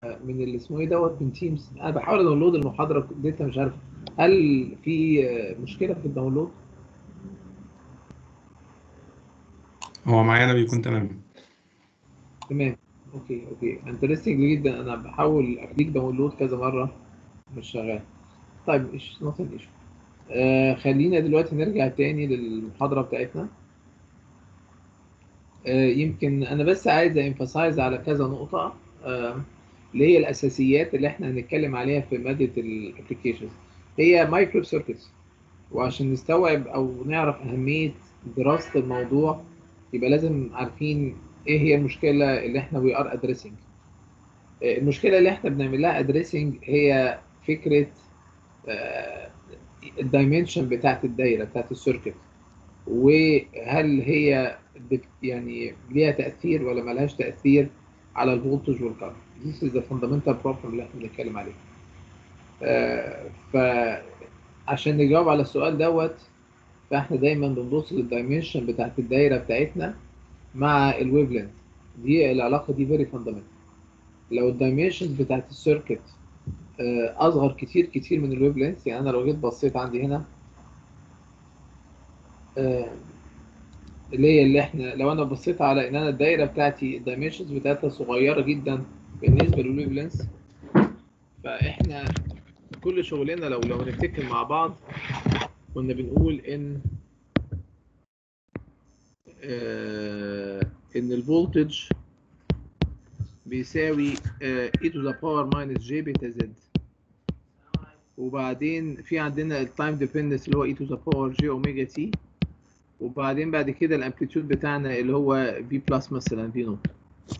من اللي اسمه ايه دوت من تيمز انا بحاول اداونلود المحاضره ديتا مش عارف هل في مشكله في الداونلود؟ هو معانا بيكون تمام تمام اوكي اوكي انترستنج جدا انا بحاول اكليك داونلود كذا مره مش شغال طيب مش نوت ان ايشو آه خلينا دلوقتي نرجع تاني للمحاضره بتاعتنا آه يمكن انا بس عايز امفاسايز على كذا نقطه آه اللي هي الاساسيات اللي احنا هنتكلم عليها في ماده الابلكيشنز هي مايكرو سيركتس وعشان نستوعب او نعرف اهميه دراسه الموضوع يبقى لازم عارفين ايه هي المشكله اللي احنا وي ار ادريسنج المشكله اللي احنا بنعمل لها ادريسنج هي فكره الدايمنشن بتاعت الدايره بتاعت السيركت وهل هي يعني ليها تاثير ولا ملهاش تاثير على الفولتج والكارنت This is the fundamental problem اللي احنا بنتكلم عليه آه فعشان نجاوب على السؤال دوت فاحنا دايما بنبص للدايمنشن بتاعت الدايره بتاعتنا مع الويف لينث دي العلاقه دي فيري فاندامنتال لو الدايمنشنز بتاعت السيركت آه اصغر كتير كتير من الويف لينث يعني انا لو جيت بصيت عندي هنا آه اللي هي اللي احنا لو انا بصيت على ان انا الدايره بتاعتي الدايمنشنز بتاعتها صغيره جدا بالنسبه للويف لينث فاحنا كل شغلنا لو لو نفتكر مع بعض كنا بنقول ان آه ان الفولتج بيساوي آه e to the power minus j بيتا زد وبعدين في عندنا التايم ديبندنس اللي هو e to the power j اوميجا تي وبعدين بعد كده الامبليتيود بتاعنا اللي هو v بلس مثلا v نوت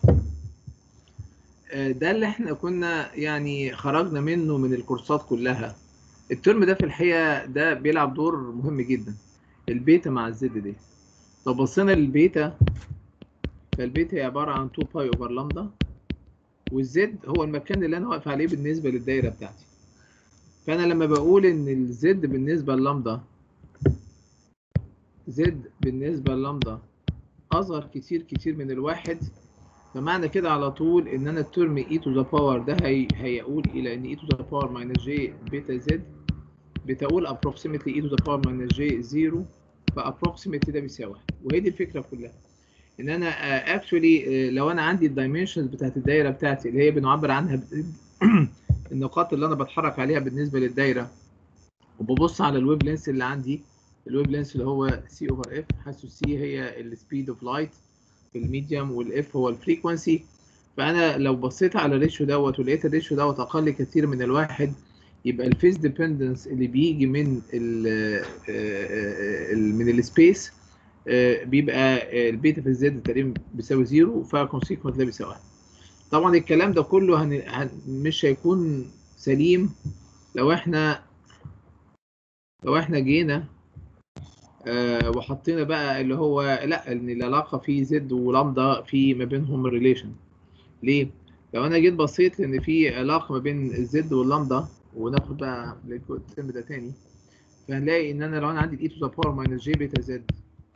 آه ده اللي احنا كنا يعني خرجنا منه من الكورسات كلها الترم ده في الحقيقه ده بيلعب دور مهم جدا البيتا مع الزد دي لو بصينا للبيتا فالبيتا هي عباره عن 2 باي اوفر لامدا والزد هو المكان اللي انا واقف عليه بالنسبه للدايره بتاعتي فانا لما بقول ان الزد بالنسبه للامدا زد بالنسبه للامدا اصغر كتير كتير من الواحد فمعنى كده على طول ان انا الترم e to the power ده هي هيقول الى ان e to the power minus j بيتا زد بتقول approximately e to the power minus j 0 فapproximately ده بيساوي واحد وهي دي الفكره كلها ان انا اكشولي uh, uh, لو انا عندي الدايمنشنز بتاعت الدايره بتاعتي اللي هي بنعبر عنها النقاط اللي انا بتحرك عليها بالنسبه للدايره وببص على الويف لينس اللي عندي الويف لينس اللي هو سي اوفر اف حيث السي هي السبيد اوف لايت في الميديوم والاف هو الفريكونسي فانا لو بصيت على الريشيو دوت ولقيت الريشيو دوت اقل كتير من الواحد يبقى الفيز ديبندنس اللي بيجي من ال من السبيس بيبقى البيتا في الزد تقريبا بيساوي زيرو فكونسيكونت ده بيساوي واحد طبعا الكلام ده كله هن... هن... مش هيكون سليم لو احنا لو احنا جينا آه وحطينا بقى اللي هو لا ان العلاقه في زد ولامدا في ما بينهم ريليشن ليه لو انا جيت بصيت ان في علاقه ما بين الزد واللامدا وناخد بقى الترم ده تاني فهنلاقي ان انا لو انا عندي الاي تو ذا باور ماينس جي بيتا زد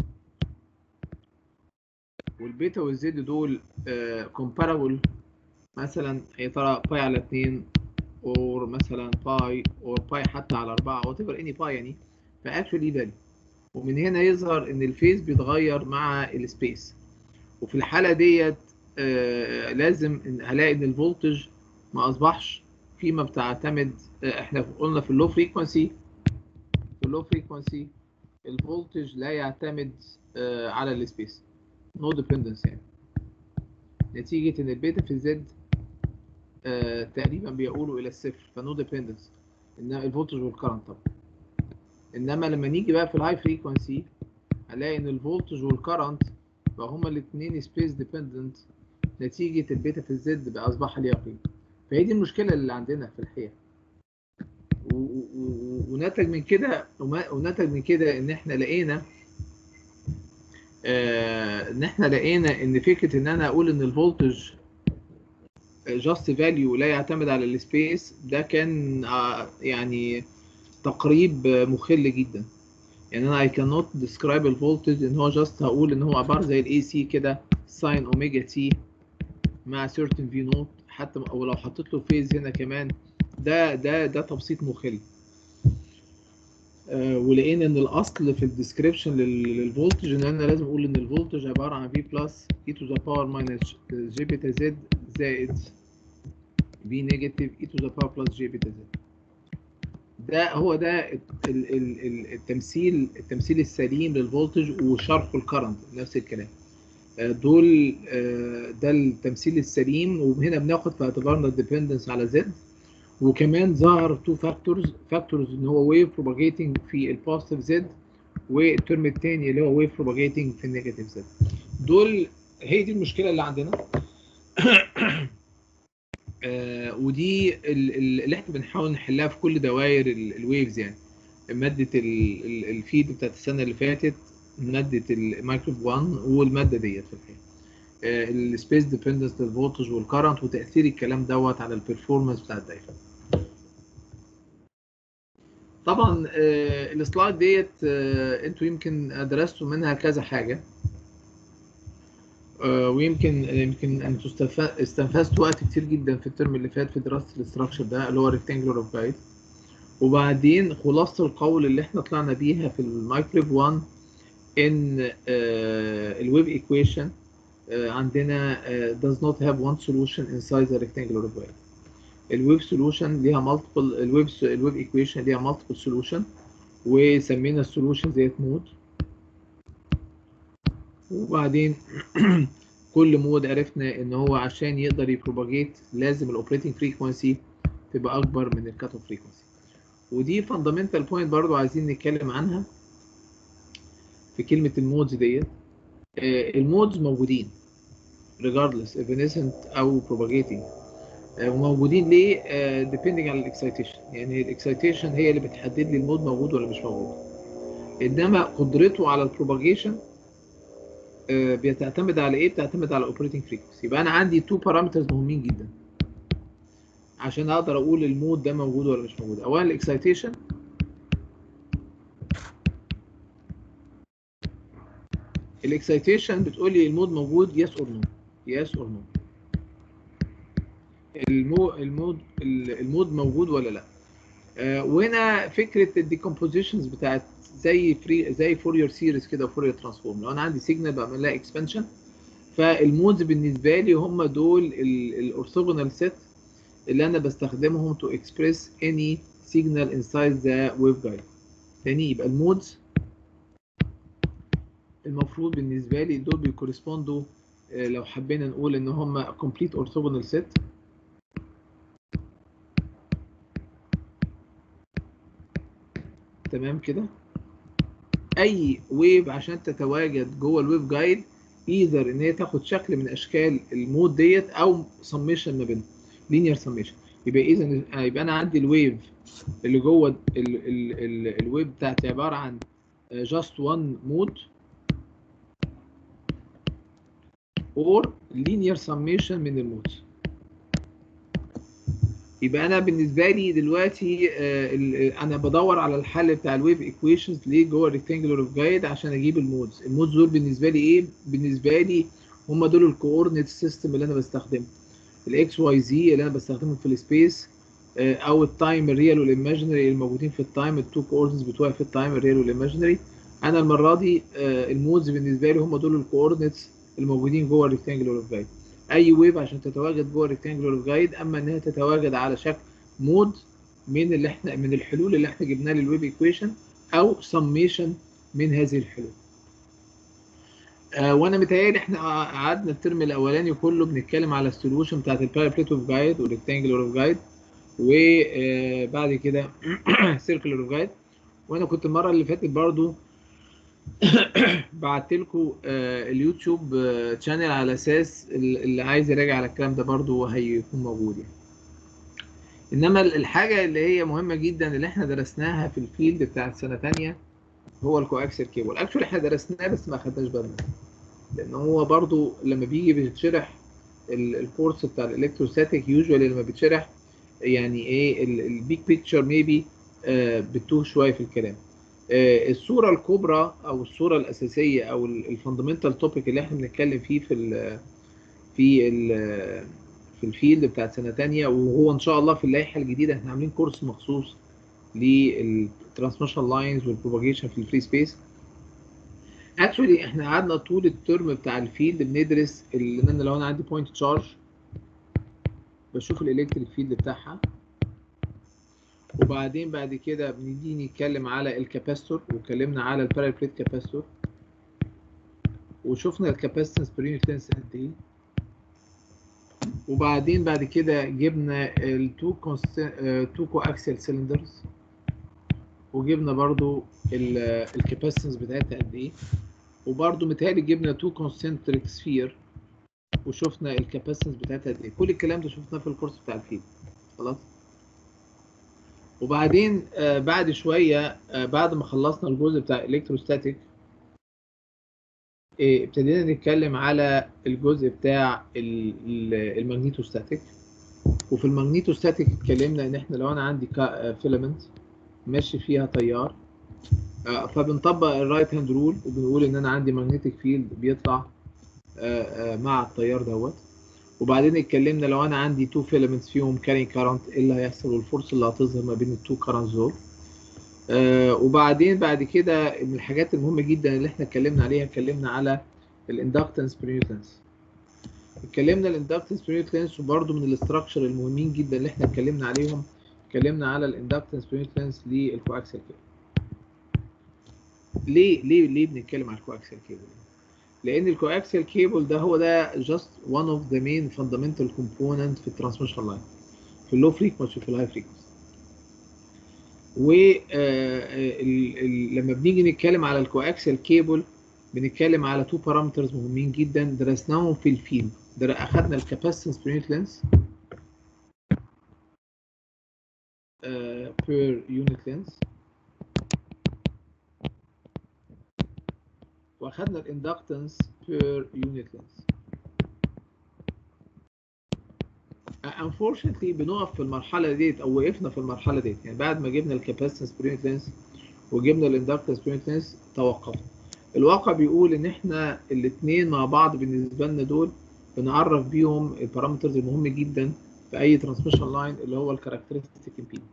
والبيتا والزد دول كومبارابل مثلا يا ترى باي على 2 اور مثلا باي اور باي حتى على 4 وات ايفر اني باي يعني فاكشولي فاليو ومن هنا يظهر ان الفيز بيتغير مع السبيس وفي الحاله ديت آه لازم إن هلاقي ان الفولتج ما اصبحش فيما بتعتمد آه احنا قلنا في اللو فريكونسي في اللو فريكونسي الفولتج لا يعتمد آه على السبيس نو ديبندنس يعني نتيجه ان البيتا في الزد آه تقريبا بيقولوا الى الصفر فنو ديبندنس ان الفولتج والكرنت طبعا انما لما نيجي بقى في الهاي فريكونسي هنلاقي ان الفولتج والكرنت بقى هما الاثنين سبيس ديبندنت نتيجه البيتا في الزد بقى اصبح ليها قيمه فهي دي المشكله اللي عندنا في الحقيقه ونتج من كده ونتج من كده ان احنا لقينا آه ان احنا لقينا ان فكره ان انا اقول ان الفولتج جاست فاليو لا يعتمد على السبيس ده كان آه يعني تقريب مخل جدا يعني انا I cannot describe الفولتج ان هو جاست هقول ان هو عباره زي الاي سي كده ساين اوميجا تي مع certain في نوت حتى او لو حطيت له فيز هنا كمان ده ده ده تبسيط مخل آه ولقينا ان الاصل في الديسكريبشن للفولتج ان انا لازم اقول ان الفولتج عباره عن في بلس اي تو ذا باور ماينس جي بيتا زد زائد في نيجاتيف اي تو ذا باور بلس جي بيتا زد ده هو ده ال- ال- ال- التمثيل التمثيل السليم للفولتج وشرح الكرنت نفس الكلام آه، دول آه، ده التمثيل السليم وهنا بناخد في اعتبارنا الديبندنس على زد وكمان ظهر تو فاكتورز فاكتورز ان هو ويف بروباجيتنج في البوزيتيف زد والترم الثاني اللي هو ويف بروباجيتنج في النيجاتيف زد دول هي دي المشكله اللي عندنا آه، ودي ال- ال- اللي احنا بنحاول نحلها في كل دوائر ال- الويفز يعني ماده ال- ال- الفيد بتاعت السنه اللي فاتت ماده المايكروف 1 والماده ديت في الحقيقه السبيس ديبندنس للفولتج والكرنت وتاثير الكلام دوت على البرفورمانس بتاع الدايره طبعا آه، السلايد ديت آه، انتوا يمكن درستوا منها كذا حاجه آه، ويمكن يمكن انتوا استف- استنفذتوا وقت كتير جدا في الترم اللي فات في دراسه الاستراكشر ده اللي هو ريكتانجلر اوف جايد وبعدين خلاصه القول اللي احنا طلعنا بيها في المايكرويف 1 ان الويف ايكويشن عندنا آه، does not have one solution inside the rectangular wave الويف سولوشن ليها مالتيبل الويف الويف ايكويشن ليها مالتيبل سولوشن وسمينا السولوشن ديت مود وبعدين كل مود عرفنا ان هو عشان يقدر يبروباجيت لازم الاوبريتنج فريكوانسي تبقى اكبر من الكات اوف فريكوانسي ودي فاندامنتال بوينت برضو عايزين نتكلم عنها في كلمه المودز ديت آه، المودز موجودين regardless evanescent او propagating آه، وموجودين ليه آه، depending على الاكسيتيشن يعني الاكسيتيشن هي اللي بتحدد لي المود موجود ولا مش موجود انما قدرته على البروباجيشن بتعتمد على ايه بتعتمد على اوبريتنج فريكونسي يبقى انا عندي تو بارامترز مهمين جدا عشان اقدر اقول المود ده موجود ولا مش موجود اولا الاكسيتيشن الاكسيتيشن بتقول لي المود موجود يس اور نو يس اور نو المو المود المود موجود ولا لا آه، وهنا فكره الديكومبوزيشنز بتاعت زي فري زي فورير سيريز كده فورير ترانسفورم لو انا عندي سيجنال بعمل لها اكسبانشن فالمودز بالنسبه لي هم دول الاورثوجونال سيت اللي انا بستخدمهم تو اكسبريس اني سيجنال انسايد ذا ويف جايد تاني يبقى المودز المفروض بالنسبه لي دول بيكورسبوندوا آه، لو حبينا نقول ان هم كومبليت اورثوجونال سيت تمام كده اي ويف عشان تتواجد جوه الويف جايد ايذر ان هي تاخد شكل من اشكال المود ديت او سميشن ما بينهم لينير سميشن يبقى اذا يبقى انا عندي الويف اللي جوه ال ال ال الويف بتاعتي عباره عن جاست وان مود اور لينير سميشن من المودز يبقى انا بالنسبه لي دلوقتي آه، ال- انا بدور على الحل بتاع الويف ايكويشنز ليه جوه الريكتانجلر اوف جايد عشان اجيب المودز المودز دول بالنسبه لي ايه بالنسبه لي هم دول الكوردينيت سيستم اللي انا بستخدمه الاكس واي زي اللي انا بستخدمهم في السبيس آه، او التايم الريال والايماجينري الموجودين في التايم التو كوردينيتس بتوعي في التايم الريال والايماجينري انا المره دي آه، المودز بالنسبه لي هم دول الكوردينيتس الموجودين جوه الريكتانجلر اوف جايد اي ويف عشان تتواجد جوه الريكتانجلر اوف جايد اما انها تتواجد على شكل مود من اللي احنا من الحلول اللي احنا جبناها للويف ايكويشن او سميشن من هذه الحلول آه وانا متهيألي احنا قعدنا الترم الاولاني كله بنتكلم على السولوشن بتاعت البارابليت اوف جايد والريكتانجلر اوف جايد وبعد كده سيركلر اوف جايد وانا كنت المره اللي فاتت برضو بعت لكم اليوتيوب تشانل على اساس ال- اللي عايز يراجع على الكلام ده برضو هيكون موجود يعني انما ال- الحاجه اللي هي مهمه جدا اللي احنا درسناها في الفيلد بتاع سنه تانية هو الكواكسل كيبل اكشولي احنا درسناه بس ما خدناش بالنا لان هو برضو لما بيجي بيتشرح ال- الكورس بتاع الالكتروستاتيك يوجوالي لما بيتشرح يعني ايه البيج بيكتشر ميبي بتوه شويه في الكلام آه، الصوره الكبرى او الصوره الاساسيه او الفاندمنتال توبيك اللي احنا بنتكلم فيه في ال في ال- في الفيلد بتاعت سنه تانية وهو ان شاء الله في اللائحه الجديده احنا عاملين كورس مخصوص للترانسميشن لاينز والبروباجيشن في الفري سبيس اكشولي احنا قعدنا طول الترم بتاع الفيلد بندرس ال- ان انا لو انا عندي بوينت تشارج بشوف الالكتريك فيلد بتاعها وبعدين بعد كده بنيجي نتكلم على الكاباستور واتكلمنا على البارال بليت كاباستور وشفنا الكاباسيتنس بير يونت لينس قد ايه وبعدين بعد كده جبنا التو تو كو اكسل سيلندرز وجبنا برضو الكاباسيتنس بتاعتها قد ايه وبرضو متهيألي جبنا تو كونسنتريك سفير وشفنا الكاباسيتنس بتاعتها قد ايه كل الكلام ده شفناه في الكورس بتاع الفيلد خلاص وبعدين آه بعد شويه آه بعد ما خلصنا الجزء بتاع الكتروستاتيك آه ابتدينا نتكلم على الجزء بتاع ال- ال- المagنيتوستاتيك وفي المagنيتوستاتيك اتكلمنا ان احنا لو انا عندي فيلامنت ماشي فيها تيار آه، فبنطبق الرايت هاند رول وبنقول ان انا عندي ماجنتيك فيلد بيطلع آه، آه، مع التيار دوت وبعدين اتكلمنا لو انا عندي تو فيلامنتس فيهم كارين كارنت ايه اللي هيحصل والفورس اللي هتظهر ما بين التو كارنتس دول آه، وبعدين بعد كده من الحاجات المهمه جدا اللي احنا اتكلمنا عليها اتكلمنا على الاندكتنس بريوتنس اتكلمنا الاندكتنس بريوتنس وبرده من الاستراكشر المهمين جدا اللي احنا اتكلمنا عليهم اتكلمنا على الاندكتنس بريوتنس للكواكسل كيبل ليه ليه ليه بنتكلم على الكواكسل كيبل لان الكواكسل كيبل ده هو ده just one of the main fundamental component في الترانسميشن لاين في اللو فريكونسي وفي الهاي فريكونسي و آه، ال- ال- لما بنيجي نتكلم على الكواكسل كيبل بنتكلم على تو بارامترز مهمين جدا درسناهم في الفيلد در- اخدنا الكاباسيتنس بير يونت لينس بير يونت لينس واخدنا الاندكتنس بير يونت لينس unfortunately بنقف في المرحله ديت او وقفنا في المرحله ديت يعني بعد ما جبنا الكاباسيتنس بير يونت لينس وجبنا الاندكتنس بير يونت لينس توقفنا الواقع بيقول ان احنا الاثنين مع بعض بالنسبه لنا دول بنعرف بيهم البارامترز المهم جدا في اي ترانسميشن لاين اللي هو الكاركترستيك امبيدنس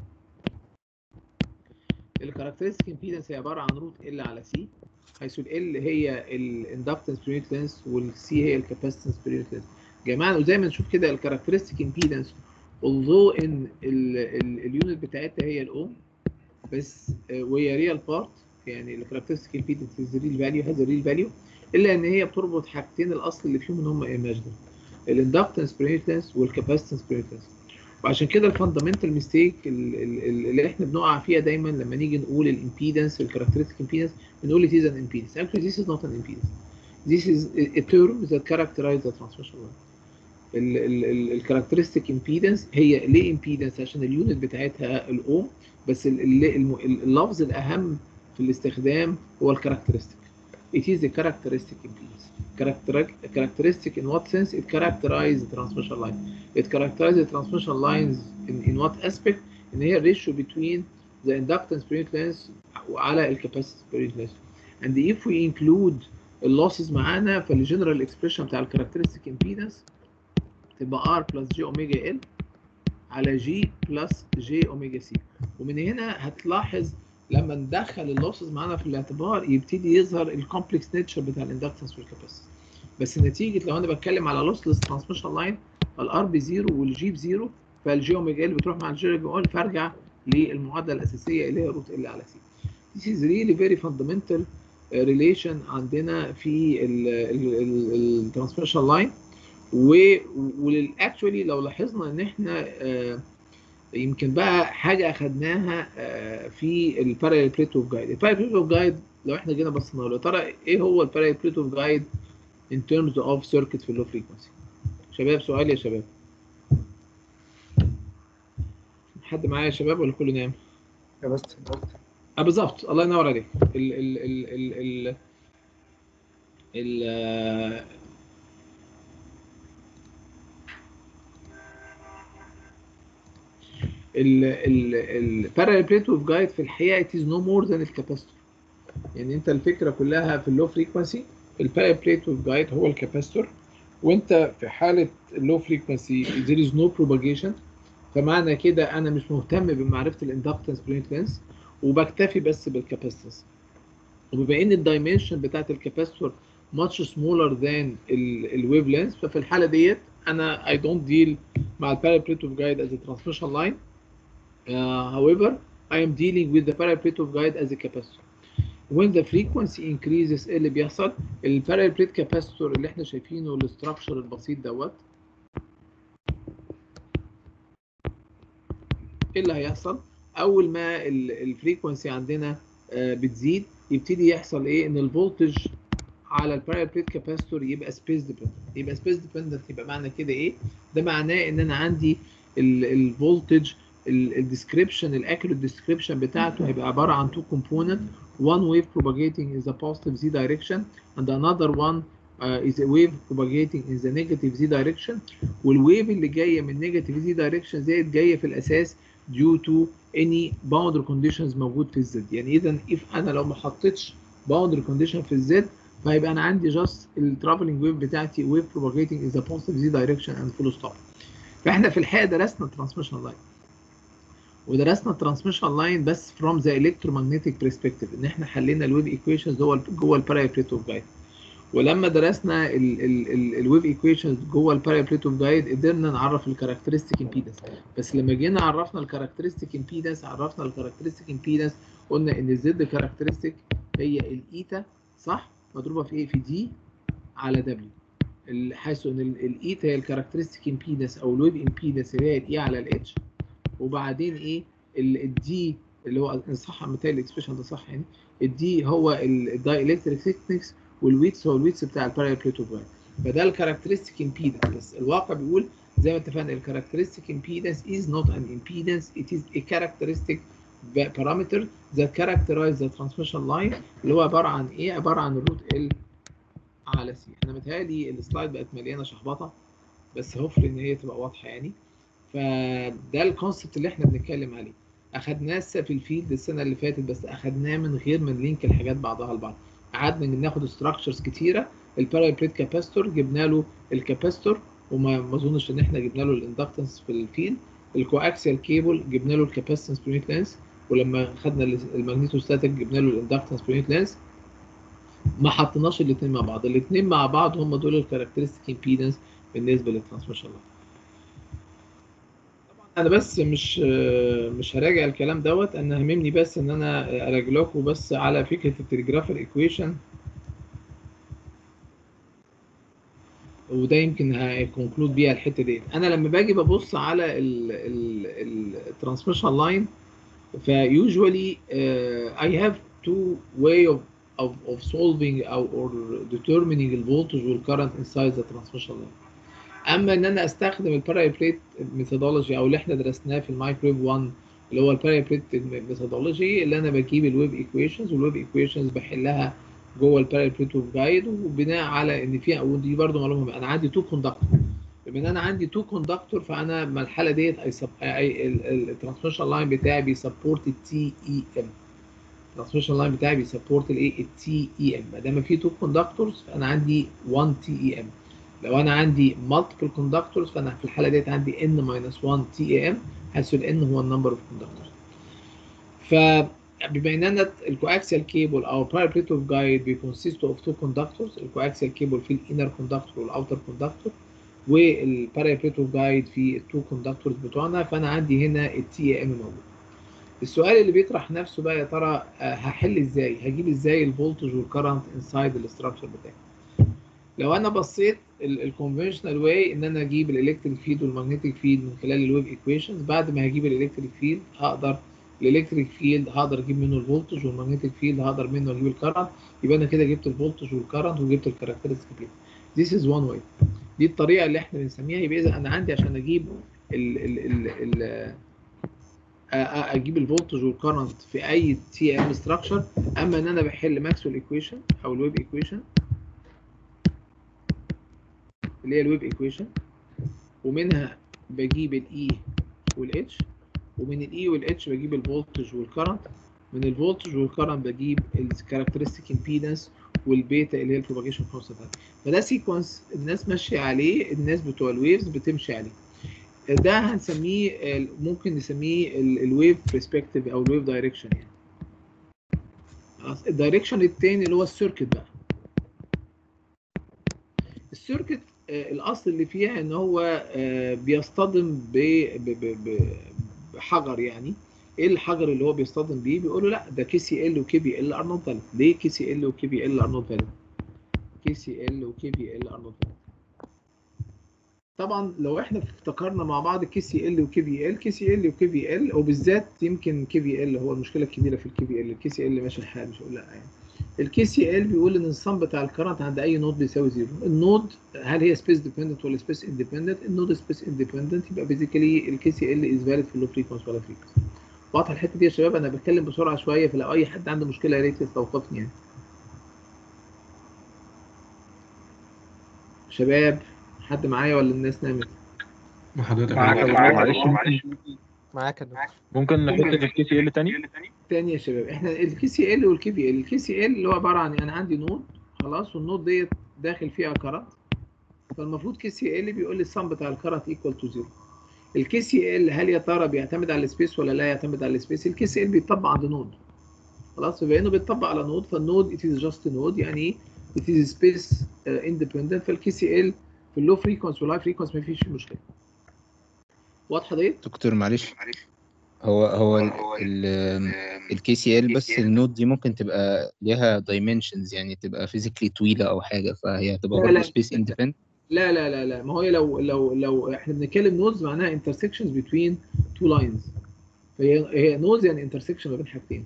الكاركترستيك امبيدنس هي عباره عن روت ال على سي حيث ال هي الاندكتنس بير يونت لينس والسي هي الكاباسيتنس بير يونت لينس جماعه وزي ما نشوف كده الكاركترستيك امبيدنس although ان اليونت بتاعتها هي الاوم بس آه، وهي ريال بارت يعني الكاركترستيك امبيدنس از ريل فاليو هاز ريل فاليو الا ان هي بتربط حاجتين الاصل اللي فيهم ان هم ايماجنري الاندكتنس بريتنس والكاباسيتنس بريتنس وعشان كده الفاندامنتال ميستيك اللي احنا بنقع فيها دايما لما نيجي نقول الامبيدنس الكاركترستيك امبيدنس بنقول it is an impedance actually this is not an impedance this is a term that characterize the transmission line الكاركترستيك امبيدنس هي ليه امبيدنس عشان اليونت بتاعتها الاوم بس ال- ال- الم- اللفظ الاهم في الاستخدام هو الكاركترستيك it is a characteristic impedance Character- characteristic in what sense it characterizes the transmission line it characterizes the transmission lines in, in what aspect ان هي الريشيو between the inductance per unit length وعلى الكاباسيتي per unit length and if we include اللوسز معانا فالجنرال اكسبريشن بتاع الكاركترستيك امبيدنس تبقى R بلس جي اوميجا ال على جي بلس جي اوميجا سي ومن هنا هتلاحظ لما ندخل اللوسز معانا في الاعتبار يبتدي يظهر الكومبلكس نيتشر بتاع الاندكتنس والكاباسيتي بس نتيجه لو انا بتكلم على لوسلس ترانسميشن لاين فالار بزيرو والجي بزيرو فالجي اوميجا ال بتروح مع الجي اوميجا ال فارجع للمعادله الاساسيه اللي هي روت ال على سي This is really very fundamental uh, relation عندنا في الترانسميشن لاين والاكشولي لو لاحظنا ان احنا آه، يمكن بقى حاجه اخدناها آه، في البارallel plate of guide البارallel plate of guide لو احنا جينا بصينا له يا ترى ايه هو البارallel plate of guide in terms of circuit في اللو فريكونسي شباب سؤال يا شباب حد معايا يا شباب ولا كله نام يا بس اه بالظبط الله ينور عليك ال ال ال ال ال ال آه، ال ال ال parallel plate of guide في الحقيقه it is no more than الكاباستور يعني انت الفكره كلها في اللو فريكونسي البارallel plate of guide هو الكاباستور وانت في حاله اللو فريكونسي there is no propagation فمعنى كده انا مش مهتم بمعرفه الاندكتنس برينت لينس وبكتفي بس بالكاباسيتنس وبما ان الدايمنشن بتاعت الكاباسيتور much smaller than الويف لينس ففي الحاله ديت انا I don't deal مع البارابليت اوف جايد as a transmission line uh, however I am dealing with the paraplet of guide as a capacitor when the frequency increases ايه اللي بيحصل البارابليت كاباسيتور اللي احنا شايفينه الاستراكشر البسيط دوت ايه اللي هيحصل اول ما الفريكونسي عندنا آه، بتزيد يبتدي يحصل ايه ان الفولتج على البارابليت كاباسيتور يبقى سبيس ديبندنت يبقى سبيس ديبندنت يبقى معنى كده ايه ده معناه ان انا عندي الفولتج الديسكريبشن الاكيوريت ديسكريبشن بتاعته هيبقى عباره عن two component one wave propagating in the positive z direction and another one uh, is a wave propagating in the negative z direction والويف اللي جايه من negative z direction زائد جايه في الاساس due to any boundary conditions موجود في الزد يعني اذا if انا لو ما حطيتش boundary condition في الزد فهيبقى انا عندي just الترافلنج ويف بتاعتي wave propagating in the positive z direction and full stop فاحنا في الحقيقه درسنا الترانسميشن لاين ودرسنا الترانسميشن لاين بس from the electromagnetic perspective ان احنا حلينا الويف ايكويشنز جوه جوه البارابليت اوف جايد ولما درسنا الويف ايكويشنز جوه البارابليت اوف جايد قدرنا نعرف الكاركترستيك امبيدنس بس لما جينا عرفنا الكاركترستيك امبيدنس عرفنا الكاركترستيك امبيدنس قلنا ان الزد كاركترستيك هي الايتا صح مضروبه في ايه في دي على دبليو حيث ان الايتا هي الكاركترستيك امبيدنس او الويف امبيدنس اللي هي الاي على الاتش وبعدين ايه الدي اللي هو صح مثال الاكسبريشن ده صح يعني الدي هو الداي الكتريك ثيكنكس والويتس هو الويتس بتاع البارابليت اوف فده الكاركترستيك امبيدنس بس الواقع بيقول زي ما اتفقنا الكاركترستيك امبيدنس is not an impedance it is a characteristic parameter that characterize the transmission line اللي هو عباره عن ايه عباره عن الروت ال على سي انا متهيألي السلايد بقت مليانه شخبطه بس هوفلي ان هي تبقى واضحه يعني فده الكونسبت اللي احنا بنتكلم عليه اخدناه في الفيلد السنه اللي فاتت بس اخدناه من غير ما نلينك الحاجات بعضها البعض قعدنا ناخد ستراكشرز كتيره البارابليت كاباستور جبنا له الكاباستور وما ما اظنش ان احنا جبنا له الاندكتنس في الفيلد الكواكسيال كيبل جبنا له الكاباسيتنس بير لينس ولما خدنا الماجنيتوستاتيك جبنا له الاندكتنس بير لينس ما حطيناش الاثنين مع بعض الاثنين مع بعض هم دول الكاركترستيك امبيدنس بالنسبه للترانسميشن لاين انا بس مش مش هراجع الكلام دوت انا هممني بس ان انا اراجع لكم بس على فكره التليجرافر ايكويشن وده يمكن هيكونكلود بيها الحته ديت انا لما باجي ببص على الترانسميشن لاين فيوجوالي اي هاف تو واي اوف of of solving or, or determining the voltage والcurrent inside the transmission line. اما ان انا استخدم البارابليت ميثودولوجي او اللي احنا درسناه في المايكرويف 1 اللي هو البارابليت ميثودولوجي اللي انا بجيب الويف ايكويشنز والويف ايكويشنز بحلها جوه البارابليت اوف جايد وبناء على ان في ودي برده معلومه انا عندي تو كوندكتور بما ان انا عندي تو كوندكتور فانا ما الحاله ديت الترانسميشن لاين بتاعي بيسبورت التي اي ام الترانسميشن لاين بتاعي بيسبورت الايه التي اي ام ما دام في تو كوندكتورز فانا عندي 1 تي اي ام لو انا عندي مالتيبل كوندكتورز فانا في الحاله ديت عندي ان ماينس 1 تي اي ام حيث الان هو النمبر اوف كوندكتورز فبما ان انا الكواكسيال كيبل او بارابليت اوف جايد بيكونسيست اوف تو كوندكتورز الكواكسيال كيبل في الانر كوندكتور والاوتر كوندكتور والبارابليت اوف جايد في التو كوندكتورز بتوعنا فانا عندي هنا التي اي ام موجود السؤال اللي بيطرح نفسه بقى يا ترى هحل ازاي هجيب ازاي الفولتج والكرنت انسايد الاستراكشر بتاعي لو انا بصيت الكونفشنال واي ان انا اجيب الالكتريك فيلد والمagnetic فيلد من خلال الويف ايكويشنز بعد ما هجيب الالكتريك فيلد هقدر الالكتريك فيلد هقدر اجيب منه الفولتج والمagnetic فيلد هقدر منه اجيب الكرنت يبقى انا كده جبت الفولتج والكرنت وجبت الكاركترستيك فيلد This is one way دي الطريقه اللي احنا بنسميها يبقى اذا انا عندي عشان اجيب ال ال ال ال اجيب الفولتج والكرنت في اي تي ام ستراكشر اما ان انا بحل ماكسويل ايكويشن او الويف ايكويشن اللي هي الويف ايكويشن ومنها بجيب الاي والاتش ومن الاي والاتش بجيب الفولتج والكرنت من الفولتج والكرنت بجيب الكاركترستيك امبيدنس والبيتا اللي هي البروباجيشن كونستنت فده سيكونس الناس ماشيه عليه الناس بتوع الويفز بتمشي عليه ده هنسميه ال- ممكن نسميه الويف برسبكتيف او الويف دايركشن يعني خلاص الدايركشن التاني اللي هو السيركت بقى السيركت آه، الاصل اللي فيها ان هو آه، بيصطدم ب- ب- ب- ب- بحجر يعني ايه الحجر اللي هو بيصطدم بيه بيقولوا لا ده كي سي ال وكي بي ال ار نوت فاليد ليه كي سي ال وكي بي ال ار نوت فاليد كي سي ال وكي بي ال ار نوت فاليد طبعا لو احنا افتكرنا مع بعض كي سي ال وكي بي ال كي سي ال وكي بي ال وبالذات يمكن كي بي ال هو المشكله الكبيره في الكي بي ال الكي سي ال ماشي الحال مش هقول لا يعني الكي سي ال بيقول ان الصم بتاع الكرنت عند اي نود بيساوي زيرو النود هل هي سبيس ديبندنت ولا سبيس اندبندنت النود سبيس اندبندنت يبقى بيزيكالي الكي سي ال از فاليد في اللو فريكونس ولا فريكونس واضحه الحته دي يا شباب انا بتكلم بسرعه شويه فلو اي حد عنده مشكله يا ريت يستوقفني يعني شباب حد معايا ولا الناس نامت مع حضرتك معاك يا يا دكتور. معلش معلش معاك يا دكتور ممكن نحط الكي سي ال تاني تاني يا شباب احنا الكي سي ال والكي في ال الكي سي ال اللي هو عباره عن انا عندي نود خلاص والنود ديت داخل فيها كرنت فالمفروض كي سي ال بيقول لي السم بتاع الكرنت ايكوال تو زيرو الكي سي ال هل يا ترى بيعتمد على السبيس ولا لا يعتمد على السبيس الكي سي ال بيطبق عند نود خلاص فبما انه بيطبق على نود فالنود ات از جاست نود يعني ايه ات از سبيس اندبندنت فالكي سي ال في اللو فريكونس والهاي فريكونس ما فيش مشكله واضحه ديت دكتور معلش هو هو الكي سي ال بس النود دي ممكن تبقى ليها دايمنشنز يعني تبقى فيزيكلي طويله او حاجه فهي هتبقى لا، لا. برضه سبيس اندبندنت لا لا لا لا ما هو لو لو لو احنا بنتكلم نودز معناها intersections between two lines فهي هي نودز يعني intersection ما بين حاجتين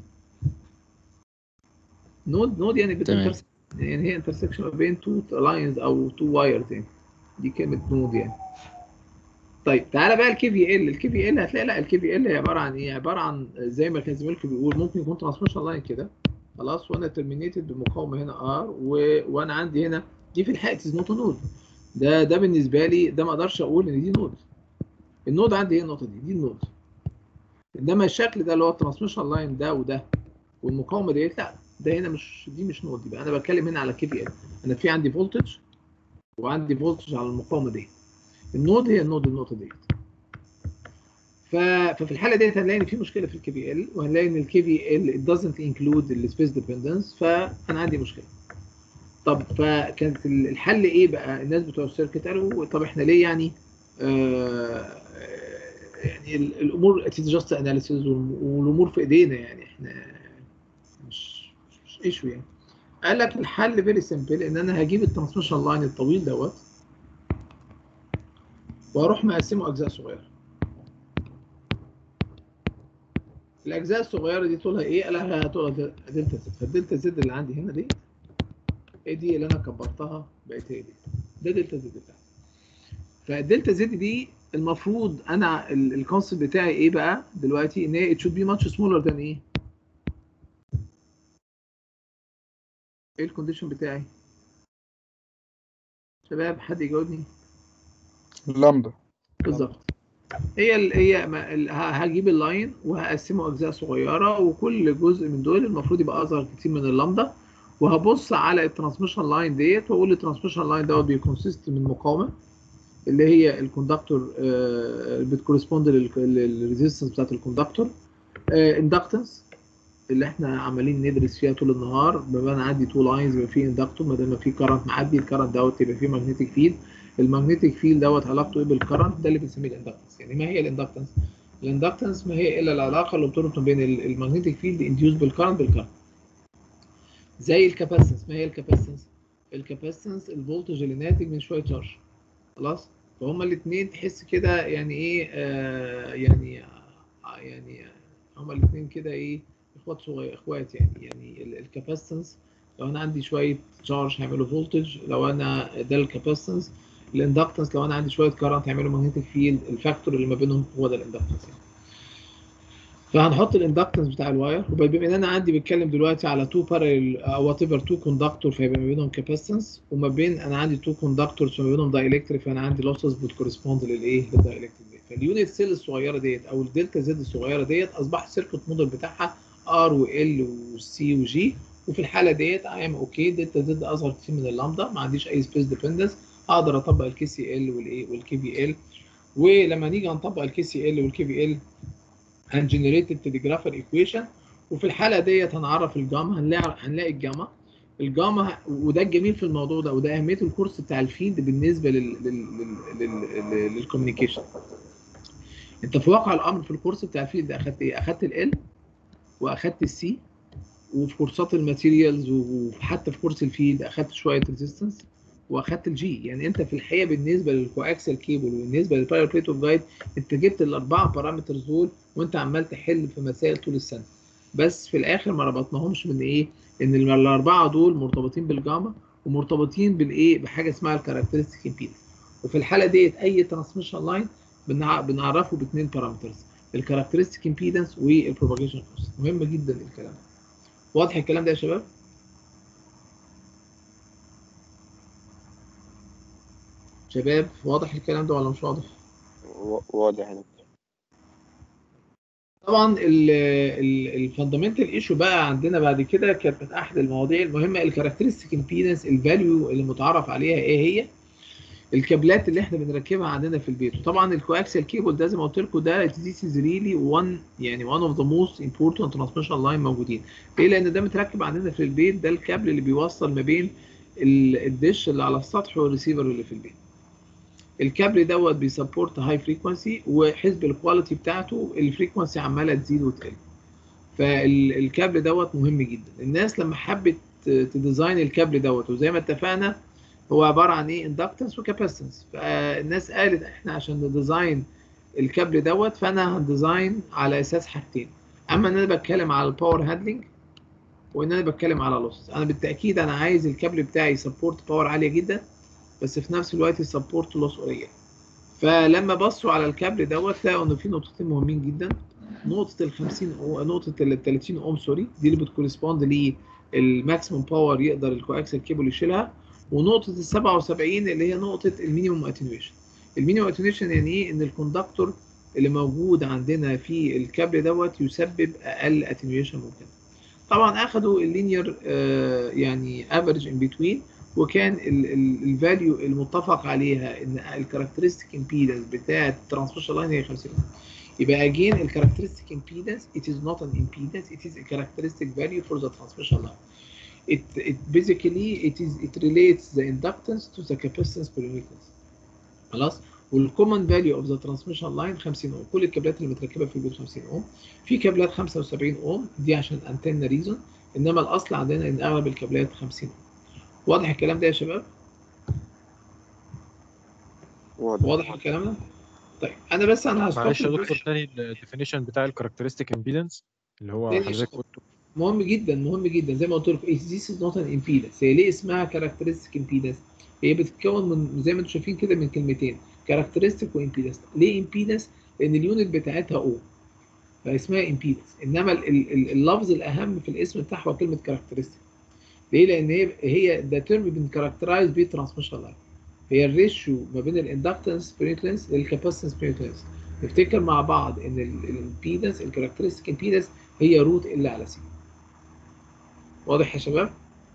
نود نود يعني بت تمام. intersection- يعني هي intersection ما بين two lines او two wires يعني دي كلمة نود يعني طيب تعالى بقى الكي في ال الكي في ال هتلاقي لا الكي في ال هي عباره عن ايه عباره عن زي ما كان زميلكم بيقول ممكن يكون ترانسميشن لاين كده خلاص وانا ترمينيتد بمقاومه هنا ار و... وانا عندي هنا دي في الحقيقه از نوت نود ده ده بالنسبه لي ده ما اقدرش اقول ان دي نود النود عندي هي النقطه دي دي النود انما الشكل ده اللي هو الترانسميشن لاين ده وده والمقاومه ديت لا ده هنا مش دي مش نود يبقى انا بتكلم هنا على كي في ال انا في عندي فولتج وعندي فولتج على المقاومه دي النود هي النود النقطه ديت ف... ففي الحاله ديت هنلاقي ان في مشكله في الكي في ال وهنلاقي ان الكي في ال it doesn't include السبيس ديبندنس فانا عندي مشكله طب فكانت ال- الحل ايه بقى الناس بتوع السيركت قالوا طب احنا ليه يعني آه يعني ال- الامور اتس جاست اناليسيز والامور في ايدينا يعني احنا مش مش ايشو يعني قال لك الحل فيري سمبل ان انا هجيب الترانسميشن لاين الطويل دوت واروح مقسمه اجزاء صغيره الاجزاء الصغيره دي طولها ايه قال لها طولها دلتا زد فالدلتا زد اللي عندي هنا دي ايه دي اللي انا كبرتها بقت هي دي ده دلتا زد بتاعتي فالدلتا زد دي المفروض انا الكونسيبت بتاعي ايه بقى دلوقتي ان هي it should be much smaller than ايه ايه الكونديشن بتاعي شباب حد يجاوبني لامدا بالظبط هي ال هي ما- ال- ه- هجيب اللاين وهقسمه اجزاء صغيره وكل جزء من دول المفروض يبقى اصغر كتير من اللامدا وهبص على الترانسميشن لاين ديت واقول الترانسميشن لاين دوت بيكونسيست من مقاومه اللي هي الكوندكتور بتكورسبوند للريزيستنس بتاعت الكوندكتور اندكتنس اللي احنا عمالين ندرس فيها طول النهار بما انا عندي تو لاينز يبقى في اندكتور ما دام في كرنت معدي الكرنت دوت يبقى في ماجنتيك فيلد الماجنتيك فيلد دوت علاقته ايه بالكرنت ده اللي بنسميه الاندكتنس يعني ما هي الاندكتنس الاندكتنس ما هي الا العلاقه اللي بتربط ما بين الماجنتيك فيلد انديوس بالكرنت بالكرنت زي الكاباسيتنس ما هي الكاباسيتنس الكاباسيتنس الفولتج اللي ناتج من شويه شارج خلاص فهما الاثنين تحس كده يعني ايه آه يعني آه يعني هما الاثنين كده ايه اخوات صغير اخوات يعني يعني الكاباسيتنس لو انا عندي شويه شارج هيعملوا فولتج لو انا ده الكاباسيتنس الاندكتنس لو انا عندي شويه كارنت هيعملوا ماجنتيك فيلد الفاكتور اللي ما بينهم هو ده الاندكتنس يعني. فهنحط الاندكتنس بتاع الواير وبما ان انا عندي بتكلم دلوقتي على تو بارل او وات ايفر تو كوندكتور فيبقى ما بينهم كاباسيتنس وما بين انا عندي تو كوندكتورز ما بينهم دايلكتريك فانا عندي لوسز بتكورسبوند للايه للدايلكتريك ديت فاليونت سيل الصغيره ديت او الدلتا زد الصغيره ديت اصبح السيركت موديل بتاعها ار وال وسي وجي وفي الحاله ديت اي ام اوكي دلتا زد اصغر كتير من اللامدا ما عنديش اي سبيس ديبندنس اقدر اطبق الكي سي ال والايه والكي في ال ولما نيجي نطبق الكي سي ال والكي في ال هنجنريت التليجرافر ايكويشن وفي الحاله ديت هنعرف الجاما هنلاقي هنلاقي الجاما الجاما وده الجميل في الموضوع ده وده اهميه الكورس بتاع الفيلد بالنسبه لل لل لل للكوميونيكيشن انت في واقع الامر في الكورس بتاع الفيلد اخدت ايه اخدت ال واخدت السي وفي كورسات الماتيريالز وحتى في كورس الفيلد اخدت شويه ريزيستنس واخدت الجي يعني انت في الحقيقه بالنسبه للكواكسل كيبل وبالنسبه للباير بليت اوف جايد انت جبت الاربعه بارامترز دول وانت عمال تحل في مسائل طول السنه بس في الاخر ما ربطناهمش من ايه ان الاربعه دول مرتبطين بالجاما ومرتبطين بالايه بحاجه اسمها الكاركترستيك امبيدنس وفي الحاله ديت اي ترانسميشن لاين بنعرفه باثنين بارامترز الكاركترستيك امبيدنس والبروباجيشن فورس مهم جدا الكلام ده واضح الكلام ده يا شباب شباب واضح الكلام ده ولا مش واضح و- واضح هنا طبعا الفاندامنتال ايشو بقى عندنا بعد كده كانت من احد المواضيع المهمه الكاركترستيك امبيدنس الفاليو اللي متعرف عليها ايه هي الكابلات اللي احنا بنركبها عندنا في البيت وطبعا الكواكسل كيبل ده زي ما قلت لكم ده this is really one يعني one of the most important transmission line موجودين ليه لان ده متركب عندنا في البيت ده الكابل اللي بيوصل ما بين ال- الدش اللي على السطح والريسيفر اللي في البيت الكابل دوت بيسبورت هاي فريكونسي وحسب الكواليتي بتاعته الفريكونسي عماله تزيد وتقل فالكابل دوت مهم جدا الناس لما حبت تديزاين الكابل دوت وزي ما اتفقنا هو عباره عن ايه اندكتنس وكاباسيتنس فالناس قالت احنا عشان نديزاين الكابل دوت فانا هنديزاين على اساس حاجتين اما ان انا بتكلم على الباور هاندلنج وان انا بتكلم على لوس انا بالتاكيد انا عايز الكابل بتاعي يسبورت باور عاليه جدا بس في نفس الوقت يسبورت لوس قليل فلما بصوا على الكابل دوت لقوا انه في نقطتين مهمين جدا نقطه ال 50 أو نقطه ال 30 اوم سوري دي اللي بتكورسبوند للماكسيموم باور يقدر الكواكسل كيبل يشيلها ونقطه ال 77 اللي هي نقطه المينيموم اتنيويشن المينيموم اتنيويشن يعني ايه ان الكوندكتور اللي موجود عندنا في الكابل دوت يسبب اقل اتنيويشن ممكن طبعا اخذوا اللينير يعني افريج ان بتوين وكان الفاليو المتفق عليها ان الكاركترستيك امبيدنس بتاعه الترانسميشن لاين هي 50 يبقى again الكاركترستيك امبيدنس it is not an impedance it is a characteristic value for the transmission line it it basically it is it relates the inductance to the capacitance per unit خلاص والكومن فاليو اوف ذا ترانسميشن لاين 50 اوم كل الكابلات اللي متركبه في البيت 50 اوم في كابلات 75 اوم دي عشان انتنا ريزون انما الاصل عندنا ان اغلب الكابلات 50 اوم واضح الكلام ده يا شباب واضح واضح الكلام ده طيب انا بس انا هستوب معلش يا البث. دكتور تاني الديفينيشن بتاع الكاركترستيك امبيدنس اللي هو تاني حضرتك شغل. قلته مهم جدا مهم جدا زي ما قلت لكم this is not an impedance هي ليه اسمها characteristic impedance هي بتتكون من زي ما انتم شايفين كده من كلمتين characteristic وimpedance ليه impedance لان اليونت بتاعتها او فاسمها impedance انما ال- ال- ال- اللفظ الاهم في الاسم بتاعها هو كلمه characteristic ليه لان هي هي ده ترم بنكاركترايز بيه ترانسميشن لاين هي الريشيو ما بين الاندكتنس بيريتلنس للكاباسيتنس بيريتلنس نفتكر مع بعض ان الامبيدنس الكاركترستيك امبيدنس هي روت ال على سي واضح يا شباب؟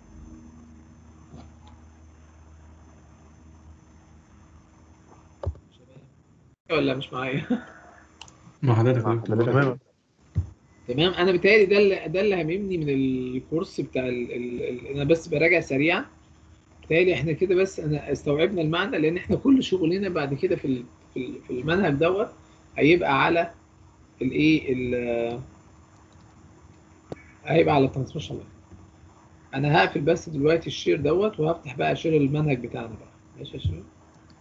ولا مش معايا؟ مع حضرتك مع يا دكتور. حضرتك. تمام تمام انا بيتهيألي ده اللي ده اللي هاممني من الكورس بتاع ال... ال... ال... انا بس براجع سريعا بيتهيألي احنا كده بس انا استوعبنا المعنى لان احنا كل شغلنا بعد كده في ال... في ال- في المنهج دوت هيبقى على الايه ال... هيبقى على الترانسميشن لاين انا هقفل بس دلوقتي الشير دوت وهفتح بقى شير المنهج بتاعنا بقى ماشي يا شباب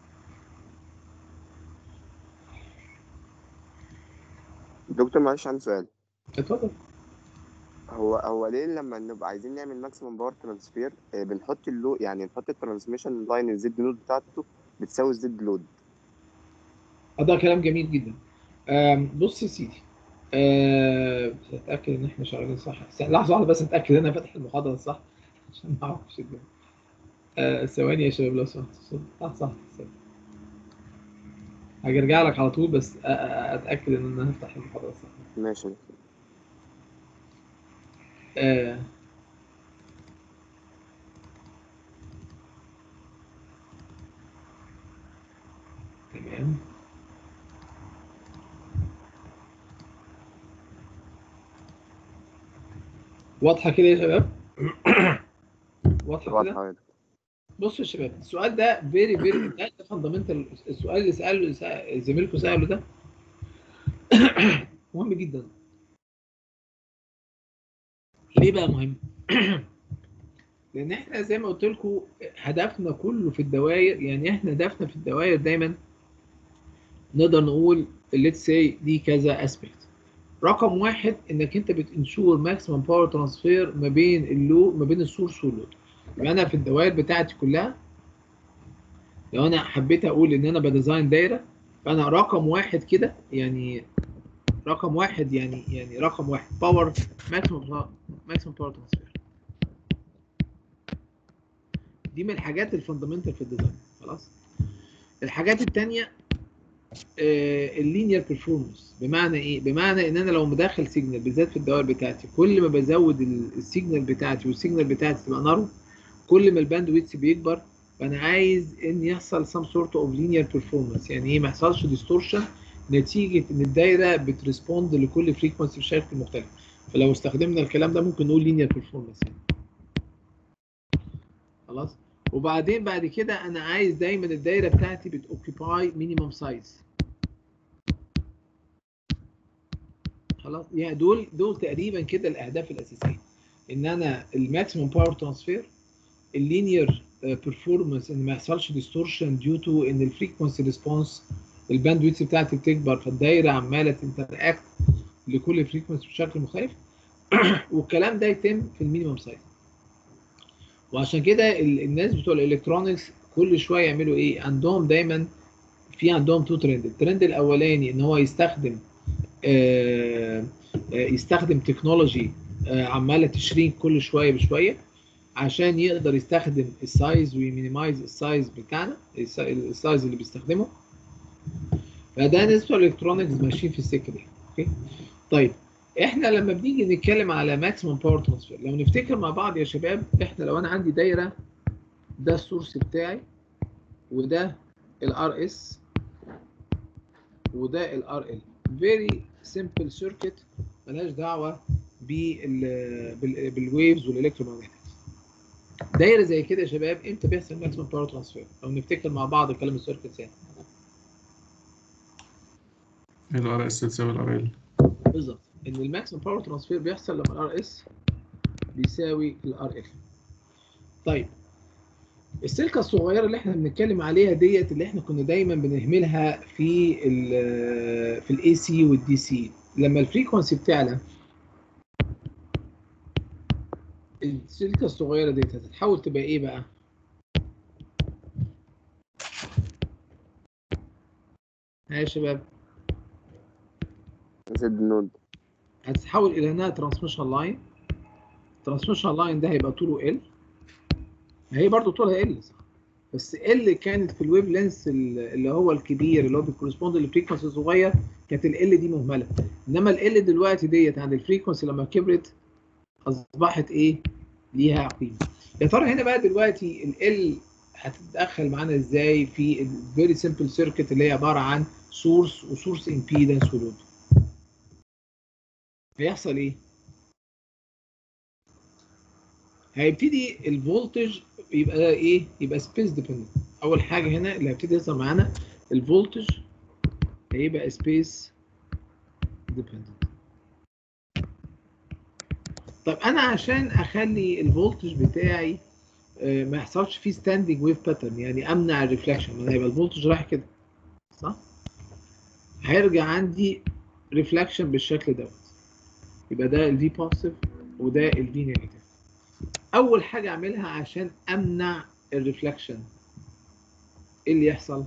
دكتور معلش عندي سؤال اتفضل هو هو ليه لما نبقى عايزين نعمل ماكسيمم باور ترانسفير بنحط اللو يعني نحط الترانسميشن لاين الزد نود بتاعته بتساوي الزد لود آه، ده كلام جميل جدا آم، بص يا سيدي آه، بس اتاكد ان احنا شغالين صح س- لحظه واحده بس اتاكد ان انا فاتح المحاضره صح عشان ما اعرفش الدنيا آه، ثواني يا شباب لو سمحت صح صح صح هرجع لك على طول بس أ- أ- اتاكد ان انا هفتح المحاضره صح ماشي آه، واضحه كده يا شباب واضحه كده واضحه بصوا يا شباب السؤال ده فيري فيري ده فاندامنتال السؤال اللي ساله سأ- زميلكم ساله ده مهم جدا ليه بقى مهم؟ لان احنا زي ما قلت لكم هدفنا كله في الدوائر يعني احنا هدفنا في الدوائر دايما نقدر نقول let's say دي كذا اسبكت رقم واحد انك انت بتنشور ماكسيمم باور ترانسفير ما بين اللو ما بين السورس واللود يبقى انا في الدوائر بتاعتي كلها لو انا حبيت اقول ان انا بديزاين دايره فانا رقم واحد كده يعني رقم واحد يعني يعني رقم واحد باور ماكسيمم ماكسيمم باور ترانسفير دي من الحاجات الفندمنتال في الديزاين خلاص الحاجات التانية اللينير بيرفورمانس بمعنى ايه بمعنى ان انا لو مدخل سيجنال بالذات في الدوائر بتاعتي كل ما بزود ال- السيجنال بتاعتي والسيجنال بتاعتي تبقى نارو كل ما الباند ويتس بيكبر فانا عايز ان يحصل some sort of linear performance يعني ايه ما يحصلش ديستورشن نتيجه ان الدايره بتريسبوند لكل فريكونسي بشكل مختلف فلو استخدمنا الكلام ده ممكن نقول linear performance يعني. خلاص وبعدين بعد كده انا عايز دايما الدايره بتاعتي بتوكيباي مينيمم سايز خلاص يعني دول دول تقريبا كده الاهداف الاساسيه ان انا الماكسيمم باور ترانسفير اللينير بيرفورمانس ان ما يحصلش ديستورشن ديو تو ان الفريكونسي ريسبونس الباند ويتس بتاعتي بتكبر فالدايره عماله تنتراكت لكل فريكونسي بشكل مختلف والكلام ده يتم في المينيمم سايز وعشان كده ال- الناس بتوع الالكترونكس كل شويه يعملوا ايه عندهم دايما في عندهم تو ترند الترند الاولاني ان هو يستخدم آه، آه، يستخدم تكنولوجي آه، عماله تشرين كل شويه بشويه عشان يقدر يستخدم السايز ويمينيمايز السايز بتاعنا الس- السايز اللي بيستخدمه فده نسبه الالكترونكس ماشيين في السكه دي اوكي طيب احنا لما بنيجي نتكلم على ماكسيمم باور ترانسفير لو نفتكر مع بعض يا شباب احنا لو انا عندي دايره ده السورس بتاعي وده الار اس وده الار ال فيري سمبل سيركت ملهاش دعوه بال بال- بالويفز والالكترومagnetic دايره زي كده يا شباب امتى بيحصل ماكسيمم باور ترانسفير لو نفتكر مع بعض كلام السيركتس يعني الار اس تساوي الار ال بالظبط ان الماكسيمم باور ترانسفير بيحصل لما الار اس بيساوي الار ال طيب السلكه الصغيره اللي احنا بنتكلم عليها ديت اللي احنا كنا دايما بنهملها في ال في الاي سي والدي سي لما الفريكونسي بتعلى السلكه الصغيره ديت هتتحول تبقى ايه بقى؟ ها يا شباب زد نود هتتحول الى انها ترانسميشن لاين الترانسميشن لاين ده هيبقى طوله ال هي برضو طولها ال صح بس ال كانت في الويف لينس اللي هو الكبير اللي هو بيكورسبوند لفريكونسي الصغير كانت ال دي مهمله انما ال دلوقتي ديت عند الفريكونسي لما كبرت اصبحت ايه ليها قيمه يا ترى هنا بقى دلوقتي ال هتتدخل معانا ازاي في الفيري سمبل سيركت اللي هي عباره عن سورس وسورس امبيدنس ولود هيحصل ايه؟ هيبتدي الفولتج يبقى ايه؟ يبقى سبيس ديبندنت. اول حاجه هنا اللي هيبتدي يظهر معانا الفولتج هيبقى سبيس ديبندنت. طب انا عشان اخلي الفولتج بتاعي آه، ما يحصلش فيه ستاندنج ويف باترن يعني امنع الريفلكشن ما هيبقى الفولتج رايح كده صح؟ هيرجع عندي ريفلكشن بالشكل دوت يبقى ده الفي بوزيتيف وده الفي نيجاتيف اول حاجه اعملها عشان امنع الريفلكشن ايه اللي يحصل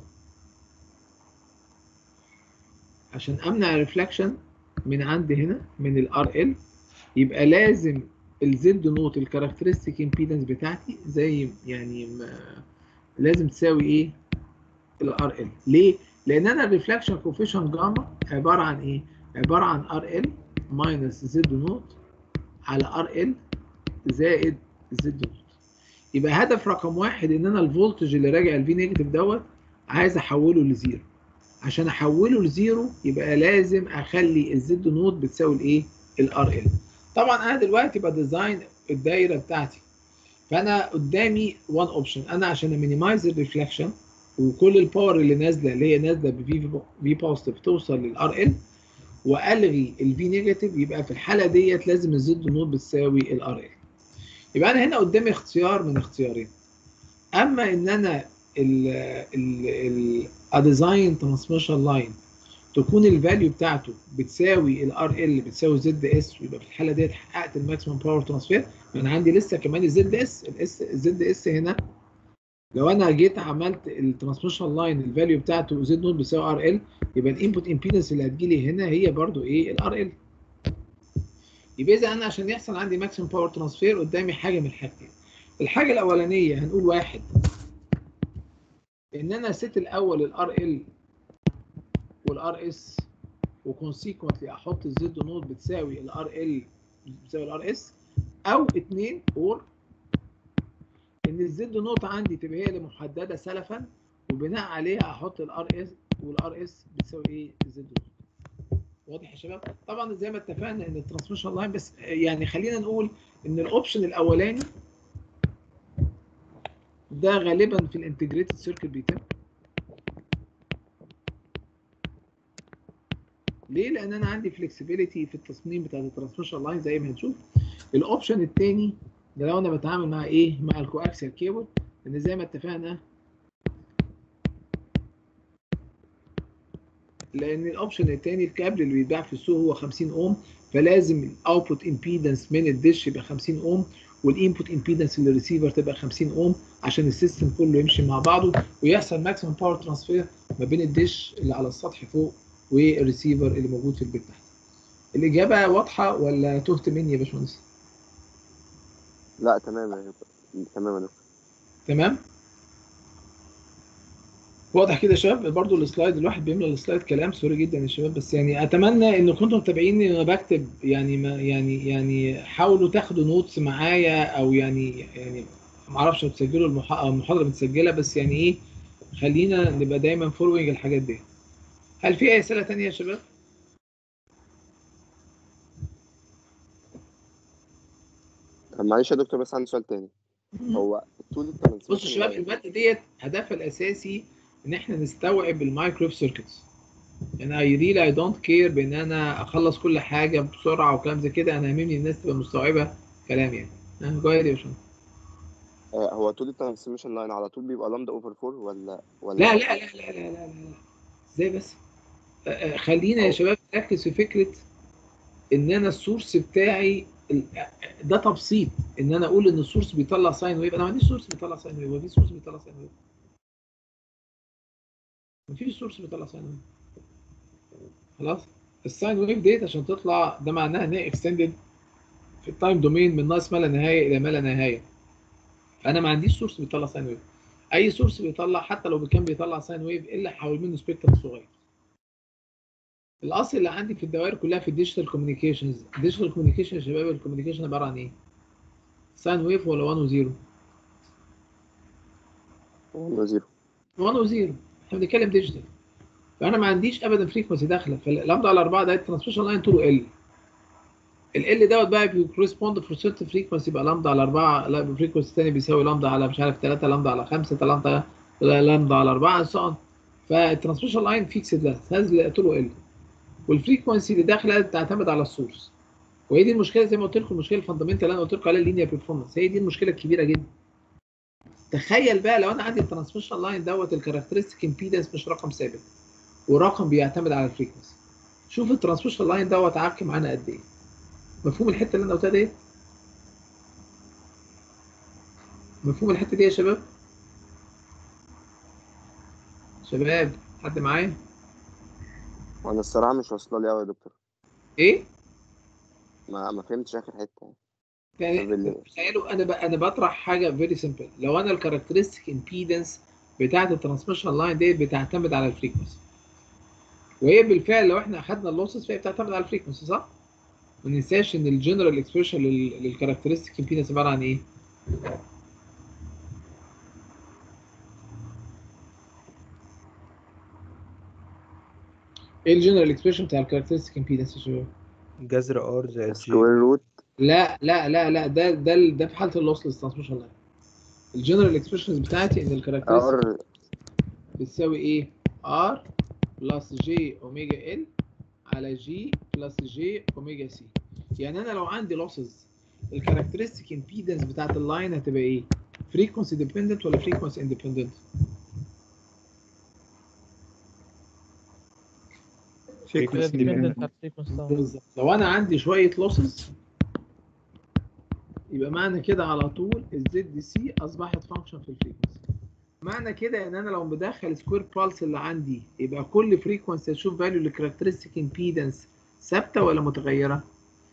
عشان امنع الريفلكشن من عندي هنا من الار ال يبقى لازم الزد نوت الكاركترستيك امبيدنس بتاعتي زي يعني ما لازم تساوي ايه الار ال ليه لان انا الريفلكشن كوفيشن جاما عباره عن ايه عباره عن ار ال ماينس زد نوت على ار ال زائد زد نوت يبقى هدف رقم واحد ان انا الفولتج اللي راجع الفي نيجاتيف دوت عايز احوله لزيرو عشان احوله لزيرو يبقى لازم اخلي الزد نوت بتساوي الايه الار ال طبعا انا دلوقتي بديزاين الدايره بتاعتي فانا قدامي وان اوبشن انا عشان امينيمايز الريفلكشن وكل الباور اللي نازله اللي هي نازله بفي في بوزيتيف توصل للار ال والغي الفي نيجاتيف يبقى في الحاله ديت لازم الزد نود بتساوي الار ال يبقى انا هنا قدامي اختيار من اختيارين اما ان انا ال ال اديزاين ترانسميشن لاين تكون الفاليو بتاعته بتساوي الار ال بتساوي زد اس ويبقى في الحاله ديت حققت الماكسيمم باور ترانسفير انا عندي لسه كمان الزد اس الاس الزد اس هنا لو انا جيت عملت الترانسميشن لاين الفاليو بتاعته زد نوت بيساوي ار ال يبقى الانبوت امبيدنس اللي هتجيلي هنا هي برضو ايه الار ال يبقى اذا انا عشان يحصل عندي ماكسيمم باور ترانسفير قدامي حاجه من الحاجتين الحاجه الاولانيه هنقول واحد ان انا ست الاول الار ال والار اس وكونسيكونتلي احط الزد نوت بتساوي الار ال بتساوي الار اس او اتنين اور ان الزد نوت عندي تبقى هي اللي محدده سلفا وبناء عليها احط الار اس والار اس بتساوي ايه الزد نوت واضح يا شباب طبعا زي ما اتفقنا ان الترانسميشن لاين بس يعني خلينا نقول ان الاوبشن الاولاني ده غالبا في الانتجريتد سيركت بيتم ليه؟ لان انا عندي فلكسبيليتي في التصميم بتاع الترانسميشن لاين زي ما هنشوف الاوبشن الثاني ده لو انا بتعامل مع ايه؟ مع الكواكسيال كيبل لان زي ما اتفقنا لان الاوبشن الثاني الكابل اللي بيتباع في السوق هو 50 اوم فلازم الاوتبوت امبيدنس من الدش يبقى 50 اوم والانبوت امبيدنس للريسيفر تبقى 50 اوم عشان السيستم كله يمشي مع بعضه ويحصل ماكسيمم باور ترانسفير ما بين الدش اللي على السطح فوق والريسيفر اللي موجود في البيت تحت. الاجابه واضحه ولا تهت مني يا باشمهندس؟ لا تمام يا دكتور. تمام يا دكتور تمام؟ واضح كده يا شباب برضو السلايد الواحد بيملى السلايد كلام سوري جدا يا شباب بس يعني اتمنى ان كنتم متابعيني وانا بكتب يعني ما يعني يعني حاولوا تاخدوا نوتس معايا او يعني يعني ما اعرفش لو تسجلوا المح- المحاضره متسجله بس يعني ايه خلينا نبقى دايما فولوينج الحاجات دي هل في اي اسئله تانية يا شباب؟ طب معلش يا دكتور بس عندي سؤال تاني هو طول الترانسميشن بصوا يا شباب الماده ديت هدفها الاساسي ان احنا نستوعب المايكرويف سيركتس يعني اي ريلي اي دونت كير بان انا اخلص كل حاجه بسرعه وكلام زي كده انا يهمني الناس تبقى مستوعبه كلام يعني ها، جو ahead يا باشمهندس آه، هو طول الترانسميشن لاين على طول بيبقى لامدا اوفر 4 ولا ولا لا لا لا لا لا لا لا لا ازاي بس آه، آه، خلينا يا شباب نركز في فكره ان انا السورس بتاعي ال- ده تبسيط ان انا اقول ان السورس بيطلع ساين ويف انا ما عنديش سورس بيطلع ساين ويف هو في سورس بيطلع ساين ويف مفيش سورس بيطلع ساين ويف خلاص الساين ويف ديت عشان تطلع ده معناها ان هي اكستندد في التايم دومين من ناقص ما لا نهايه الى ما لا نهايه انا ما عنديش سورس بيطلع ساين ويف اي سورس بيطلع حتى لو كان بيطلع ساين ويف الا حول منه سبيكترم صغير الاصل اللي عندي في الدوائر كلها في الديجيتال كوميونيكيشنز الديجيتال كوميونيكيشن يا شباب الكوميونيكيشن عباره عن ايه ساين ويف ولا 1 و0 ولا زيرو 1 و0 احنا بنتكلم ديجيتال فانا ما عنديش ابدا فريكونسي داخله فاللامدا على 4 ده الترانسميشن لاين طوله ال ال دوت بقى بيكورسبوند في سيرت فريكونسي يبقى لامدا على 4 لا بفريكونسي ثاني بيساوي لامدا على مش عارف 3 لامدا على 5 لامدا لامدا على 4 سو فالترانسميشن لاين فيكسد لاست هذا طوله ال والفريكونسي اللي داخله تعتمد على السورس وهي دي المشكله زي ما قلت لكم المشكله الفاندامنتال اللي انا قلت لكم عليها اللينير بيرفورمانس هي دي المشكله الكبيره جدا تخيل بقى لو انا عندي الترانسميشن لاين دوت الكاركترستيك امبيدنس مش رقم ثابت ورقم بيعتمد على الفريكونسي شوف الترانسميشن لاين دوت عك معانا قد ايه مفهوم الحته اللي انا قلتها ديت مفهوم الحته دي يا شباب شباب حد معايا وانا الصراحه مش واصله لي قوي يا دكتور ايه ما ما فهمتش اخر حته يعني طب ال- تخيلوا انا ب... انا بطرح حاجه فيري سمبل لو انا الكاركترستيك امبيدنس بتاعه الترانسميشن لاين ديت بتعتمد على الفريكونسي وهي بالفعل لو احنا اخدنا اللوسز فهي بتعتمد على الفريكونسي صح؟ ما ننساش ان الجنرال اكسبريشن للكاركترستيك امبيدنس عباره عن ايه؟ ايه الجنرال اكسبريشن بتاع الكاركترستيك امبيدنس يا شباب؟ جذر ار زائد سي سكوير روت لا لا لا لا ده ده ال- ده في حاله اللوسلس ترانسميشن لاين الجنرال اكسبريشنز بتاعتي ان الكاركترستيك ار بتساوي ايه ار بلس جي اوميجا ال على جي بلس جي اوميجا سي يعني انا لو عندي لوسز الكاركترستيك امبيدنس بتاعت اللاين هتبقى ايه فريكونسي ديبندنت ولا فريكونسي اندبندنت كده dependent على الفريكونسي طبعا بالظبط لو انا عندي شويه لوسز يبقى معنى كده على طول الزد دي سي اصبحت فانكشن في الفريكونسي معنى كده ان انا لو مدخل سكوير بالس اللي عندي يبقى كل فريكونسي اشوف فاليو للكاركترستيك امبيدنس ثابته ولا متغيره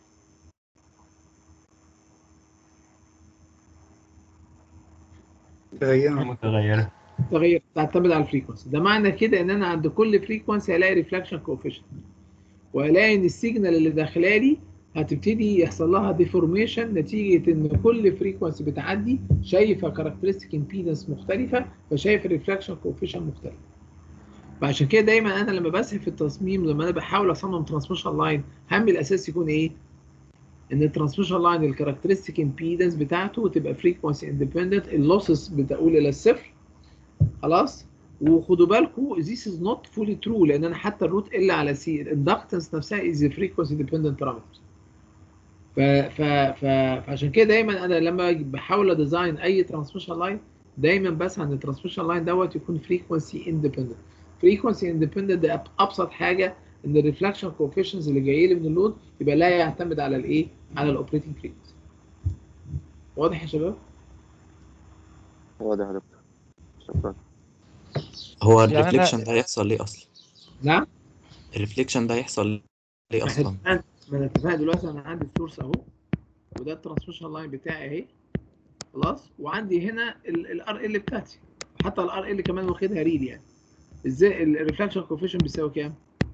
تغيرها متغيرة تغير تعتمد على الفريكونسي ده معنى كده ان انا عند كل فريكونسي هلاقي ريفلكشن كوفيشنت وهلاقي ان السيجنال اللي داخله لي هتبتدي يحصل لها ديفورميشن نتيجه ان كل فريكونسي بتعدي شايفه كاركترستيك امبيدنس مختلفه فشايف الريفلكشن كوفيشنت مختلف فعشان كده دايما انا لما بسعى في التصميم لما انا بحاول اصمم ترانسميشن لاين همي الاساسي يكون ايه؟ ان الترانسميشن لاين الكاركترستيك امبيدنس بتاعته تبقى فريكونسي اندبندنت اللوسز بتقول الى الصفر خلاص وخدوا بالكم this is not fully true لان انا حتى الروت ال على سي الاندكتنس نفسها is a frequency dependent parameter ف ف ف فعشان كده دايما انا لما بحاول اديزاين اي ترانسميشن لاين دايما بسعى ان الترانسميشن لاين دوت يكون فريكونسي اندبندنت فريكونسي اندبندنت ده ابسط حاجه ان الريفلكشن كوفيشنز اللي جاي لي من اللود يبقى لا يعتمد على الايه على الاوبريتنج فريكونسي واضح يا شباب واضح يا دكتور شكرا هو يعني أنا- الريفليكشن ده هيحصل ليه اصلا نعم الريفليكشن ده هيحصل ليه ما احنا اصلا اتفقنا ما انا اتفقنا دلوقتي انا عندي السورس اهو وده الترانسميشن لاين بتاعي اهي خلاص وعندي هنا الار ال بتاعتي حتى الار ال كمان واخدها ريل يعني ازاي الريفلكشن كوفيشن بيساوي كام؟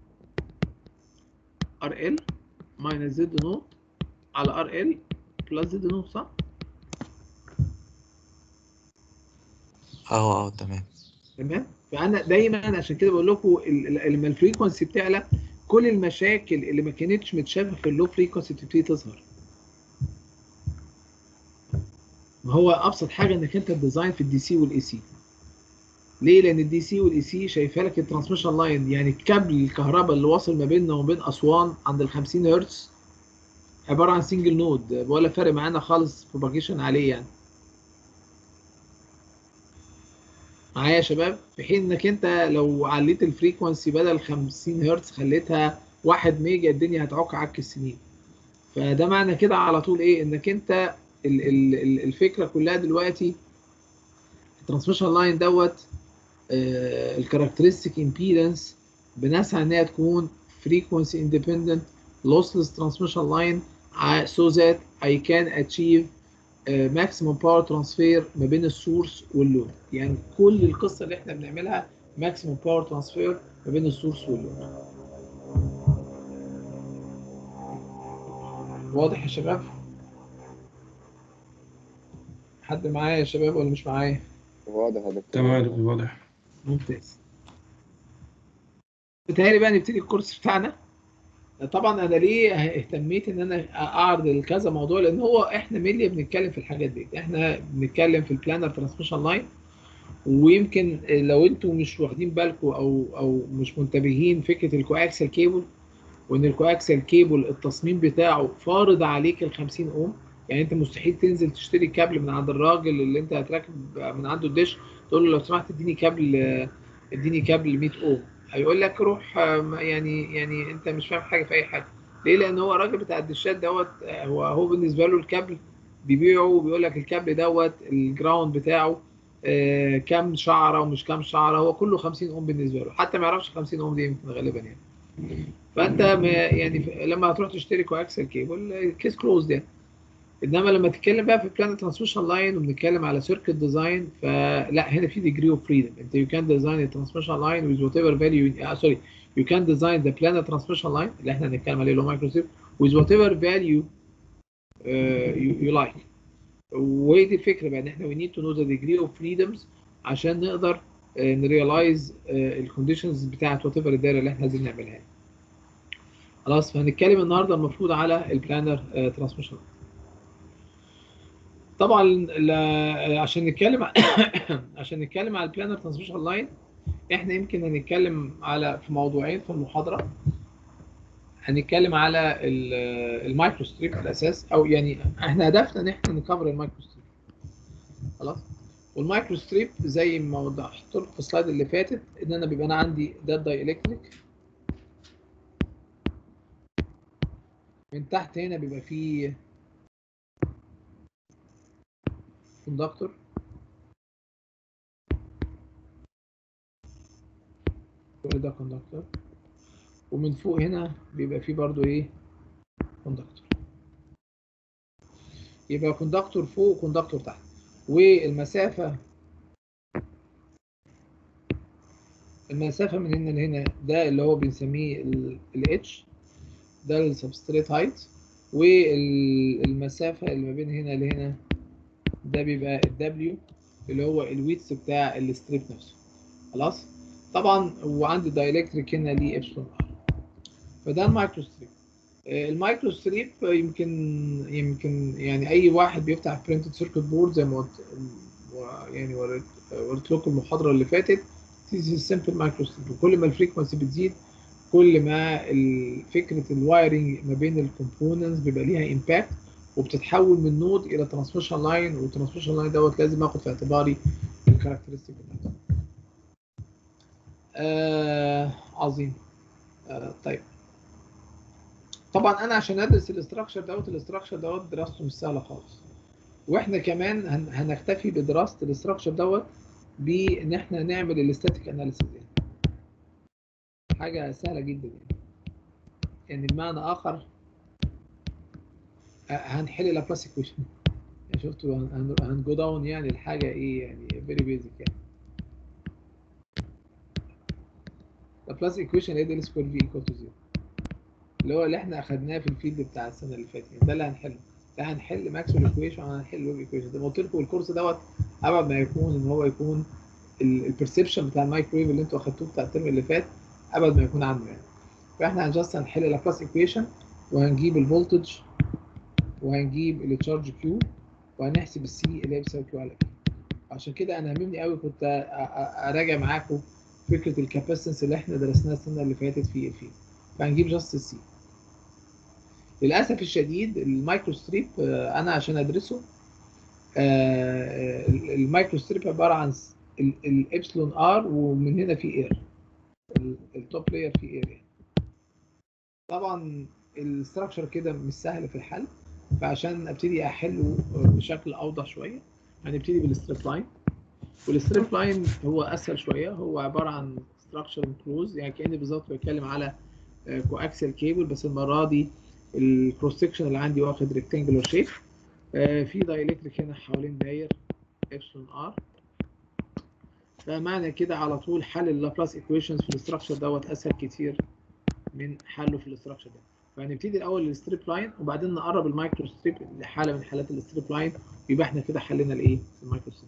ار ال ماينس زد نوت على ار ال بلس زد نوت صح؟ اه اه تمام تمام فانا دايما عشان كده بقول لكم ال- ال- لما الفريكونسي بتعلى كل المشاكل اللي ما كانتش متشافه في اللو فريكونسي بتبتدي تظهر ما هو ابسط حاجه انك انت الديزاين في الدي سي والاي سي ليه لان الدي سي والاي سي شايفه لك الترانسميشن لاين يعني كابل الكهرباء اللي واصل ما بيننا وما بين اسوان عند ال 50 هرتز عباره عن سنجل نود ولا فارق معانا خالص بروباجيشن عليه يعني معايا يا شباب في حين انك انت لو عليت الفريكونسي بدل 50 هرتز خليتها 1 ميجا الدنيا هتعك عك السنين فده معنى كده على طول ايه انك انت ال ال ال الفكره كلها دلوقتي الترانسميشن لاين دوت الكاركترستيك امبيدنس بنسعى ان هي تكون frequency independent lossless transmission line ع- so that I can achieve آه، maximum power transfer ما بين السورس واللود يعني كل القصه اللي احنا بنعملها maximum power transfer ما بين السورس واللود واضح يا شباب حد معايا يا شباب ولا مش معايا واضح يا دكتور تمام واضح ممتاز بتهيألي بقى نبتدي الكورس بتاعنا طبعا انا ليه اهتميت ان انا اعرض الكذا موضوع لان هو احنا مينلي بنتكلم في الحاجات دي احنا بنتكلم في البلانر ترانسميشن لاين ويمكن لو انتم مش واخدين بالكم او او مش منتبهين فكره الكواكسل كيبل وان الكواكسل كيبل التصميم بتاعه فارض عليك ال 50 اوم يعني انت مستحيل تنزل تشتري كابل من عند الراجل اللي انت هتركب من عنده الدش تقول له لو سمحت اديني كابل اديني كابل 100 اوم هيقول لك روح آه، يعني يعني انت مش فاهم حاجه في اي حاجه ليه لان هو الراجل بتاع الدشات دوت آه، هو هو بالنسبه له الكابل بيبيعه وبيقول لك الكابل دوت الجراوند بتاعه آه، كام شعره ومش كام شعره هو كله 50 اوم بالنسبه له حتى ما يعرفش 50 اوم دي يمكن غالبا يعني فانت ما يعني ف- لما هتروح تشتري كواكسل كيبل كيس كلوز يعني انما لما تتكلم بقى في بلان ترانسميشن لاين وبنتكلم على سيركت ديزاين فلا هنا في ديجري اوف فريدم انت يو كان ديزاين الترانسميشن لاين ويز وات ايفر فاليو سوري يو كان ديزاين ذا بلان ترانسميشن لاين اللي احنا هنتكلم عليه اللي هو مايكروسيف ويز وات ايفر فاليو يو لايك وهي دي الفكره بقى ان احنا وي نيد تو نو ذا ديجري اوف فريدمز عشان نقدر نريلايز الكونديشنز بتاعت وات ايفر الدايره اللي احنا عايزين نعملها خلاص فهنتكلم النهارده المفروض على البلانر ترانسميشن طبعا ل- عشان نتكلم ع- عشان نتكلم على البلانر ترانسميشن لاين احنا يمكن هنتكلم على في موضوعين في المحاضره هنتكلم على ال- المايكرو ستريب في الاساس او يعني احنا هدفنا ان احنا نكفر المايكرو ستريب خلاص والمايكرو ستريب زي ما وضحت لكم في السلايد اللي فاتت ان انا بيبقى انا عندي ده الداي الكتريك من تحت هنا بيبقى فيه كوندكتور كل ده كوندكتور ومن فوق هنا بيبقى فيه برضو ايه كوندكتور يبقى كوندكتور فوق وكوندكتور تحت والمسافة المسافة من هنا لهنا ده اللي هو بنسميه ال H ده السبستريت هايت والمسافة اللي ما بين هنا لهنا ده بيبقى ال W اللي هو الويتس بتاع الستريب نفسه خلاص طبعا وعندي دايلكتريك هنا ليه ابسلون ار فده المايكرو ستريب آه، المايكرو ستريب يمكن يمكن يعني اي واحد بيفتح برنتد سيركت بورد زي ما قلت و- يعني وريت وريت لكم المحاضره اللي فاتت تيجي سمبل مايكرو ستريب وكل ما الفريكونسي بتزيد كل ما ال- فكره الوايرنج ما بين الكومبوننتس بيبقى ليها امباكت وبتتحول من نود الى ترانسميشن لاين والترانسميشن لاين دوت لازم اخد في اعتباري الكاركترستيك بتاعته آه عظيم آه طيب طبعا انا عشان ادرس الاستراكشر دوت الاستراكشر دوت دراسته مش سهله خالص واحنا كمان هن- هنكتفي بدراسه الاستراكشر دوت بان احنا نعمل الاستاتيك اناليسيس يعني حاجه سهله جدا يعني يعني بمعنى اخر آه، هنحل لابلاس ايكويشن يعني شفتوا هن- هن- هنجو داون يعني الحاجه ايه يعني فيري بيزك يعني لابلاس ايكويشن ايه دي سكوير في ايكوال تو زيرو اللي هو اللي احنا اخدناه في الفيلد بتاع السنه اللي فاتت يعني ده اللي هنحله ده هنحل ماكسويل ايكويشن وهنحل ويب ايكويشن زي ما قلت لكم الكورس دوت ابعد ما يكون ان هو يكون البرسبشن بتاع المايكرويف اللي انتوا اخدتوه بتاع الترم اللي فات ابعد ما يكون عنه يعني فاحنا جاست هنحل لابلاس ايكويشن وهنجيب الفولتج وهنجيب التشارج كيو وهنحسب السي اللي هي بتساوي كيو على بي عشان كده انا هممني قوي كنت أ- أ- اراجع معاكم فكره الكاباسيتنس اللي احنا درسناها السنه اللي فاتت في الفيلد فهنجيب جاست السي للاسف الشديد المايكرو ستريب آه، انا عشان ادرسه آه، ال- المايكرو ستريب عباره عن س- ال- الابسلون ار ومن هنا في اير التوب لاير في اير يعني طبعا الاستراكشر كده مش سهل في الحل فعشان ابتدي احله بشكل اوضح شويه هنبتدي بالستريب لاين والستريب لاين هو اسهل شويه هو عباره عن ستراكشر كلوز يعني كاني بالظبط بتكلم على كواكسل كيبل بس المره دي الكروس سكشن اللي عندي واخد ريكتانجلر شيب في دايلكتريك هنا حوالين داير ابسلون ار فمعنى كده على طول حل اللابلاس ايكويشنز في الاستراكشر دوت اسهل كتير من حله في الاستراكشر ده فهنبتدي الاول الستريب لاين وبعدين نقرب المايكرو ستريب لحاله من حالات الستريب لاين يبقى احنا كده حلينا الايه المايكرو ستريب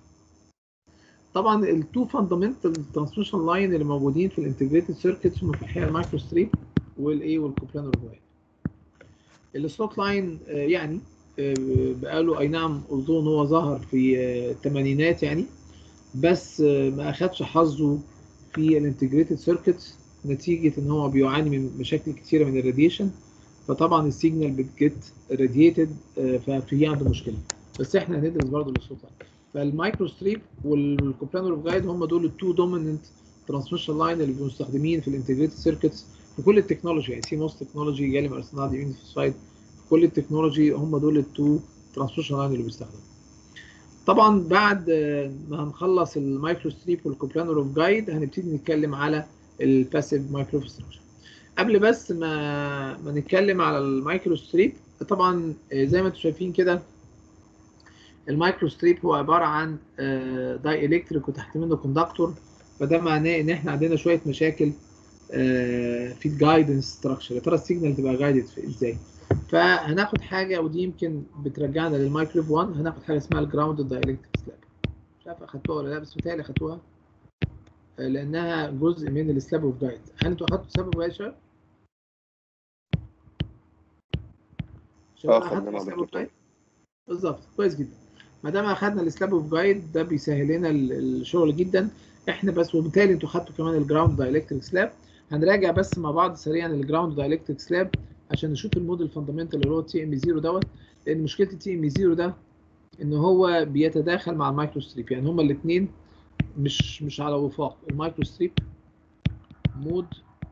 طبعا التو فاندامنتال ترانسميشن لاين اللي موجودين في الانتجريتد سيركتس هم في الحقيقه المايكرو ستريب والايه والكوبلانر واير السلوت لاين آه، يعني آه، بقاله اي نعم اظن هو ظهر في آه، الثمانينات يعني بس آه، ما اخدش حظه في الانتجريتد سيركتس نتيجه ان هو بيعاني من مشاكل كتيره من الراديشن فطبعا السيجنال بتجت راديتد ففي عنده مشكله بس احنا هندرس برضه الصوت فالمايكرو ستريب والكوبلانر اوف جايد هم دول التو دوميننت ترانسميشن لاين اللي بيبقوا مستخدمين في الانتجريتد سيركتس في كل التكنولوجي يعني سي موس تكنولوجي جاليوم ارسنال يونيت فوسفايد كل التكنولوجي هم دول التو ترانسميشن لاين اللي بيستخدموا طبعا بعد آه، ما هنخلص المايكرو ستريب والكوبلانر اوف جايد هنبتدي نتكلم على الباسيف مايكرو ستراكشر قبل بس ما ما نتكلم على المايكرو ستريب طبعا آه، زي ما انتم شايفين كده المايكرو ستريب هو عباره عن داي الكتريك وتحت منه كوندكتور فده معناه ان احنا عندنا شويه مشاكل آه، في الجايدنس ستراكشر يا ترى السيجنال تبقى جايدد ازاي فهناخد حاجه ودي يمكن بترجعنا للمايكرويف 1 هناخد حاجه اسمها الجراوند دايلكتريك سلاب مش عارف اخدتوها ولا لا بس متهيألي اخدتوها آه، لانها جزء من السلاب اوف جايد هل انتوا اخدتوا سلاب اوف جايد شباب؟ شباب اه، اخدتوا خدناها سلاب برضه. اوف جايد؟ بالظبط كويس جدا ما دام اخدنا السلاب اوف جايد ده بيسهل لنا ال- الشغل جدا احنا بس وبالتالي انتوا خدتوا كمان الجراوند دايلكتريك سلاب هنراجع بس مع بعض سريعا الجراوند دايلكتريك سلاب عشان نشوف الموديل فاندامنتال اللي هو تي ام 0 دوت لان مشكله التي ام 0 ده ان هو بيتداخل مع المايكرو ستريب يعني هما الاثنين مش مش على وفاق المايكرو ستريب مود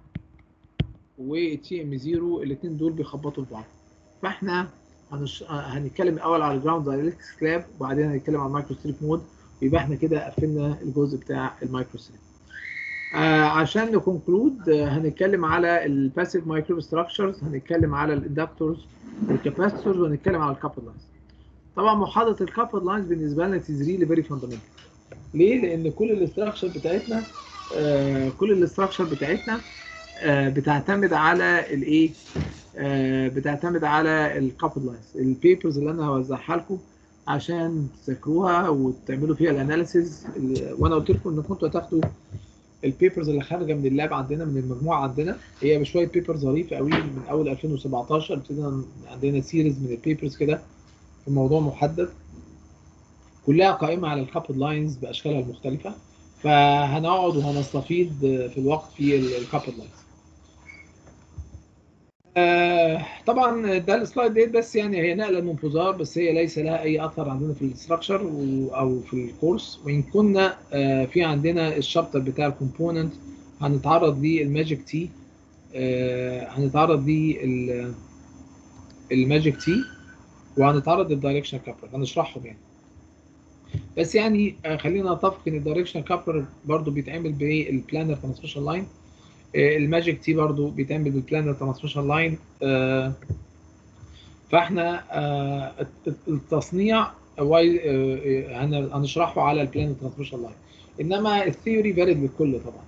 والتي ام 0 الاثنين دول بيخبطوا في بعض فاحنا هنش... هنتكلم الاول على الجراوند دايلكتريك سلاب وبعدين هنتكلم على المايكرو ستريب مود ويبقى احنا كده قفلنا الجزء بتاع المايكرو ستريب آه عشان نكونكلود آه هنتكلم على الباسيف مايكرو ستراكشرز هنتكلم على الاندكتورز والكاباسيتورز وهنتكلم على الكابل لاينز طبعا محاضره الكابل لاينز بالنسبه لنا تيز ريلي فيري فاندامنتال ليه؟ لان كل الاستراكشر بتاعتنا آه كل الاستراكشر بتاعتنا آه بتعتمد على الايه؟ آه بتعتمد على الكابل لاينز البيبرز اللي انا هوزعها لكم عشان تذاكروها وتعملوا فيها الاناليسيز وانا قلت لكم ان كنتوا هتاخدوا البيبرز اللي خارجه من اللاب عندنا من المجموعه عندنا هي بشويه بيبر ظريفه قوي من اول 2017 ابتدينا عندنا سيريز من البيبرز كده في موضوع محدد كلها قائمه على الكابل لاينز باشكالها المختلفه فهنقعد وهنستفيد في الوقت في الكابل لاينز آه طبعا ده السلايد ديت بس يعني هي نقله من انفجار بس هي ليس لها اي اثر عندنا في الاستراكشر او في الكورس وان كنا آه في عندنا الشابتر بتاع الكومبوننت هنتعرض للماجيك تي آه هنتعرض للماجيك تي وهنتعرض للدايركشن كابلر هنشرحهم يعني بس يعني آه خلينا نتفق ان الدايركشن كابلر برضو بيتعمل بالبلانر ترانسميشن لاين الماجيك تي برضو بيتعمل بالبلانر ترانسميشن لاين فاحنا آه التصنيع هنشرحه على البلانر ترانسميشن لاين انما الثيوري فارد للكل طبعا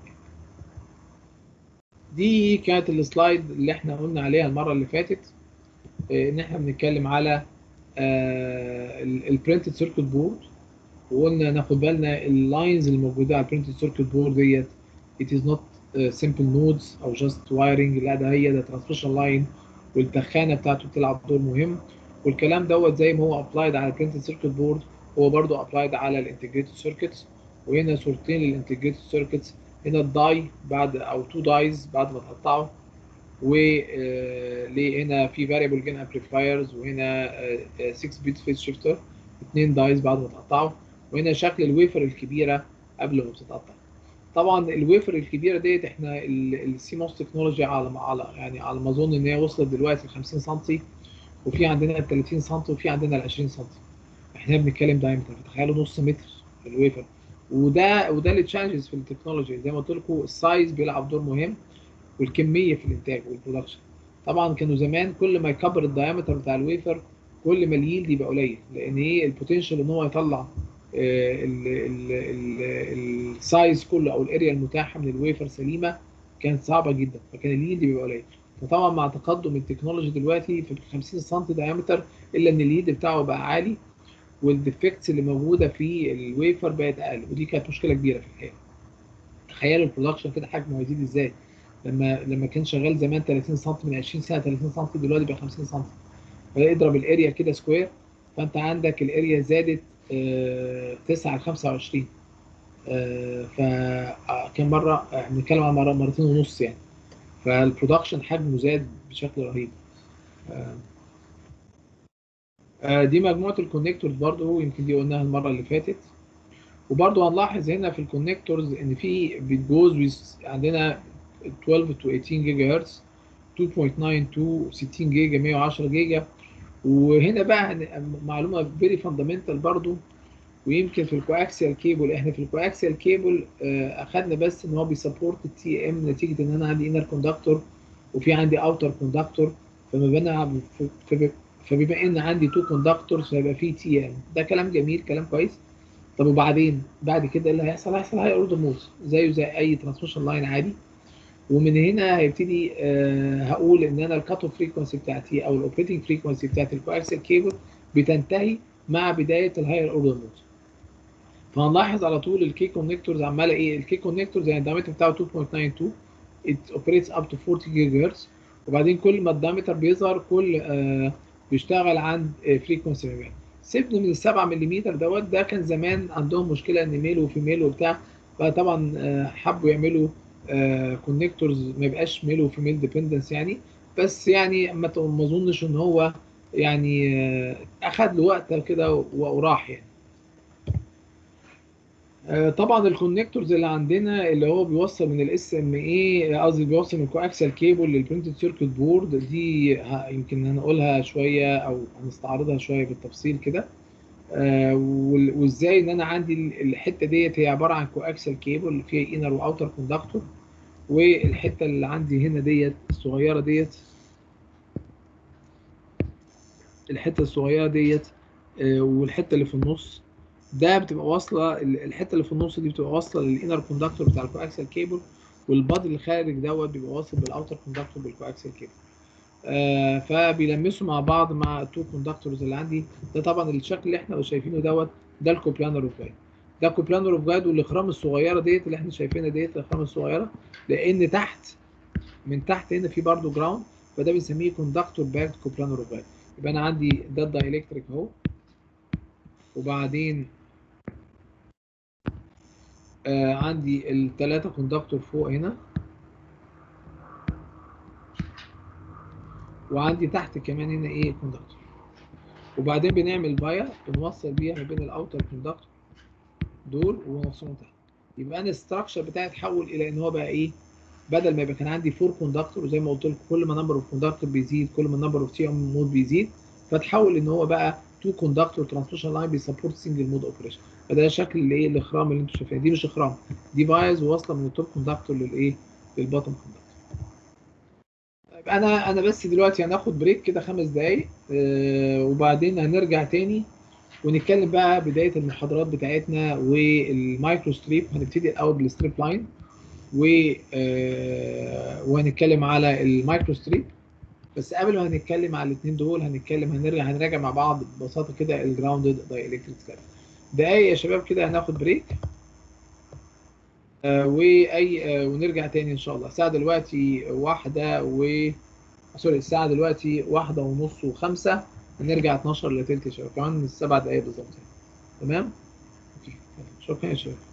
دي كانت السلايد اللي احنا قلنا عليها المره اللي فاتت ان احنا بنتكلم على البرنتد سيركت بورد وقلنا ناخد بالنا اللاينز الموجوده على البرنتد سيركت بورد ديت it is not سمبل نودز او جاست وايرنج لا ده هي ده ترانسميشن لاين والتخانه بتاعته بتلعب دور مهم والكلام دوت زي ما هو ابلايد على البرنتد سيركت بورد هو برضو ابلايد على الانتجريتد سيركتس وهنا صورتين للانتجريتد سيركتس هنا الداي بعد او تو دايز بعد ما تقطعوا وليه هنا في فاريبل جين امبليفايرز وهنا 6 بيت فيس شيفتر اثنين دايز بعد ما تقطعوا وهنا شكل الويفر الكبيره قبل ما بتتقطع طبعا الويفر الكبيره ديت احنا السي موس تكنولوجي على على يعني على ما اظن ان هي وصلت دلوقتي ل 50 سم وفي عندنا ال 30 سم وفي عندنا ال 20 سم احنا بنتكلم دايمتر فتخيلوا نص متر في الويفر وده وده اللي تشالنجز في التكنولوجي زي ما قلت لكم السايز بيلعب دور مهم والكميه في الانتاج والبرودكشن طبعا كانوا زمان كل ما يكبر الدايمتر بتاع الويفر كل ما اليلد يبقى قليل لان ايه البوتنشال ان هو يطلع السايز كله او الاريا المتاحه من الويفر سليمه كانت صعبه جدا فكان اليلد بيبقى قليل فطبعا مع تقدم التكنولوجي دلوقتي في 50 سم دايمتر الا ان اليلد بتاعه بقى عالي والديفكتس اللي موجوده في الويفر بقت اقل ودي كانت مشكله كبيره في الحقيقه تخيلوا البرودكشن كده حجمه هيزيد ازاي لما لما كان شغال زمان 30 سم من 20 سنه 30 سم دلوقتي بقى 50 سم فاضرب الاريا كده سكوير فانت عندك الاريا زادت 9 ل 25 فكان مره بنتكلم عن مرة مرتين ونص يعني فالبرودكشن حجمه زاد بشكل رهيب دي مجموعه الكونكتورز برضو يمكن دي قلناها المره اللي فاتت وبرضو هنلاحظ هنا في الكونكتورز ان في بتجوز عندنا 12 تو 18 جيجا هرتز 2.92 60 جيجا 110 جيجا وهنا بقى معلومه فيري فاندامنتال برضو ويمكن في الكواكسيال كيبل احنا في الكواكسيال كيبل اخدنا بس ان هو بيسبورت التي ام نتيجه ان انا عندي انر كوندكتور وفي عندي اوتر كوندكتور فما بنا فبما ان عندي تو كوندكتورز فيبقى في تي ام ده كلام جميل كلام كويس طب وبعدين بعد كده اللي هيحصل هيحصل هاي اوردر موز زيه زي اي ترانسميشن لاين عادي ومن هنا هيبتدي آه هقول ان انا الكات اوف فريكونسي بتاعتي او الاوبريتنج فريكونسي بتاعت الكواكسيال كيبل بتنتهي مع بدايه الهاير اوردر مود فهنلاحظ على طول الكي كونكتورز عماله ايه الكي كونكتورز يعني الدايمتر بتاعه 2.92 it operates up to 40 جيجا هرتز وبعدين كل ما الدايمتر بيظهر كل آه بيشتغل عند فريكونسي سيبنا من السبعة ملم دوت ده كان زمان عندهم مشكله ان ميل وفيميل وبتاع فطبعا آه، حبوا يعملوا كونكتورز ما يبقاش ميل وفيميل ديبندنس يعني بس يعني ما ت- ما اظنش ان هو يعني آه، اخد له وقت كده و- وراح يعني آه، طبعا الكونكتورز اللي عندنا اللي هو بيوصل من الاس ام اي قصدي بيوصل من الكواكسيال كيبل للبرنتد سيركت بورد دي ه- يمكن هنقولها شويه او هنستعرضها شويه بالتفصيل كده آه، وال- وازاي ان انا عندي ال- الحته ديت هي عباره عن كواكسيال كيبل فيها انر واوتر كوندكتور والحته اللي عندي هنا ديت الصغيره ديت الحته الصغيره ديت آه، والحته اللي في النص ده بتبقى واصله ال- الحته اللي في النص دي بتبقى واصله للانر كوندكتور بتاع الكواكسيال كيبل والبادي اللي خارج دوت بيبقى واصل بالاوتر كوندكتور بالكواكسيال كيبل آه فبيلمسوا مع بعض مع التو كوندكتورز اللي عندي ده طبعا الشكل اللي احنا شايفينه دوت ده الكوبلانر اوف جايد ده كوبلانر اوف جايد والاخرام الصغيره ديت اللي احنا شايفينها ديت الاخرام الصغيره لان تحت من تحت هنا في برضه جراوند فده بنسميه كوندكتور باكد كوبلانر اوف جايد يبقى انا عندي ده الدايلكتريك اهو وبعدين آه عندي الثلاثه كوندكتور فوق هنا وعندي تحت كمان هنا ايه كوندكتور وبعدين بنعمل باير بنوصل بيها ما بين الاوتر كوندكتور دول ونوصلهم تحت يبقى انا الستراكشر بتاعي اتحول الى ان هو بقى ايه بدل ما يبقى كان عندي 4 كوندكتور وزي ما قلت لكم كل ما نمبر اوف كوندكتور بيزيد كل ما نمبر اوف تي ام مود بيزيد فتحول ان هو بقى 2 كوندكتور ترانسميشن لاين بيسبورت سنجل مود اوبريشن فده شكل الايه الاخرام اللي انتم شايفينها دي مش اخرام دي فايز واصله من التوب كوندكتور للايه للباتم كوندكتور طيب انا انا بس دلوقتي هناخد بريك كده خمس دقايق آه وبعدين هنرجع تاني ونتكلم بقى بدايه المحاضرات بتاعتنا والمايكرو ستريب هنبتدي الاول بالستريب لاين و آه وهنتكلم على المايكرو ستريب بس قبل ما هنتكلم على الاثنين دول هنتكلم هنرجع هنراجع مع بعض ببساطه كده الجراوندد دايلكتريك سيركت دقايق يا شباب كده هناخد بريك آه واي آه ونرجع تاني ان شاء الله الساعه دلوقتي واحدة و سوري الساعه دلوقتي واحدة ونص وخمسة هنرجع 12 لتلت يا شباب كمان سبع دقايق بالظبط تمام أوكي. شكرا يا شباب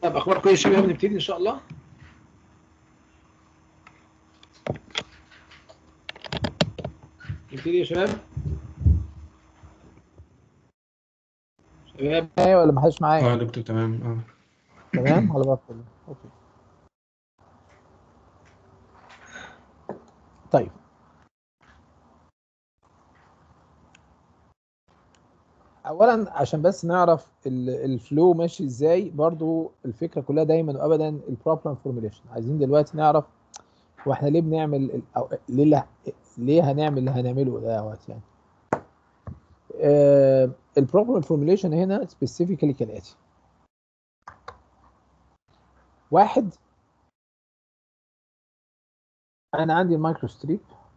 طب اخبار كل الشباب نبتدي ان شاء الله نبتدي يا شباب شباب معايا ولا ما حدش معايا اه يا دكتور تمام اه تمام على بعض كله اوكي طيب اولا عشان بس نعرف ال- الفلو ماشي ازاي برضو الفكره كلها دايما وابدا البروبلم فورميليشن عايزين دلوقتي نعرف هو احنا ليه بنعمل ال- أو ليه اللي- ليه هنعمل اللي هنعمله دوت يعني البروبلم فورميليشن هنا سبيسيفيكالي كالاتي واحد انا عندي المايكرو ستريب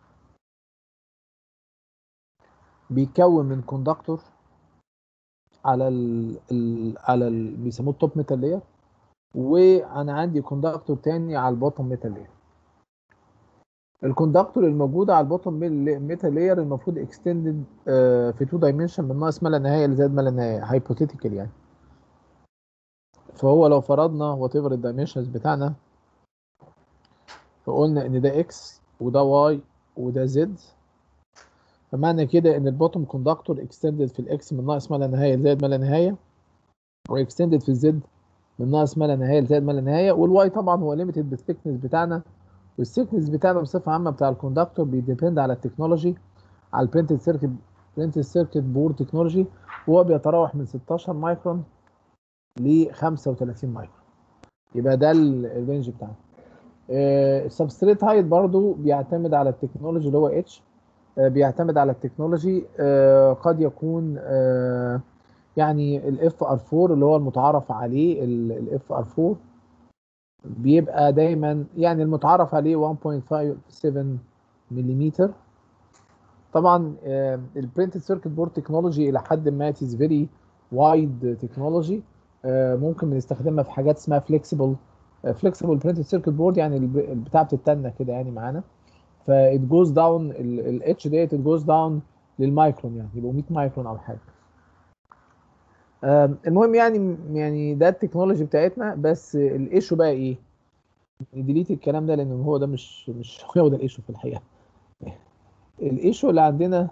بيتكون من كوندكتور على ال ال على ال بيسموه التوب ميتال لاير وانا عندي كوندكتور تاني على البوتوم ميتال لاير الكوندكتور الموجود على البوتوم ميتال لاير المفروض اكستندد في تو دايمنشن من ناقص ما لا نهايه لزائد ما لا نهايه هايبوثيتيكال يعني فهو لو فرضنا وات ايفر الدايمنشنز بتاعنا فقلنا ان ده اكس وده واي وده زد فمعنى كده ان البوتوم كوندكتور اكستندد في الاكس من ناقص ما لا نهايه لزائد ما لا نهايه واكستندد في الزد من ناقص ما لا نهايه لزائد ما لا نهايه والواي طبعا هو ليميتد بالثيكنس بتاعنا والثيكنس بتاعنا بصفه عامه بتاع الكوندكتور بيديبند على التكنولوجي على البرنتد سيركت برنتد سيركت بورد تكنولوجي وهو بيتراوح من 16 مايكرون ل 35 مايكرون يبقى ده ال- الرينج بتاعنا السبستريت هايت برضو بيعتمد على التكنولوجي اللي هو اتش بيعتمد على التكنولوجي آه، قد يكون آه، يعني الاف ار 4 اللي هو المتعارف عليه الاف ار 4 بيبقى دايما يعني المتعارف عليه 1.57 ملم طبعا البرنتد سيركت بورد تكنولوجي الى حد ما it is very wide تكنولوجي ممكن بنستخدمها في حاجات اسمها فليكسيبل فليكسيبل برنتد سيركت بورد يعني الب- البتاع بتتنى كده يعني معانا فات جوز داون الاتش ديت ات جوز داون للمايكرون يعني يبقوا 100 مايكرون او حاجه آم، المهم يعني يعني ده التكنولوجي بتاعتنا بس الايشو بقى ايه؟ نديليت الكلام ده لان هو ده مش مش هو ده الايشو في الحقيقه الايشو اللي عندنا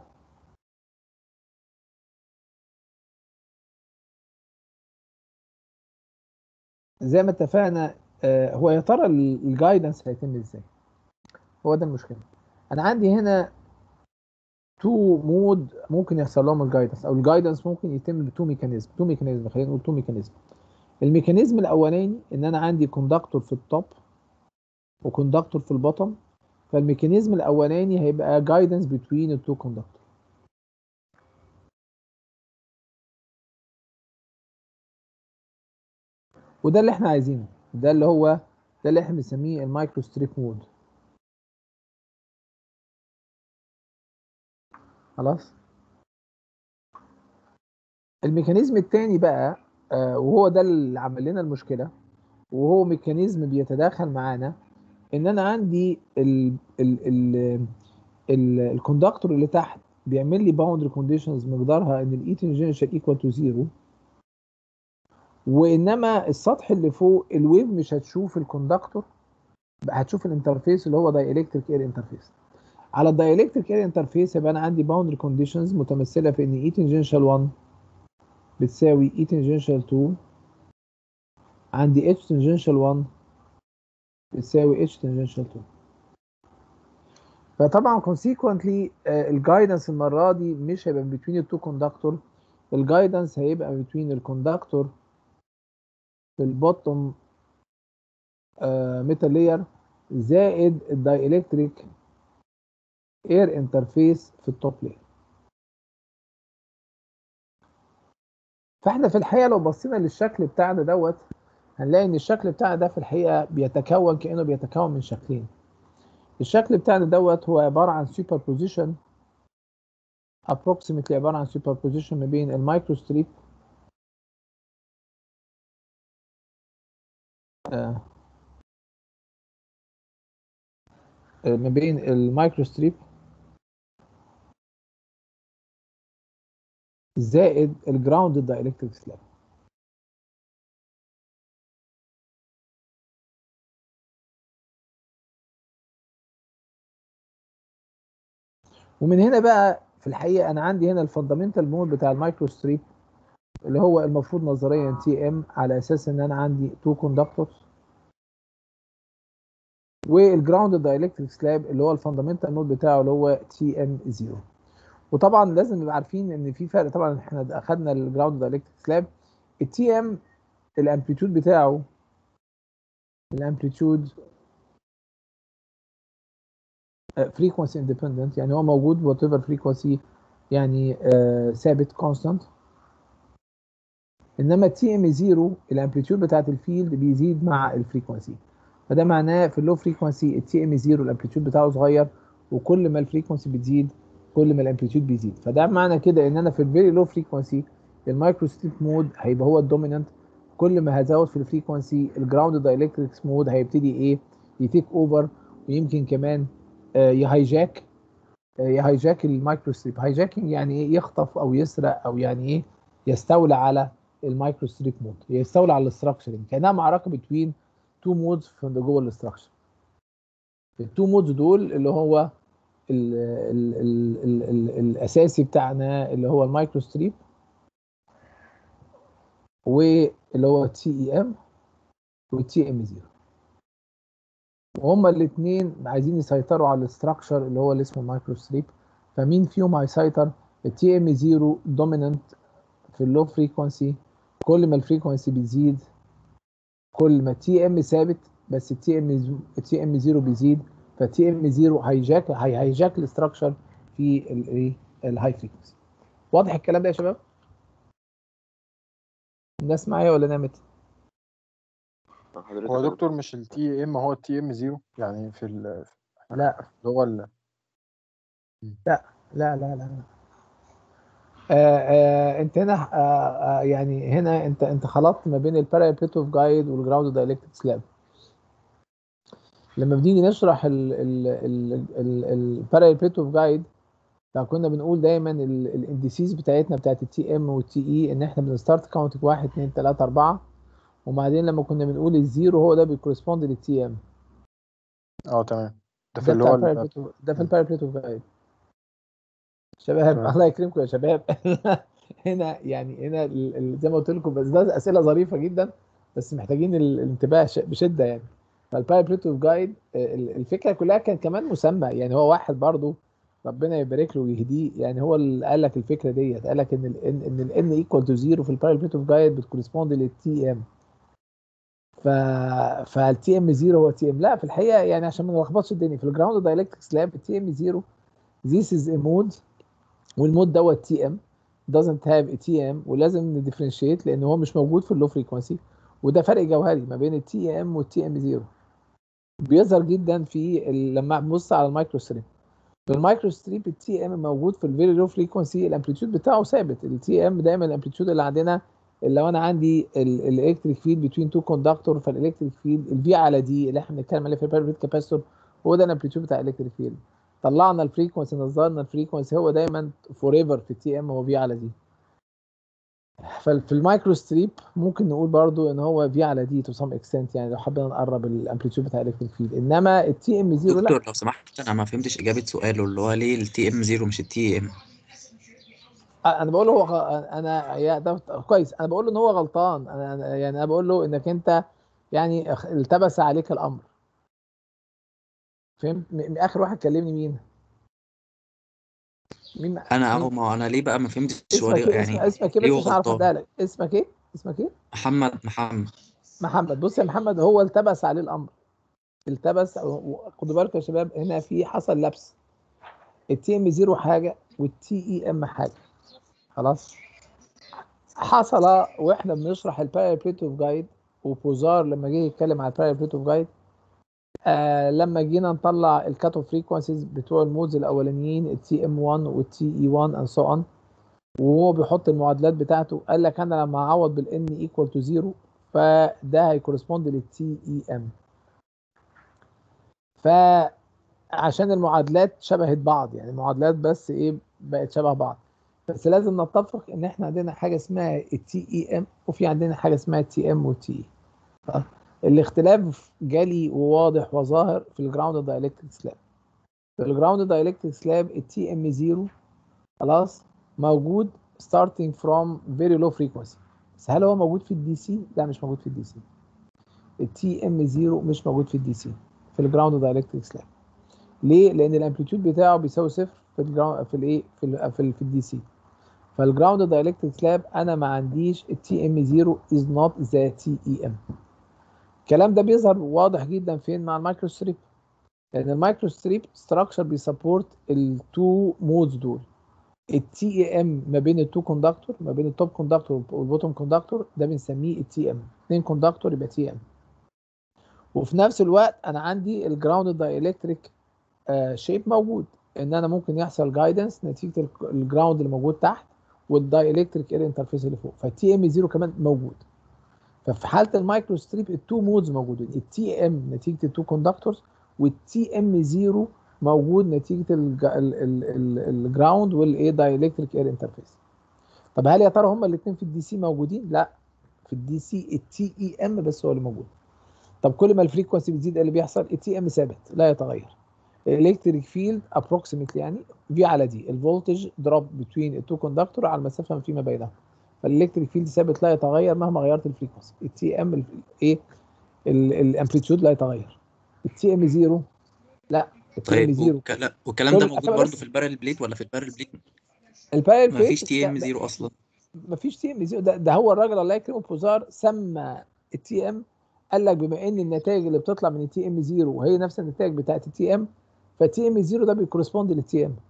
زي ما اتفقنا آه، هو يا ترى الجايدنس هيتم ازاي؟ هو ده المشكله انا عندي هنا تو مود ممكن يحصل لهم الجايدنس او الجايدنس ممكن يتم بتو ميكانيزم تو ميكانيزم خلينا نقول تو ميكانيزم الميكانيزم الاولاني ان انا عندي كوندكتور في التوب وكوندكتور في البطن فالميكانيزم الاولاني هيبقى جايدنس بتوين التو كوندكتور وده اللي احنا عايزينه ده اللي هو ده اللي احنا بنسميه المايكرو ستريب مود خلاص الميكانيزم التاني بقى آه، وهو ده اللي عمل لنا المشكله وهو ميكانيزم بيتداخل معانا ان انا عندي ال ال ال ال الكوندكتور اللي تحت بيعمل لي باوندري كونديشنز مقدارها ان الاي تنجنشال ايكوال تو زيرو وانما السطح اللي فوق الويف مش هتشوف الكوندكتور هتشوف الانترفيس اللي هو دايلكتريك اير انترفيس على الدايلكتريك اير انترفيس يبقى انا عندي باوندري كونديشنز متمثله في ان اي تنجنشال 1 بتساوي اي تنجنشال 2 عندي اتش تنجنشال 1 بتساوي اتش تنجنشال 2 فطبعا consequently الجايدنس المره دي مش هيبقى between التو كوندكتور الجايدنس هيبقى between الكوندكتور في البوتوم ميتال لاير زائد الدايلكتريك اير انترفيس في التوب لاير فاحنا في الحقيقه لو بصينا للشكل بتاعنا دوت هنلاقي ان الشكل بتاعنا ده في الحقيقه بيتكون كانه بيتكون من شكلين الشكل بتاعنا دوت هو عباره عن سوبر بوزيشن approximately عباره عن سوبر بوزيشن ما بين المايكرو ستريب آه آه، ما بين المايكرو ستريب زائد الجراوند دايلكتريك سلاب ومن هنا بقى في الحقيقه انا عندي هنا الفاندامنتال مود بتاع المايكرو ستريب اللي هو المفروض نظريا تي ام على اساس ان انا عندي تو كوندكتورز والجراوند دايلكتريك سلاب اللي هو الفاندامنتال مود بتاعه اللي هو تي ام 0 وطبعا لازم نبقى عارفين ان في فرق طبعا احنا اخدنا الجراوند دايلكتريك سلاب التي ام الامبليتيود بتاعه الامبليتيود فريكونسي اندبندنت يعني هو موجود وات ايفر فريكونسي يعني آه، ثابت كونستانت انما التي ام 0 الامبليتيود بتاعت الفيلد بيزيد مع الفريكونسي فده معناه في اللو فريكونسي التي ام 0 الامبليتيود بتاعه صغير وكل ما الفريكونسي بتزيد كل ما الامبليتيود بيزيد فده معنى كده ان انا في الفيري لو فريكونسي المايكرو ستريب مود هيبقى هو الدومينانت كل ما هزود في الفريكونسي الجراوند دايلكتريكس مود هيبتدي ايه يتيك اوفر ويمكن كمان آه، يهايجاك آه، يهايجاك المايكرو ستريب هايجاكينج يعني ايه يخطف او يسرق او يعني ايه يستولى على المايكرو ستريب مود يستولى على الاستراكشرنج كانها معركه بين تو مودز في جوه الاستراكشر التو مودز دول اللي هو ال ال ال ال ال الاساسي بتاعنا اللي هو المايكرو ستريب واللي هو تي اي ام والتي ام 0 وهما الاثنين عايزين يسيطروا على الاستراكشر اللي هو اللي اسمه مايكرو ستريب فمين فيهم هيسيطر التي ام 0 دوميننت في اللو فريكونسي كل ما الفريكونسي بتزيد كل ما تي ام ثابت بس التي ام التي ام 0 بيزيد فالتي ام 0 هيجاك هي هيجاك الاستراكشر في الايه الهاي فريكونسي واضح الكلام ده يا شباب الناس معايا ولا نامت حضرتك هو يا دكتور مش التي ام هو التي ام 0 يعني في ال- لا اللي هو ال- لا لا لا لا آه آه انت هنا آه آه يعني هنا انت انت خلطت ما بين البارابيت اوف جايد والجراوند دايلكتريك سلاب لما بنيجي نشرح البارابيت اوف جايد فكنا بنقول دايما الانديسيز بتاعتنا بتاعت التي ام والتي اي ان احنا بنستارت كاونتنج 1 2 3 4 وبعدين لما كنا بنقول الزيرو هو ده بيكورسبوند للتي ام اه تمام ده في ده اللي بتاع هو ال- البارابيت اوف- ده في البارابيت اوف جايد شباب تمام. الله يكرمكم يا شباب هنا يعني هنا ال- ال- زي ما قلت لكم بس ده اسئله ظريفه جدا بس محتاجين ال- الانتباه ش- بشده يعني فالبارابيت اوف جايد الفكره كلها كان كمان مسمى يعني هو واحد برضو ربنا يبارك له ويهديه يعني هو اللي قال لك الفكره ديت قال لك ان ال ان ان الان ايكوال تو زيرو في البارابيت اوف جايد بتكورسبوند للتي ام ف فالتي ام 0 هو تي ام لا في الحقيقه يعني عشان ما نلخبطش الدنيا في الجراوند دايلكتريك سلاب التي ام 0 this is a mode والمود دوت تي ام doesn't have a تي ام ولازم نديفرنشيت لان هو مش موجود في اللو فريكونسي وده فرق جوهري ما بين التي ام والتي ام 0 بيظهر جدا في ال- لما تبص على المايكرو ستريب في المايكرو ستريب التي ام موجود في الفيري لو فريكونسي الامبليتيود بتاعه ثابت التي ام دايما الامبليتيود اللي عندنا اللي لو انا عندي الالكتريك فيلد بتوين تو كوندكتور فالالكتريك فيلد الفي على دي اللي احنا بنتكلم عليه في الباربيت كاباسيتور هو ده الامبليتيود بتاع الالكتريك فيلد طلعنا الفريكونسي نظرنا الفريكونسي هو دايما فور ايفر في التي ام هو في على دي ففي المايكرو ستريب ممكن نقول برضو ان هو في على دي تو سام اكستنت يعني لو حبينا نقرب الامبليتيود بتاع الالكتريك فيلد انما التي ام 0 لا دكتور لو سمحت انا ما فهمتش اجابه سؤاله اللي هو ليه التي ام 0 مش التي ام انا بقول له هو غ... انا يا ده كويس انا بقول له ان هو غلطان انا أنا- يعني انا بقول له انك انت يعني اخ- التبس عليك الامر فهمت م- م- اخر واحد كلمني مين مين انا مين اهو ما انا ليه بقى ما فهمتش هو اسمك ليه ايه اسمك, يعني اسمك ايه ليه بس هو مش عارف غلطان اديها لك اسمك ايه اسمك ايه محمد محمد محمد بص يا محمد هو التبس عليه الامر التبس و- و- خدوا بالكم يا شباب هنا في حصل لبس التي ام 0 حاجه والتي اي ام حاجه خلاص حصل واحنا بنشرح البارابليت اوف جايد وبوزار لما جه يتكلم على البارابليت اوف جايد آه لما جينا نطلع الكات اوف فريكونسيز بتوع المودز الاولانيين التي ام 1 والتي اي 1 اند سو اون وهو بيحط المعادلات بتاعته قال لك انا لما اعوض بالان ايكوال تو 0 فده هيكورسبوند للتي اي ام فعشان المعادلات شبهت بعض يعني المعادلات بس ايه بقت شبه بعض بس لازم نتفق ان احنا عندنا حاجه اسمها التي اي ام وفي عندنا حاجه اسمها التي ام والتي اي الاختلاف جلي وواضح وظاهر في الجراوند دايلكتريك سلاب في الجراوند دايلكتريك سلاب التي ام 0 خلاص موجود starting from very low frequency بس هل هو موجود في الدي سي؟ لا مش موجود في الدي سي التي ام 0 مش موجود في الدي سي في الجراوند دايلكتريك سلاب ليه؟ لان الامبليتيود بتاعه بيساوي صفر في الجراوند في الايه في ال في, ال في الدي سي فالجراوند دايلكتريك سلاب انا ما عنديش التي ام 0 از نوت ذا تي اي ام الكلام ده بيظهر واضح جدا فين مع المايكرو ستريب لان المايكرو ستريب ستراكشر بيسبورت التو مودز دول التي اي ام ما بين التو كوندكتور ما بين التوب كوندكتور والبوتوم كوندكتور ده بنسميه التي ام اثنين كوندكتور يبقى تي ام وفي نفس الوقت انا عندي الجراوند دايلكتريك شيب موجود ان انا ممكن يحصل جايدنس نتيجه الجراوند اللي موجود تحت والدايلكتريك اير انترفيس اللي فوق فالتي ام 0 كمان موجود ففي حاله المايكرو ستريب التو مودز موجودين التي ام نتيجه التو كوندكتورز والتي ام 0 موجود نتيجه الجراوند والايه دايلكتريك اير انترفيس طب هل يا ترى هما الاثنين في الدي سي موجودين لا في الدي سي التي اي ام بس هو اللي موجود طب كل ما الفريكونسي بتزيد إيه اللي بيحصل التي ام ثابت لا يتغير الالكتريك فيلد ابروكسيمتلي يعني في على دي الفولتج دروب بتوين التو كوندكتور على المسافه فيما بينهم فالالكتريك فيلد ثابت لا يتغير مهما غيرت الفريكونسي التي ام ايه الامبليتيود لا يتغير التي ام 0 لا التي ام طيب 0 وك- والكلام ده كل- موجود أنا برضه بس- في البارل بليت ولا في البارل بليت الباير ما فيش تي ام 0 اصلا ما فيش تي ام 0 ده, ده هو الراجل الله يكرمه بوزار سمى التي ام قال لك بما ان النتائج اللي بتطلع من التي ام 0 هي نفس النتائج بتاعت التي ام فالتي ام 0 ده بيكورسبوند للتي ام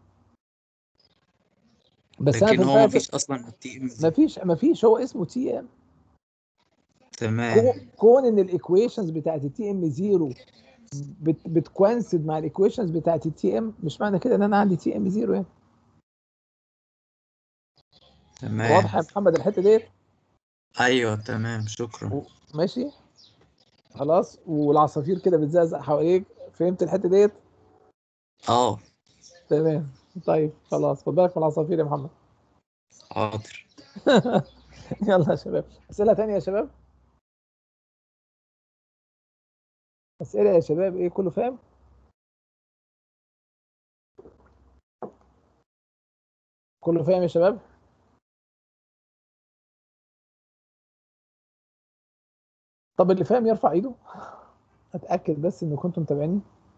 بس انا في لكن هو ما الباير فيش اصلا تي ام ما 0 فيش ما فيش هو اسمه تي ام تمام كون ان الايكويشنز بتاعت التي ام 0 بت بتكوانسد مع الايكويشنز بتاعت التي ام مش معنى كده ان انا عندي تي ام 0 يعني تمام واضحه يا محمد الحته ديت ايوه تمام شكرا ماشي خلاص والعصافير كده بتزقزق حواليك فهمت الحته ديت اه تمام طيب خلاص خد بالك من العصافير يا محمد حاضر يلا يا شباب اسئله تانية يا شباب اسئله يا شباب ايه كله فاهم كله فاهم يا شباب طب اللي فاهم يرفع ايده اتاكد بس ان كنتم متابعيني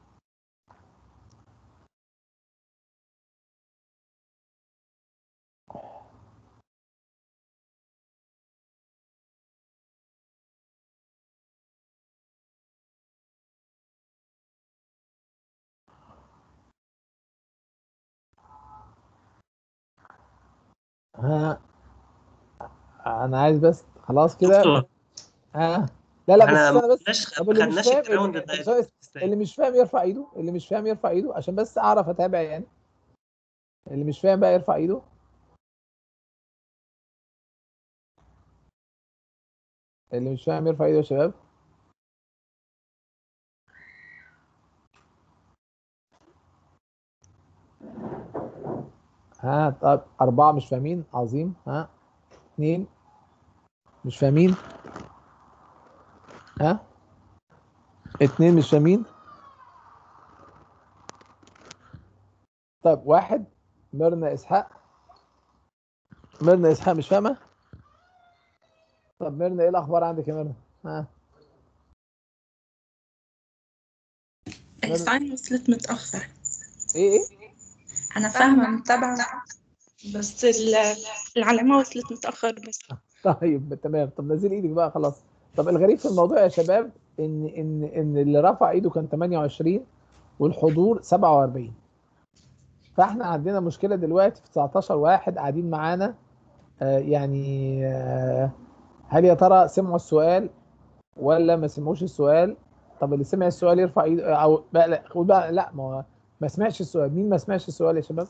ها انا عايز بس خلاص كده دكتور ها لا لا بس احنا استنى ما بس خدناش طب اللي مش خدناش فاهم الجراوند اللي, دايركت اللي مش فاهم يرفع ايده اللي مش فاهم يرفع ايده عشان بس اعرف اتابع يعني اللي مش فاهم بقى يرفع ايده اللي مش فاهم يرفع ايده يا شباب ها طب أربعة مش فاهمين عظيم ها اتنين مش فاهمين ها اتنين مش فاهمين طيب واحد ميرنا إسحاق ميرنا إسحاق مش فاهمة طب ميرنا إيه الأخبار عندك يا ميرنا ها الساين وصلت متأخر إيه إيه أنا فاهمة متابعة بس ال- العلامة وصلت متأخر بس طيب تمام طب نزل ايدك بقى خلاص طب الغريب في الموضوع يا شباب ان ان ان اللي رفع ايده كان 28 والحضور 47 فاحنا عندنا مشكله دلوقتي في 19 واحد قاعدين معانا آه يعني آه هل يا ترى سمعوا السؤال ولا ما سمعوش السؤال طب اللي سمع السؤال يرفع ايده او بقى لا خد بقى لا ما هو ما سمعش السؤال مين ما سمعش السؤال يا شباب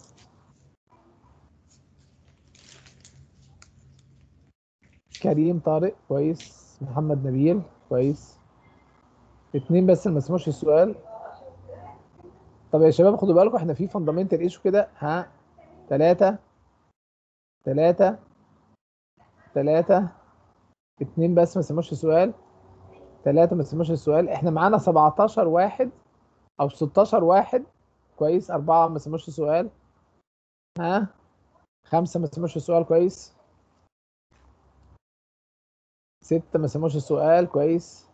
كريم طارق كويس محمد نبيل كويس اتنين بس اللي ما سمعوش السؤال طب يا شباب خدوا بالكم احنا في فاندامنتال ايشو كده ها تلاتة تلاتة تلاتة اتنين بس ما سمعوش السؤال تلاتة ما سمعوش السؤال احنا معانا 17 واحد او 16 واحد كويس أربعة ما سمعوش السؤال ها خمسة ما سمعوش السؤال كويس ستة ما سمعوش السؤال كويس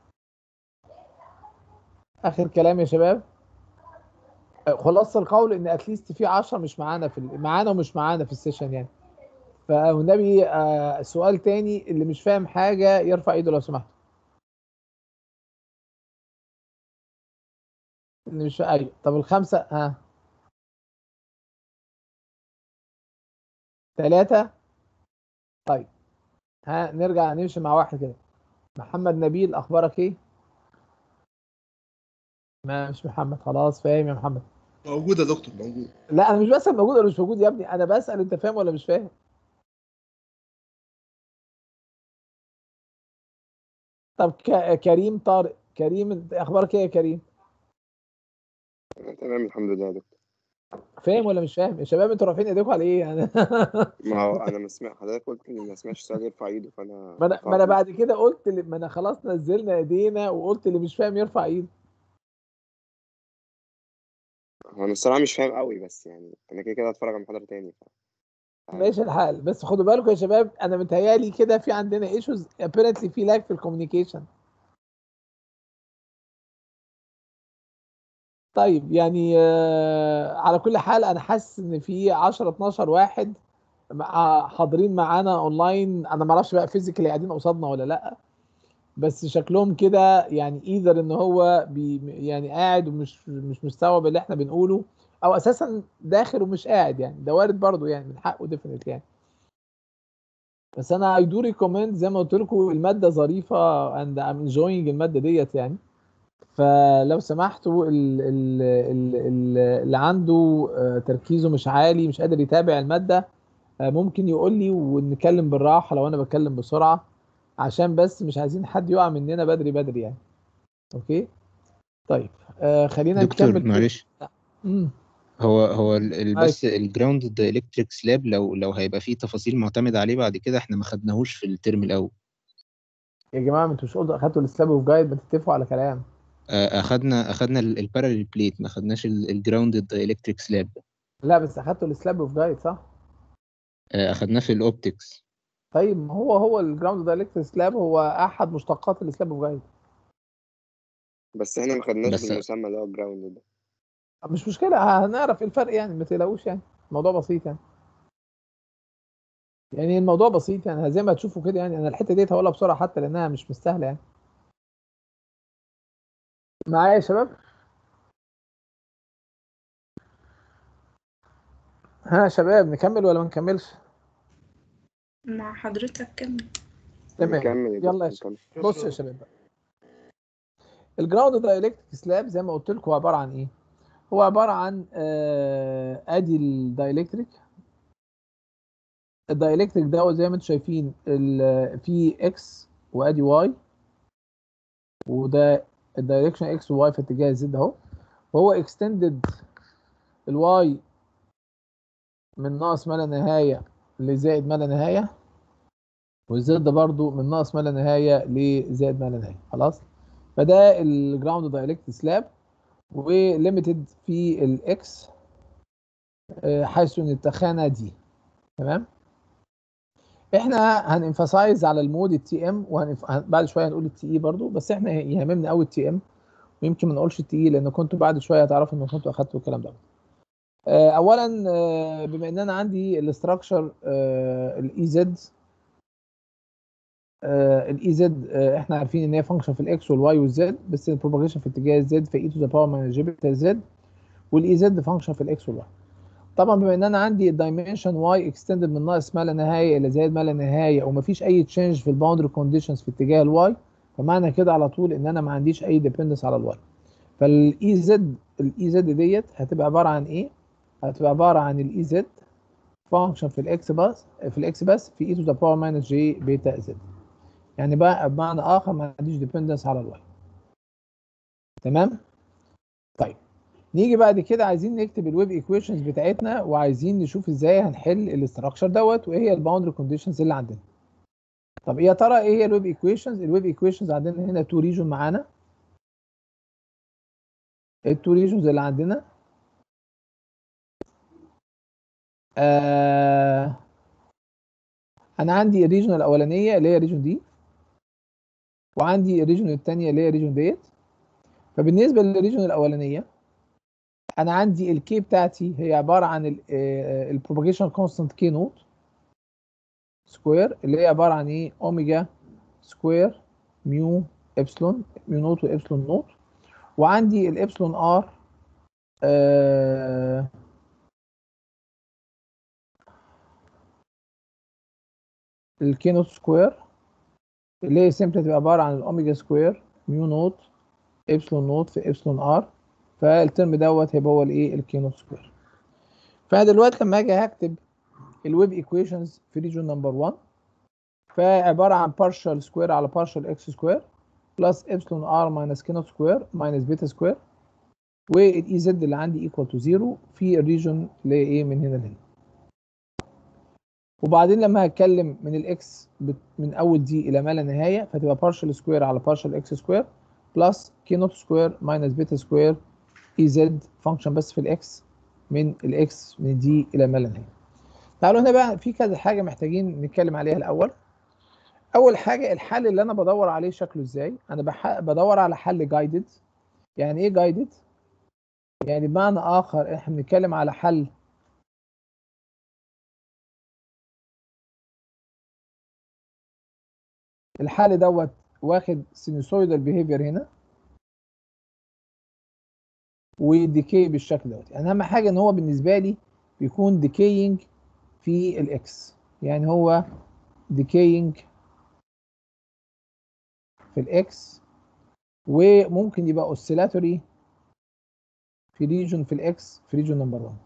آخر كلام يا شباب خلاصة القول إن أتليست في 10 مش معانا في ال- معانا ومش معانا في السيشن يعني فالنبي آه سؤال تاني اللي مش فاهم حاجة يرفع ايده لو سمحت اللي مش فاهم ايوه طب الخمسة ها ثلاثة طيب ها نرجع نمشي مع واحد كده محمد نبيل اخبارك ايه؟ ما مش محمد خلاص فاهم يا محمد موجود يا دكتور موجود لا انا مش بسأل موجود ولا مش موجود يا ابني انا بسأل انت فاهم ولا مش فاهم طب ك- كريم طارق كريم انت اخبارك ايه يا كريم تمام الحمد لله يا دكتور فاهم ولا مش فاهم يا شباب انتوا رافعين ايديكم على ايه يعني ما هو انا ما سمع حضرتك قلت ان ما سمعش السؤال يرفع ايده فانا ما انا رفعت ما انا إيدي. بعد كده قلت اللي- ما انا خلاص نزلنا ايدينا وقلت اللي مش فاهم يرفع ايده هو انا الصراحه مش فاهم قوي بس يعني انا كده كده هتفرج على المحاضره تاني ف... ماشي الحال بس خدوا بالكم يا شباب انا متهيالي كده في عندنا ايشوز apparently في لاج في الكوميونيكيشن طيب يعني آه، على كل حال انا حاسس ان في 10 12 واحد مع- حاضرين معانا اونلاين انا ما اعرفش بقى فيزيكالي قاعدين قصادنا ولا لا بس شكلهم كده يعني ايذر ان هو بي يعني قاعد ومش مش مستوعب اللي احنا بنقوله او اساسا داخل ومش قاعد يعني ده وارد برضو يعني من حقه ديفنتلي يعني بس انا اي دو ريكومند زي ما قلت لكم الماده ظريفه اند ام انجوينج الماده ديت يعني فلو سمحتوا ال- ال- ال- ال- اللي عنده آه، تركيزه مش عالي مش قادر يتابع الماده آه، ممكن يقول لي ونتكلم بالراحه لو انا بتكلم بسرعه عشان بس مش عايزين حد يقع مننا بدري بدري يعني اوكي طيب آه خلينا دكتور نكمل كده. معلش مم. هو هو ال- ال- أيوة. بس الجراوند الكتريك سلاب لو لو هيبقى فيه تفاصيل معتمد عليه بعد كده احنا ما خدناهوش في الترم الاول يا جماعه ما انتوا مش قلتوا اخدتوا السلاب اوف جايد ما تتفقوا على كلام آه، اخدنا اخدنا الباراليل بليت ما خدناش الجراوند الكتريك سلاب لا بس اخدتوا السلاب اوف جايد صح اخدناه في الاوبتكس طيب ما هو هو الجراوند دايلكتريك سلاب هو احد مشتقات السلاب اوف جايد بس احنا ما خدناش بس- بالمسمى اللي هو الجراوند ده مش مشكله هنعرف ايه الفرق يعني ما تقلقوش يعني الموضوع بسيط يعني يعني الموضوع بسيط يعني زي ما تشوفوا كده يعني انا الحته ديت هقولها بسرعه حتى لانها مش مستاهله يعني معايا يا شباب ها يا شباب نكمل ولا ما نكملش مع حضرتك كمل تمام نكمل يا يلا يا دكتور، شباب بص يا شباب بقى الجراوند دايلكتريك سلاب زي ما قلت لكم هو عباره عن ايه هو عباره عن آه ادي الدايلكتريك الدايلكتريك ده زي ما انتم شايفين ال- في اكس وادي واي وده الدايركشن اكس وواي في اتجاه زد اهو وهو اكستندد الواي من ناقص ما لا نهايه لزائد ما لا نهايه والزد برضو من ناقص ما لا نهايه لزائد ما لا نهايه خلاص فده الجراوند دايلكت سلاب وليميتد في الاكس حيث ان التخانه دي تمام احنا هننفسايز على المود التي ام وبعد شويه هنقول التي اي برضو بس احنا يهمنا قوي التي ام ويمكن ما نقولش التي اي لان كنتوا بعد شويه هتعرفوا ان كنتوا اخدتوا الكلام ده آه، اولا آه، بما ان انا عندي الاستراكشر الاي زد الاي زد احنا عارفين ان هي فانكشن في الاكس والواي والزد بس البروباجيشن في اتجاه الزد في اي تو ذا باور ماينس جي بيتا زد والاي زد فانكشن في الاكس والواي طبعا بما ان انا عندي الدايمنشن واي اكستندد من ناقص ما لا نهايه الى زائد ما لا نهايه ومفيش اي تشينج في الباوندري كونديشنز في اتجاه الواي فمعنى كده على طول ان انا ما عنديش اي ديبندنس على الواي فالاي زد الاي زد ديت هتبقى عباره عن ايه هتبقى عباره عن الاي زد فانكشن في الاكس بس في الاكس بس في اي تو ذا باور ماينس جي بيتا زد يعني بقى بمعنى اخر ما عنديش ديبندنس على الواي تمام طيب نيجي بعد كده عايزين نكتب الويب ايكويشنز بتاعتنا وعايزين نشوف ازاي هنحل الاستراكشر دوت وايه هي الباوندري كونديشنز اللي عندنا طب يا ترى ايه هي الويب ايكويشنز الويب ايكويشنز عندنا هنا تو ريجون معانا التو ريجونز اللي عندنا آه انا عندي الريجن الاولانيه اللي هي الريجن دي وعندي الريجن الثانيه اللي هي الريجن ديت فبالنسبه للريجن الاولانيه انا عندي الكي بتاعتي هي عباره عن البروباجيشن كونستانت كي نوت سكوير اللي هي عباره عن ايه اوميجا سكوير ميو ابسلون ميو نوت وابسلون نوت وعندي الابسلون ار آه الكي نوت سكوير اللي هي سيمبلي تبقى عباره عن الاوميجا سكوير ميو نوت ابسلون نوت في ابسلون ار فالترم دوت هيبقى هو الايه الكي نوت سكوير فانا دلوقتي لما اجي هكتب الويب ايكويشنز في ريجون نمبر 1 فعباره عن partial سكوير على partial اكس سكوير بلس ابسلون ار ماينس كي نوت سكوير ماينس بيتا سكوير والاي زد اللي عندي ايكوال تو زيرو في الريجون اللي هي ايه من هنا لهنا وبعدين لما هتكلم من الاكس من اول دي الى ما لا نهايه فتبقى partial سكوير على partial اكس سكوير بلس كي نوت سكوير ماينس بيتا سكوير اي زد فانكشن بس في الاكس من الاكس من دي الى ما لا نهايه تعالوا هنا بقى في كذا حاجه محتاجين نتكلم عليها الاول اول حاجه الحل اللي انا بدور عليه شكله ازاي انا بح... بدور على حل جايدد يعني ايه جايدد يعني بمعنى اخر احنا بنتكلم على حل الحل دوت واخد سينوسويدال بيهيفير هنا وديكي بالشكل دوت يعني اهم حاجه ان هو بالنسبه لي بيكون ديكينج في الاكس يعني هو ديكينج في الاكس وممكن يبقى اوسيلاتوري في ريجون في الاكس في ريجون نمبر 1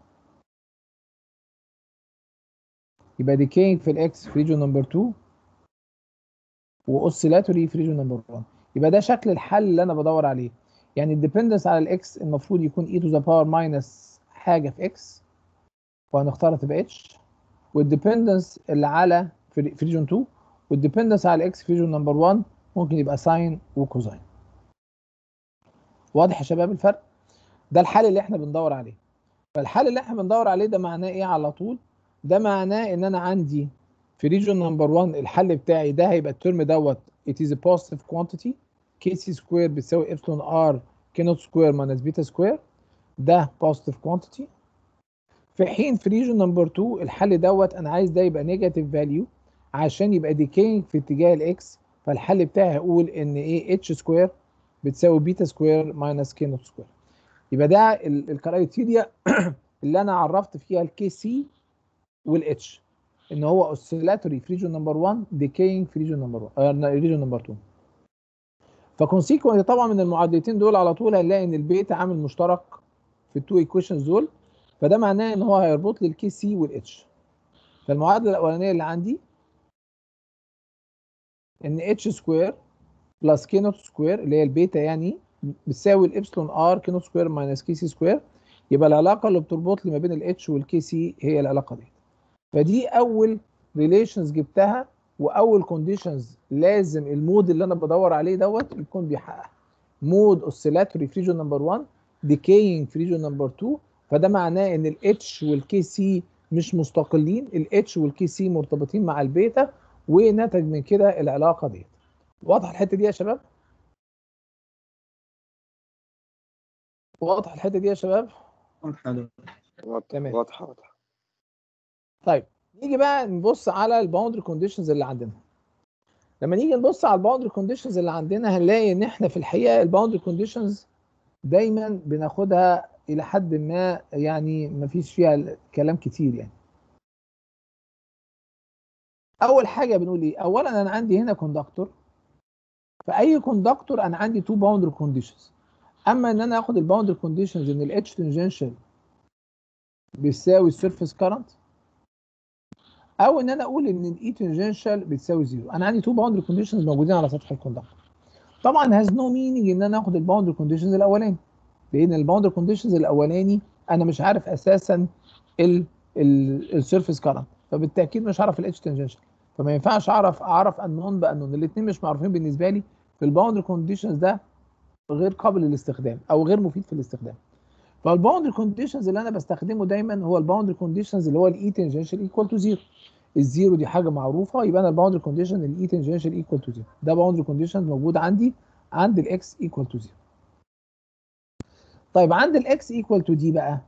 يبقى ديكينج في الاكس في ريجون نمبر 2 واوسيلاتوري في ريجون نمبر 1 يبقى ده شكل الحل اللي انا بدور عليه يعني الديبندنس على الاكس المفروض يكون e to the power minus حاجه في اكس وهنختارها تبقى اتش والديبندنس اللي على في ريجون 2 والديبندنس على الاكس في ريجون نمبر 1 ممكن يبقى ساين وكوزاين واضح يا شباب الفرق ده الحل اللي احنا بندور عليه فالحل اللي احنا بندور عليه ده معناه ايه على طول ده معناه ان انا عندي في ريجون نمبر 1 الحل بتاعي ده هيبقى الترم دوت it is a positive quantity كي سكوير بتساوي ابسلون ار كي نوت سكوير ماينس بيتا سكوير ده positive quantity في حين في ريجون نمبر 2 الحل دوت انا عايز ده يبقى نيجاتيف فاليو عشان يبقى ديكينج في اتجاه الاكس فالحل بتاعي هقول ان ايه اتش سكوير بتساوي بيتا سكوير ماينس كي نوت سكوير يبقى ده الكرايتيريا اللي انا عرفت فيها الكي سي والاتش ان هو اوسيلاتوري في ريجون نمبر 1 ديكينج في ريجون نمبر 1 ريجون نمبر 2 فكونسيكونس طبعا من المعادلتين دول على طول هنلاقي ان البيتا عامل مشترك في التو ايكويشنز دول فده معناه ان هو هيربط لي الكي سي والاتش فالمعادله الاولانيه اللي عندي ان اتش سكوير بلس كي نوت سكوير اللي هي البيتا يعني بتساوي الابسلون ار كي نوت سكوير ماينس كي سي سكوير يبقى العلاقه اللي بتربط لي ما بين الاتش والكي سي هي العلاقه دي فدي اول ريليشنز جبتها واول كونديشنز لازم المود اللي انا بدور عليه دوت يكون بيحققها مود اوسيلاتوري في ريجون نمبر 1 ديكينج في ريجون نمبر 2 فده معناه ان الاتش والكي سي مش مستقلين الاتش والكي سي مرتبطين مع البيتا ونتج من كده العلاقه ديت واضح الحته دي يا شباب واضح الحته دي يا شباب واضحه تمام واضحه واضحه طيب نيجي بقى نبص على الباوندري كونديشنز اللي عندنا لما نيجي نبص على الباوندري كونديشنز اللي عندنا هنلاقي ان احنا في الحقيقه الباوندري كونديشنز دايما بناخدها الى حد ما يعني ما فيش فيها كلام كتير يعني اول حاجه بنقول ايه اولا انا عندي هنا كوندكتور فاي كوندكتور انا عندي تو باوندري كونديشنز اما ان انا اخد الباوندري كونديشنز ان الاتش تنجنشال بيساوي السيرفيس كارنت او ان انا اقول ان الاي تنجنشال بتساوي زيرو انا عندي تو باوندري كونديشنز موجودين على سطح الكوندكتور طبعا هاز نو مينينج ان انا اخد الباوندري كونديشنز الاولاني لان الباوندري كونديشنز الاولاني انا مش عارف اساسا السيرفيس كارنت فبالتاكيد مش هعرف الاتش تنجنشال فما ينفعش اعرف اعرف انون بانون الاثنين مش معروفين بالنسبه لي في الباوندري كونديشنز ده غير قابل للاستخدام او غير مفيد في الاستخدام فالباوندري كونديشنز اللي انا بستخدمه دايما هو الباوندري كونديشنز اللي هو الاي تنجنشال ايكوال تو زيرو الزيرو دي حاجه معروفه يبقى انا الباوندري كونديشن الاي تنجنشال ايكوال تو زيرو ده باوندري كونديشن موجود عندي عند الاكس ايكوال تو زيرو طيب عند الاكس ايكوال تو دي بقى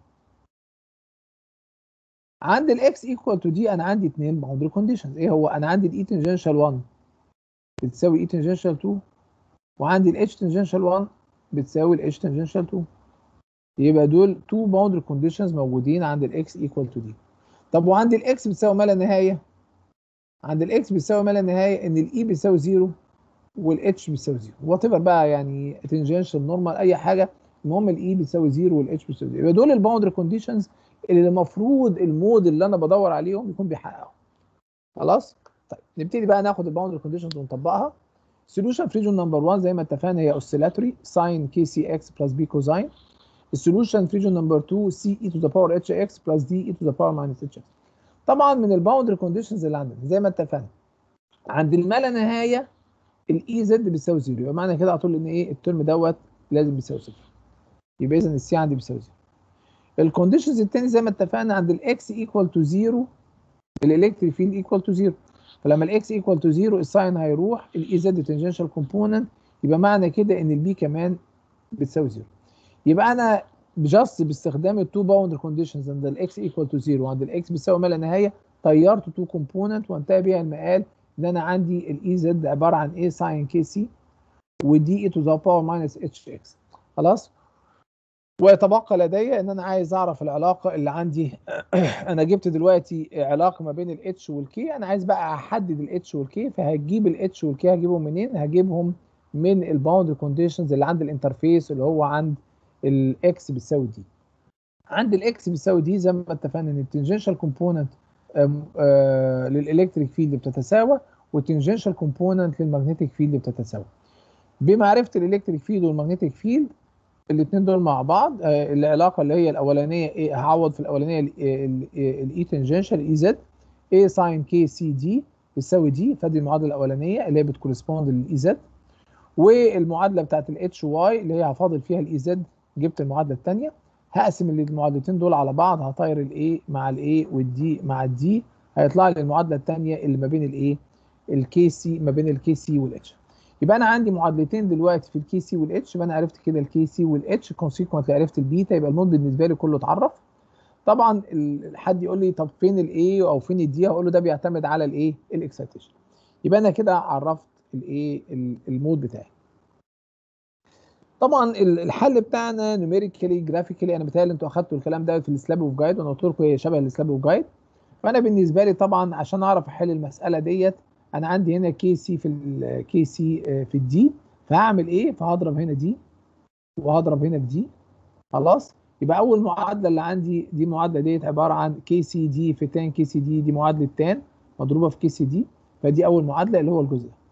عند الاكس ايكوال تو دي انا عندي اثنين باوندري كونديشنز ايه هو انا عندي الاي تنجنشال 1 بتساوي اي تنجنشال 2 وعندي الاتش تنجنشال 1 بتساوي الاتش تنجنشال 2 يبقى دول تو باوندري كونديشنز موجودين عند الاكس ايكوال تو دي طب وعند الاكس بتساوي ما لا نهايه عند الاكس بتساوي ما لا نهايه ان الاي بيساوي زيرو والاتش بيساوي زيرو وات ايفر بقى يعني تنجنشال نورمال اي حاجه المهم الاي بيساوي زيرو والاتش بيساوي زيرو يبقى دول الباوندري كونديشنز اللي المفروض المود اللي انا بدور عليهم يكون بيحققهم خلاص طيب نبتدي بقى ناخد الباوندري كونديشنز ونطبقها solution في ريجون نمبر 1 زي ما اتفقنا هي اوسيلاتوري ساين كي سي اكس بلس بي كوزاين السولوشن في ريجون نمبر 2 سي اي تو ذا باور اتش اكس بلس دي اي تو ذا باور ماينس اتش اكس طبعا من الباوندري كونديشنز اللي عندنا زي ما اتفقنا عند الما لا نهايه الاي زد بيساوي زيرو يبقى معنى كده على طول ان ايه الترم دوت لازم بيساوي زيرو يبقى اذا السي عندي بيساوي زيرو الكونديشنز الثاني زي ما اتفقنا عند الاكس ايكوال تو زيرو الالكتريك فيلد ايكوال تو زيرو فلما الاكس ايكوال تو زيرو الساين هيروح الاي زد تنجنشال كومبوننت يبقى معنى كده ان البي كمان بتساوي زيرو يبقى انا جاست باستخدام التو باوندر كونديشنز عند الاكس ايكوال تو زيرو وعند الاكس بتساوي ما لا نهايه طيرت تو كومبوننت وانتهى بيها المقال ان انا عندي الاي زد عباره عن ايه ساين كي سي ودي اي تو ذا باور ماينس اتش اكس خلاص ويتبقى لدي ان انا عايز اعرف العلاقه اللي عندي انا جبت دلوقتي علاقه ما بين الاتش والكي انا عايز بقى احدد الاتش والكي فهجيب الاتش والكي هجيبهم منين هجيبهم من الباوندري كونديشنز اللي عند الانترفيس اللي هو عند الاكس بتساوي دي عند الاكس بتساوي دي زي ما اتفقنا ان التنجنشال كومبوننت للالكتريك فيلد بتتساوى والتنجنشال كومبوننت للمagnetic فيلد بتتساوى بمعرفه الالكتريك فيلد والمagnetic فيلد الاثنين دول مع بعض آه العلاقه اللي هي الاولانيه ايه هعوض في الاولانيه الاي تنجنشال اي زد اي ساين كي سي دي بتساوي دي فدي المعادله الاولانيه اللي هي بتكورسبوند للاي زد والمعادله بتاعت الاتش واي اللي هي هفاضل فيها الاي زد جبت المعادله الثانيه هقسم المعادلتين دول على بعض هطير الاي مع الاي والدي مع الدي هيطلع لي المعادله الثانيه اللي ما بين الايه الكي سي ما بين الكي سي والاتش يبقى انا عندي معادلتين دلوقتي في الكي سي والاتش يبقى انا عرفت كده الكي سي والاتش كونسيكونتلي عرفت البيتا يبقى المود بالنسبه لي كله اتعرف طبعا حد يقول لي طب فين الاي او فين الدي هقول له ده بيعتمد على الايه الاكسيتيشن يبقى انا كده عرفت الايه المود بتاعي طبعا الحل بتاعنا نيوميريكالي جرافيكالي انا بتهيألي انتوا اخدتوا الكلام ده في السلاب اوف جايد وانا قلت لكم هي شبه السلاب اوف جايد فانا بالنسبه لي طبعا عشان اعرف احل المساله ديت انا عندي هنا كي سي في الكي سي في الدي فهعمل ايه فهضرب هنا دي وهضرب هنا في دي خلاص يبقى اول معادله اللي عندي دي معادله ديت عباره عن كي سي دي في تان كي سي دي دي معادله تان مضروبه في كي سي دي فدي اول معادله اللي هو الجزء ده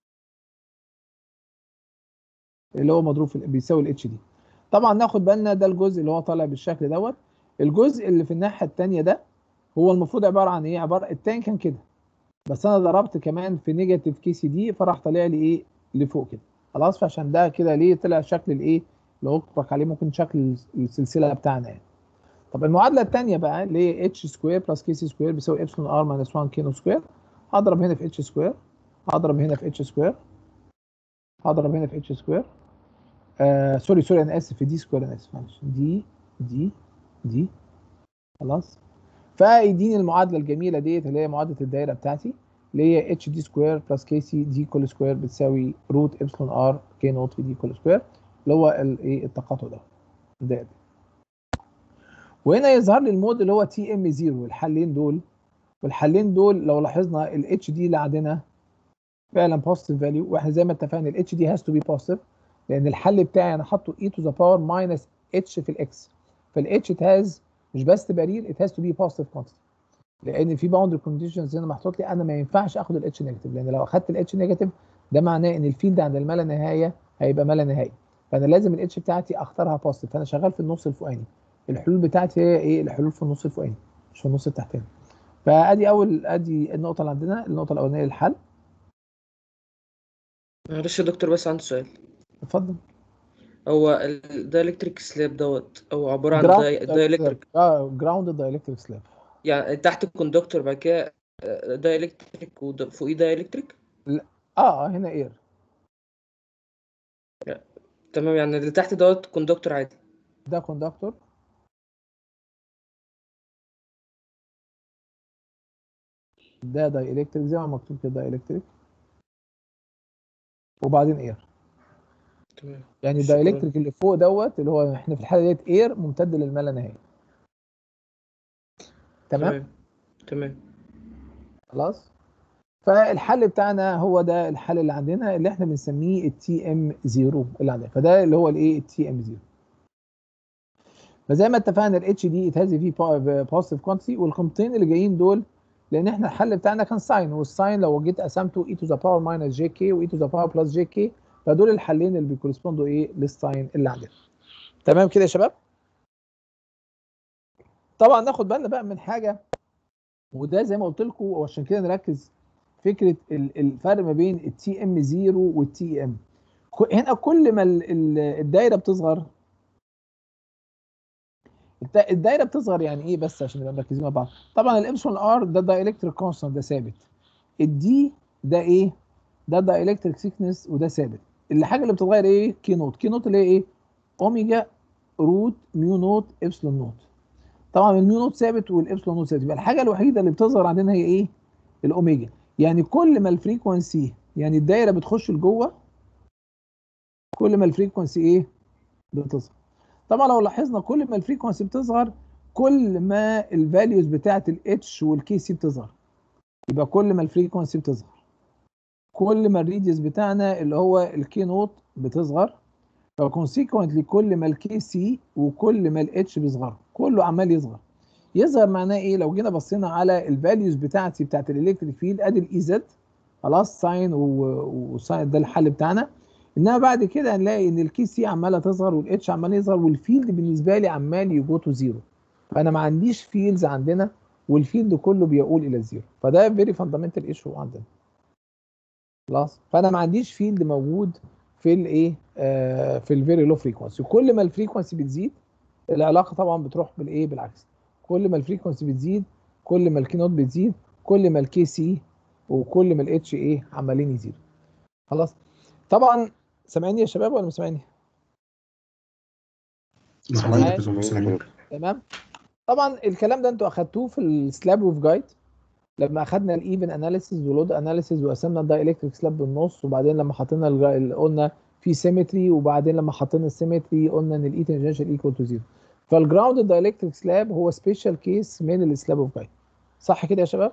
اللي هو مضروب في بيساوي الاتش دي طبعا ناخد بالنا ده الجزء اللي هو طالع بالشكل دوت الجزء اللي في الناحيه الثانيه ده هو المفروض عباره عن ايه عباره التان كان كده بس انا ضربت كمان في نيجاتيف كي سي دي فراح طالع لي ايه لفوق كده خلاص فعشان ده كده ليه طلع شكل الايه اللي اطلق عليه ممكن شكل السلسله بتاعنا يعني طب المعادله الثانيه بقى اللي هي اتش سكوير بلس كي سي سكوير بيساوي ابسلون ار ماينس 1 كينو سكوير هضرب هنا في اتش سكوير هضرب هنا في اتش سكوير هضرب هنا في اتش سكوير آه سوري سوري انا اسف في دي سكوير انا اسف معلش دي دي دي خلاص فيديني المعادله الجميله ديت اللي هي معادله الدايره بتاعتي اللي هي اتش دي سكوير بلس كي سي دي كل سكوير بتساوي روت ابسلون ار كي نوت في دي كل سكوير اللي هو الايه التقاطع ده الدايره دي وهنا يظهر لي المود اللي هو تي ام 0 الحلين دول والحلين دول لو لاحظنا الاتش دي اللي عندنا فعلا بوزيتيف فاليو واحنا زي ما اتفقنا الاتش دي هاز تو بي بوزيتيف لان الحل بتاعي انا حاطه اي تو ذا باور ماينس اتش في الاكس فالاتش هاز مش بس تبرير ات هاز تو بي بوزيتيف كونستنت لان في باوندري كونديشنز هنا محطوط لي انا ما ينفعش اخد الاتش نيجاتيف لان لو اخدت الاتش نيجاتيف ده معناه ان الفيلد عند الما لا نهايه هيبقى ما لا نهايه فانا لازم الاتش بتاعتي اختارها بوزيتيف فانا شغال في النص الفوقاني الحلول بتاعتي هي ايه الحلول في النص الفوقاني مش في النص التحتاني فادي اول ادي النقطه اللي عندنا النقطه الاولانيه للحل معلش يا دكتور بس عندي سؤال اتفضل هو الدايلكتريك سلاب دوت او عباره عن جراوند دايلكتريك جراوند دايلكتريك سلاب يعني تحت الكوندكتور بعد كده دايلكتريك وفوقيه دايلكتريك اه هنا اير تمام يعني اللي تحت دوت كوندكتور عادي ده كوندكتور ده دايلكتريك زي ما مكتوب كده دايلكتريك وبعدين اير تمام يعني شكراً. الدايلكتريك اللي فوق دوت اللي هو احنا في الحاله ديت اير ممتد للما لا نهايه تمام تمام تمام خلاص فالحل بتاعنا هو ده الحل اللي عندنا اللي احنا بنسميه التي ام 0 اللي عندنا فده اللي هو الايه التي ام 0 فزي ما اتفقنا الاتش دي ات هاز فيه بوزيتيف كوانتيتي والقيمتين اللي جايين دول لان احنا الحل بتاعنا كان ساين والساين لو جيت قسمته اي تو ذا باور ماينس جي كي واي تو ذا باور بلس جي كي فدول الحلين اللي بيكورسبوندوا ايه للساين اللي عندنا تمام كده يا شباب طبعا ناخد بالنا بقى من حاجه وده زي ما قلت لكم وعشان كده نركز فكره ال- الفرق ما بين التي ام 0 والتي ام هنا كل ما ال- ال- الدايره بتصغر الت- الدايره بتصغر يعني ايه بس عشان نبقى مركزين مع بعض طبعا الابسلون ار ده دايلكتريك كونستانت ده ثابت الدي ده ايه ده دايلكتريك سيكنس وده ثابت الحاجه اللي بتتغير ايه كي نوت كي نوت اللي هي ايه اوميجا روت ميو نوت ابسلون نوت طبعا الميو نوت ثابت والابسلون نوت ثابت يبقى الحاجه الوحيده اللي بتظهر عندنا هي ايه الاوميجا يعني كل ما الفريكونسي يعني الدايره بتخش لجوه كل ما الفريكونسي ايه بتصغر طبعا لو لاحظنا كل ما الفريكونسي بتصغر كل ما الفاليوز بتاعه الاتش والكي سي بتصغر يبقى كل ما الفريكونسي بتصغر كل ما الريديوس بتاعنا اللي هو الكي نوت بتصغر فكونسيكونتلي كل ما الكي سي وكل ما الاتش بيصغر كله عمال يصغر يظهر معناه ايه لو جينا بصينا على الفاليوز بتاعتي بتاعت الالكتريك فيلد ادي الاي زد خلاص ساين وساين ده الحل بتاعنا انما بعد كده هنلاقي ان الكي سي عماله تصغر والاتش عمال يصغر والفيلد بالنسبه لي عمال يجو تو زيرو فانا ما عنديش فيلدز عندنا والفيلد كله بيقول الى الزيرو فده فيري فاندامنتال ايشو عندنا خلاص فانا ما عنديش فيلد موجود في الايه آه في الفيري لو فريكونسي كل ما الفريكونسي بتزيد العلاقه طبعا بتروح بالايه بالعكس كل ما الفريكونسي بتزيد كل ما الكي نوت بتزيد كل ما الكي سي وكل ما الاتش ايه عمالين يزيدوا خلاص طبعا سامعيني يا شباب ولا مش سامعيني سامعينك يا زلمة، سامعينك. تمام طبعا الكلام ده انتوا اخدتوه في السلاب اوف جايد لما اخدنا الايفن اناليسيز ولود اناليسيز وقسمنا الدايلكتريك سلاب بالنص وبعدين لما حطينا الج- ال- قلنا في سيمتري وبعدين لما حطينا السيمتري قلنا ان الاي تنجنشال ايكوال تو زيرو فالجراوند دايلكتريك سلاب هو سبيشال كيس من السلاب اوف جايد صح كده يا شباب؟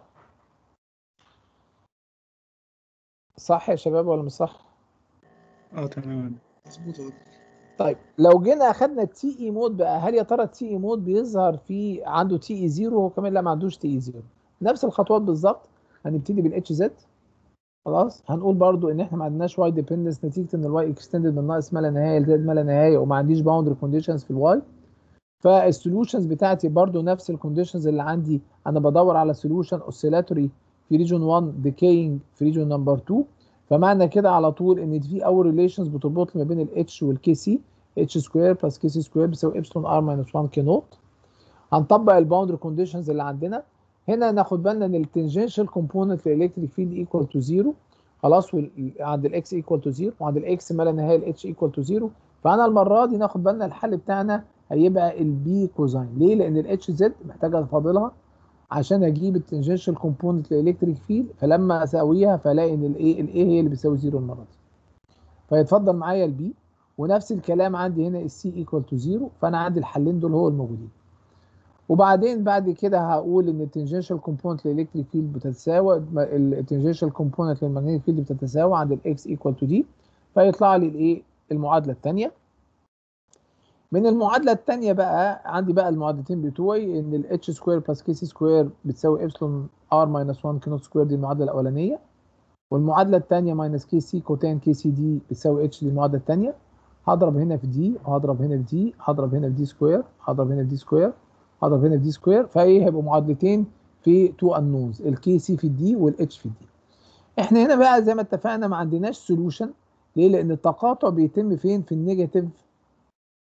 صح يا شباب ولا مش صح؟ اه تمام مظبوط يا دكتور طيب لو جينا اخدنا التي اي مود بقى هل يا ترى التي اي مود بيظهر في عنده تي اي 0 هو كمان لا ما عندوش تي اي 0 نفس الخطوات بالظبط هنبتدي بالاتش زد خلاص هنقول برضو ان احنا ما عندناش واي ديبندنس نتيجه ان الواي اكستندد من ناقص ما لا نهايه لزائد ما لا نهايه وما عنديش باوندري كونديشنز في الواي فالسوليوشنز بتاعتي برضو نفس الكونديشنز اللي عندي انا بدور على سوليوشن اوسيلاتوري في ريجون 1 ديكينج في ريجون نمبر 2 فمعنى كده على طول ان في اول ريليشنز بتربط لي ما بين الاتش والكي سي اتش سكوير بلس كي سي سكوير بيساوي ابسلون ار ماينس 1 كي نوت هنطبق الباوندري كونديشنز اللي عندنا هنا ناخد بالنا ان التنجنشال كومبوننت للالكتريك فيلد ايكوال تو زيرو خلاص وال- عند الاكس ايكوال تو زيرو وعند الاكس ما لا نهايه الاتش ايكوال تو زيرو فانا المره دي ناخد بالنا الحل بتاعنا هيبقى البي كوزاين ليه؟ لان الاتش زد محتاج افاضلها عشان اجيب التنجنشال كومبوننت للالكتريك فيلد فلما اساويها فالاقي ان الايه الايه هي اللي بتساوي زيرو المره دي فيتفضل معايا البي ونفس الكلام عندي هنا السي ايكوال تو زيرو فانا عندي الحلين دول هو الموجودين وبعدين بعد كده هقول ان التنجنشال كومبوننت للالكتريك فيلد بتتساوى التنجنشال كومبوننت للمagnetic فيلد بتتساوى عند الاكس ايكوال تو دي فيطلع لي الايه المعادله الثانيه من المعادله الثانيه بقى عندي بقى المعادلتين بتوعي ان الاتش سكوير بلس كي سي سكوير بتساوي ابسلون ار ماينس 1 كي نوت سكوير دي المعادله الاولانيه والمعادله الثانيه ماينس كي سي كوتان كي سي دي بتساوي اتش دي المعادله الثانيه هضرب هنا في دي وهضرب هنا في دي هضرب هنا في دي سكوير هضرب هنا في دي سكوير هضرب هنا في دي سكوير فايه هيبقوا معادلتين في تو انونز الكي سي في الدي والاتش في الدي احنا هنا بقى زي ما اتفقنا ما عندناش سولوشن ليه لان التقاطع بيتم فين في النيجاتيف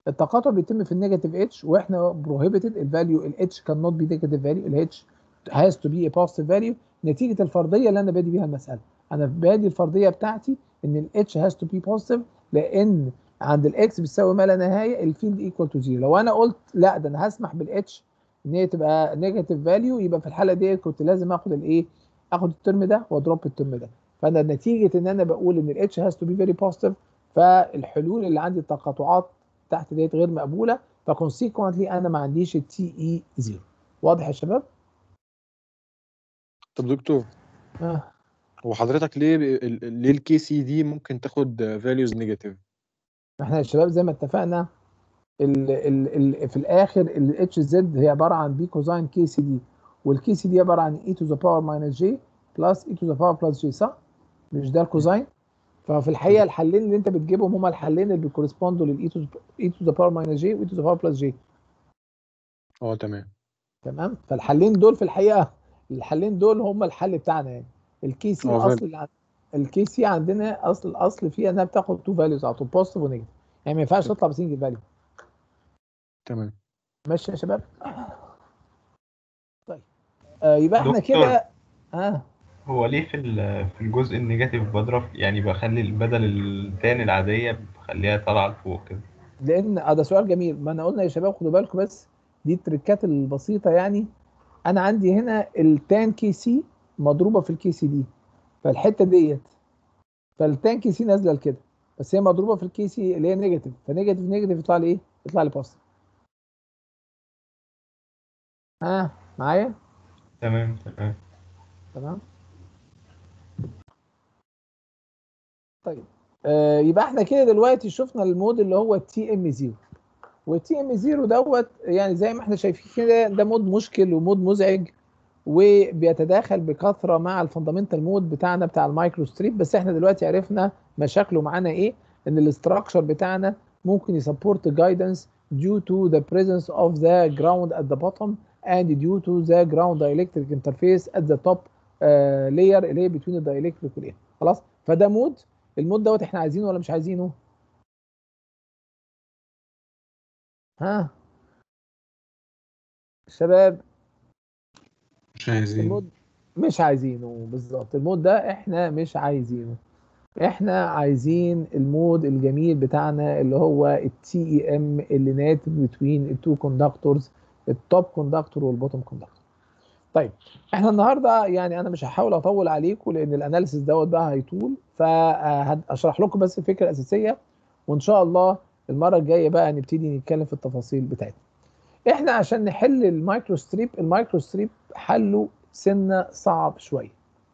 التقاطع بيتم في النيجاتيف اتش واحنا بروهيبيتد الفاليو الاتش كان نوت بي نيجاتيف فاليو الاتش هاز تو بي ا بوزيتيف فاليو نتيجه الفرضيه اللي انا بادي بيها المساله انا بادي الفرضيه بتاعتي ان الاتش هاز تو بي بوزيتيف لان عند الاكس بتساوي ما لا نهايه الفيلد ايكوال تو زيرو لو انا قلت لا ده انا هسمح بالاتش ان هي تبقى نيجاتيف فاليو يبقى في الحاله دي كنت لازم اخد الايه اخد الترم ده واضرب الترم ده فانا نتيجه ان انا بقول ان الاتش هاز تو بي فيري بوزيتيف فالحلول اللي عندي التقاطعات تحت ديت غير مقبوله فكونسيكونتلي انا ما عنديش التي اي زيرو واضح يا شباب؟ طب دكتور آه. هو حضرتك ليه ال- ال- ليه الكي سي دي ممكن تاخد فاليوز نيجاتيف احنا يا شباب زي ما اتفقنا ال ال ال في الاخر الاتش زد هي عباره عن بي كوزاين كي سي دي والكي سي دي عباره عن اي تو ذا باور ماينس جي بلس اي تو ذا باور بلس جي صح؟ مش ده الكوزاين؟ ففي الحقيقه الحلين اللي انت بتجيبهم هما الحلين اللي بيكورسبوندوا للاي تو اي تو ذا باور ماينس جي واي تو ذا باور بلس جي اه تمام تمام فالحلين دول في الحقيقه الحلين دول هم الحل بتاعنا يعني الكي سي اه الاصل فاهم. اللي عن- الكي سي عندنا اصل الاصل فيها انها بتاخد تو فاليوز على طول بوزيتيف ونيجاتيف يعني ما ينفعش تطلع بسنجل فاليو تمام ماشي يا شباب طيب آه يبقى احنا دكتور. كده اه هو ليه في ال- في الجزء النيجاتيف بضرب يعني بخلي بدل التاني العادية بخليها طالعة لفوق كده لان اه ده سؤال جميل ما انا قلنا يا شباب خدوا بالكم بس دي التريكات البسيطه يعني انا عندي هنا التان كي سي مضروبه في الكي سي دي فالحته ديت فالتان كي سي نازله لكده بس هي مضروبه في الكي سي اللي هي نيجاتيف فنيجاتيف نيجاتيف يطلع لي ايه؟ يطلع لي بوزيتيف ها معايا؟ تمام تمام تمام طيب آه يبقى احنا كده دلوقتي شفنا المود اللي هو التي ام 0 والتي ام 0 دوت يعني زي ما احنا شايفين كده ده مود مشكل ومود مزعج وبيتداخل بكثره مع الفندامنتال مود بتاعنا بتاع المايكرو ستريب بس احنا دلوقتي عرفنا مشاكله معانا ايه ان الاستراكشر بتاعنا ممكن يسبورت جايدنس due to the presence of the ground at the bottom and due to the ground dielectric interface at the top uh, layer اللي هي between the dielectric layer خلاص فده مود المود دوت احنا عايزينه ولا مش عايزينه ها شباب مش عايزين المود مش عايزينه بالظبط المود ده احنا مش عايزينه احنا عايزين المود الجميل بتاعنا اللي هو التي اي ام اللي ناتج بتوين التو كوندكتورز التوب كوندكتور والبوتوم كوندكتور طيب احنا النهارده يعني انا مش هحاول اطول عليكم لان الاناليسيس دوت بقى هيطول فهشرح لكم بس الفكره الاساسيه وان شاء الله المره الجايه بقى نبتدي نتكلم في التفاصيل بتاعتنا احنا عشان نحل المايكرو ستريب المايكرو ستريب حله سنه صعب شويه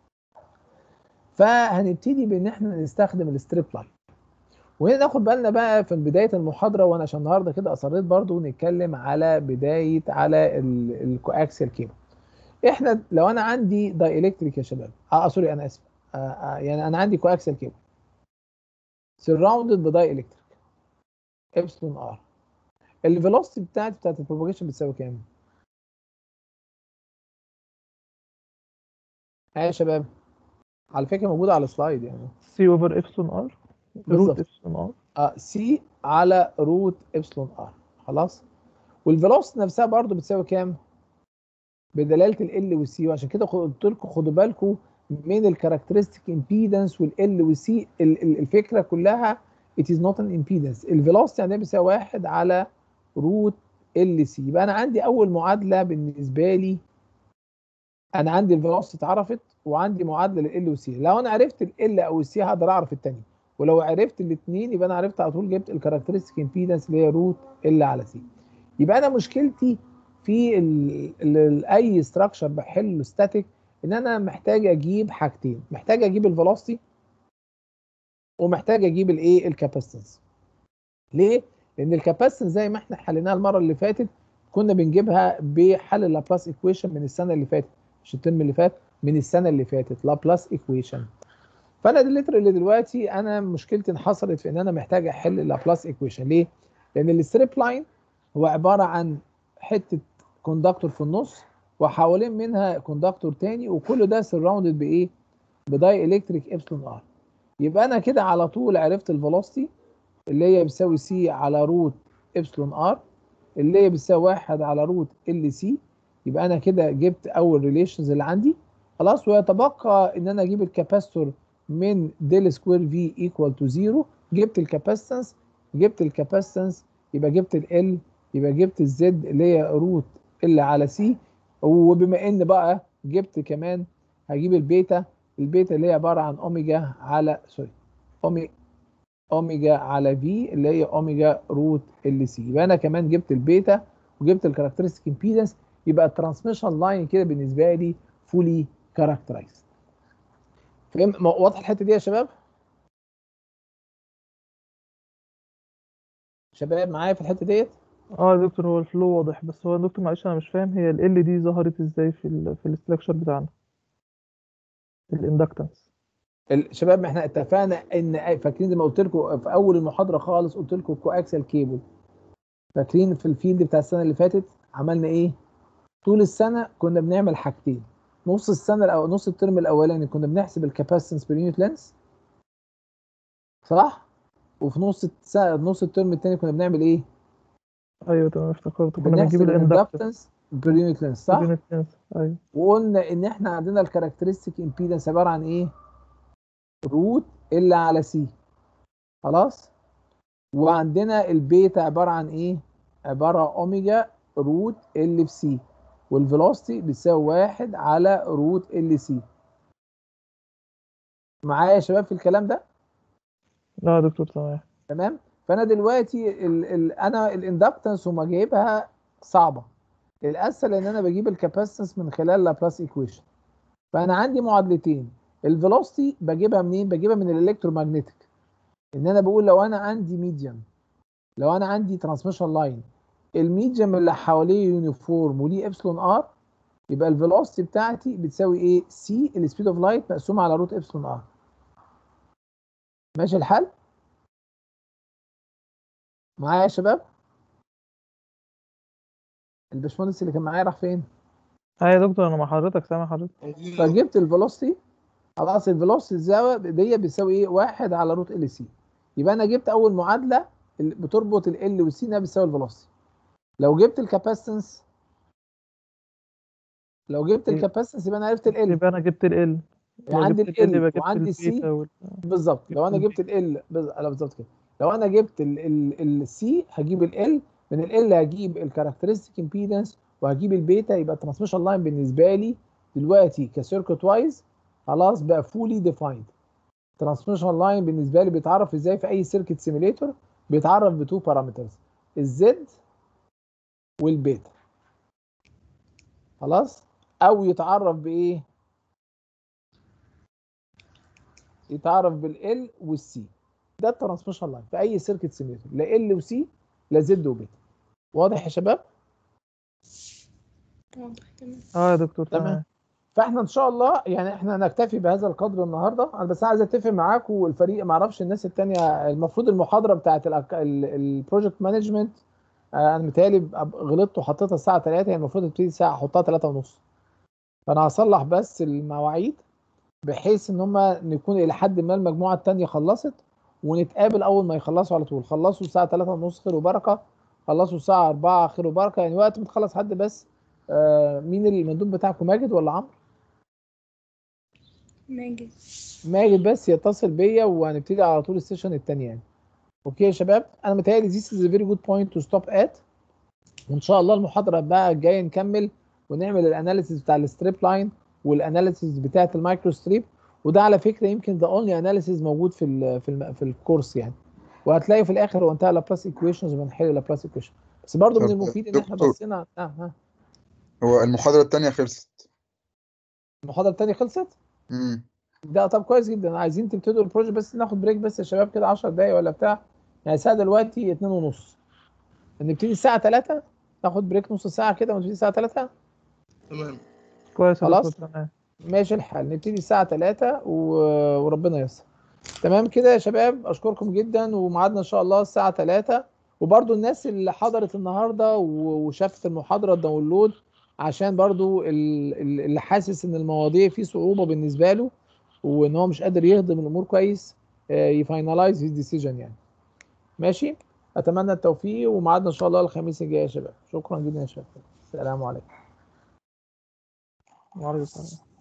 فهنبتدي بان احنا نستخدم الستريب لاين وهنا ناخد بالنا بقى في بدايه المحاضره وانا عشان النهارده كده اصريت برضو نتكلم على بدايه على الكواكسيال كيبل احنا لو انا عندي داي الكتريك يا شباب اه سوري انا اسف آه آه يعني انا عندي كواكسيال كيبل سراوندد بداي الكتريك ابسلون ار الفيلوسيتي بتاعتي بتاعت البروباجيشن بتساوي كام؟ ها يا شباب على فكره موجوده على السلايد يعني سي اوفر ابسلون ار روت بالظبط ابسلون ار اه سي على روت ابسلون ار خلاص والفيلوسيتي نفسها برضو بتساوي كام؟ بدلاله ال والسي وعشان كده قلت لكم خدوا بالكم من الكاركترستيك امبيدنس والال والسي الفكره كلها it is not an impedance الفيلوسيتي عندنا بيساوي واحد على روت ال سي يبقى انا عندي اول معادله بالنسبه لي انا عندي الفيلوسيتي اتعرفت وعندي معادله لل والسي لو انا عرفت ال او السي هقدر اعرف الثانيه ولو عرفت الاثنين يبقى انا عرفت على طول جبت الكاركترستيك امبيدنس اللي هي روت ال على سي يبقى انا مشكلتي في ال ال اي ستراكشر بحله ستاتيك ان انا محتاج اجيب حاجتين محتاج اجيب الفيلوسيتي ومحتاج اجيب الايه الكاباسيتنس ليه لان الكاباسيتنس زي ما احنا حليناها المره اللي فاتت كنا بنجيبها بحل لابلاس ايكويشن من السنه اللي فاتت مش الترم اللي فات من السنه اللي فاتت لابلاس ايكويشن فانا الليتر اللي دلوقتي انا مشكلتي انحصرت في ان انا محتاج احل لابلاس ايكويشن ليه لان الستريب لاين هو عباره عن حته كوندكتور في النص وحوالين منها كوندكتور تاني وكل ده سراوندد بايه بداي الكتريك ابسلون ار يبقى انا كده على طول عرفت الفيلوسيتي اللي هي بتساوي سي على روت ابسلون ار اللي هي بتساوي واحد على روت ال سي يبقى انا كده جبت اول ريليشنز اللي عندي خلاص ويتبقى ان انا اجيب الكاباستور من ديل سكوير في ايكوال تو زيرو جبت الكاباسيتنس جبت الكاباسيتنس يبقى جبت ال يبقى جبت الزد اللي هي روت ال على سي وبما ان بقى جبت كمان هجيب البيتا البيتا اللي هي عباره عن اوميجا على سوري اوميجا اوميجا على في اللي هي اوميجا روت ال سي يبقى انا كمان جبت البيتا وجبت الكاركترستيك امبيدنس يبقى الترانسميشن لاين كده بالنسبه لي فولي كاركترايزد فهم واضح الحته دي يا شباب شباب معايا في الحته ديت اه يا دكتور هو الفلو واضح بس هو يا دكتور معلش انا مش فاهم هي ال دي ظهرت ازاي في ال في الاستراكشر بتاعنا الاندكتنس الشباب ما احنا اتفقنا ان فاكرين زي ما قلت لكم في اول المحاضره خالص قلت لكم كواكسل كيبل فاكرين في الفيلد بتاع السنه اللي فاتت عملنا ايه طول السنه كنا بنعمل حاجتين نص السنه الأو... نص الترم الاولاني كنا بنحسب الكاباسيتنس بير يونت لينس صح وفي نص السنه نص الترم الثاني كنا بنعمل ايه ايوه تمام افتكرت كنا بنحسب بنجيب الاندكتنس الاندكتنس بير يونت لينس صح unit length. ايوه وقلنا ان احنا عندنا الكاركترستيك امبيدنس عباره عن ايه روت ال على سي خلاص وعندنا البيتا عباره عن ايه عباره اوميجا روت ال في سي والفيلوسيتي بتساوي واحد على روت ال سي معايا يا شباب في الكلام ده لا يا دكتور تمام تمام فانا دلوقتي ال ال انا الاندكتنس وما جايبها صعبه الاسهل ان انا بجيب الكاباسيتنس من خلال لابلاس ايكويشن فانا عندي معادلتين الفيلوسيتي بجيبها منين بجيبها من الالكترومagnetic ان انا بقول لو انا عندي ميديم لو انا عندي ترانسميشن لاين الميديم اللي حواليه يونيفورم وليه ابسلون ار يبقى الفيلوسيتي بتاعتي بتساوي ايه سي السبيد اوف لايت مقسومه على روت ابسلون ار ماشي الحل معايا يا شباب الباشمهندس اللي كان معايا راح فين ايوه يا دكتور انا مع حضرتك سامع حضرتك فجبت الفيلوسيتي خلاص الفيلوسيتي الزاويه دي بتساوي ايه واحد على روت ال سي يبقى انا جبت اول معادله اللي بتربط ال والسي انها بتساوي الفيلوسيتي لو جبت الكاباسيتنس لو جبت إيه؟ الكاباسيتنس يبقى انا عرفت ال يبقى انا جبت ال عندي ال وعندي السي بالظبط لو انا جبت ال بالظبط كده لو انا جبت السي هجيب ال من ال هجيب الكاركترستيك امبيدنس وهجيب البيتا يبقى الترانسميشن لاين بالنسبه لي دلوقتي كسيركت وايز خلاص بقى فولي ديفايند الترانسميشن لاين بالنسبه لي بيتعرف ازاي في اي سيركت سيميليتور بيتعرف بتو بارامترز الزد والبيتا خلاص او يتعرف بايه يتعرف بالال والسي ده الترانسميشن لاين في اي سيركت سيميليتور لا ال وسي لا زد وبيتا واضح يا شباب واضح تمام اه يا دكتور تمام. تمام فاحنا ان شاء الله يعني احنا نكتفي بهذا القدر النهارده انا بس عايز اتفق معاكم والفريق ما اعرفش الناس التانية المفروض المحاضره بتاعت البروجكت مانجمنت انا متهيألي ب- غلطت وحطيتها الساعه 3 هي المفروض تبتدي الساعه احطها 3 ونص فانا هصلح بس المواعيد بحيث ان هم نكون الى حد ما المجموعه التانية خلصت ونتقابل اول ما يخلصوا على طول خلصوا الساعه 3 ونص خير وبركه خلصوا الساعه 4 خير وبركه يعني وقت ما تخلص حد بس آه مين المندوب بتاعكم ماجد ولا عمرو ماجد ماجد بس يتصل بيا وهنبتدي على طول السيشن التانية يعني اوكي يا شباب انا متهيألي this is a very good point to stop at وان شاء الله المحاضره بقى الجايه نكمل ونعمل الاناليسيس بتاع الستريب لاين والاناليسيس بتاعه المايكرو ستريب وده على فكره يمكن ده اونلي اناليسيس موجود في ال في ال في الكورس يعني وهتلاقي في الاخر هو انتهى لابلاس ايكويشنز وبنحل لابلاس ايكويشن بس برضه من طب المفيد ان احنا دكتور. بصينا آه ها هو المحاضرة التانية خلصت المحاضره الثانيه خلصت امم ده طب كويس جدا عايزين تبتدوا البروجكت بس ناخد بريك بس يا شباب كده 10 دقايق ولا بتاع يعني الساعه دلوقتي 2 ونص نبتدي الساعه 3 ناخد بريك نص ساعه كده ونبتدي الساعه 3 تمام كويس يا خلاص. دكتور تمام ماشي الحال نبتدي الساعه 3 و... وربنا ييسر تمام كده يا شباب اشكركم جدا وميعادنا ان شاء الله الساعه 3 وبرضو الناس اللي حضرت النهارده و- وشافت المحاضره الداونلود عشان برضو ال- ال- اللي حاسس ان المواضيع فيه صعوبه بالنسبه له وان هو مش قادر يهضم الامور كويس يفاينلايز هيز ديسيجن يعني ماشي اتمنى التوفيق وميعادنا ان شاء الله الخميس الجاي يا شباب شكرا جدا يا شباب السلام عليكم وعليكم السلام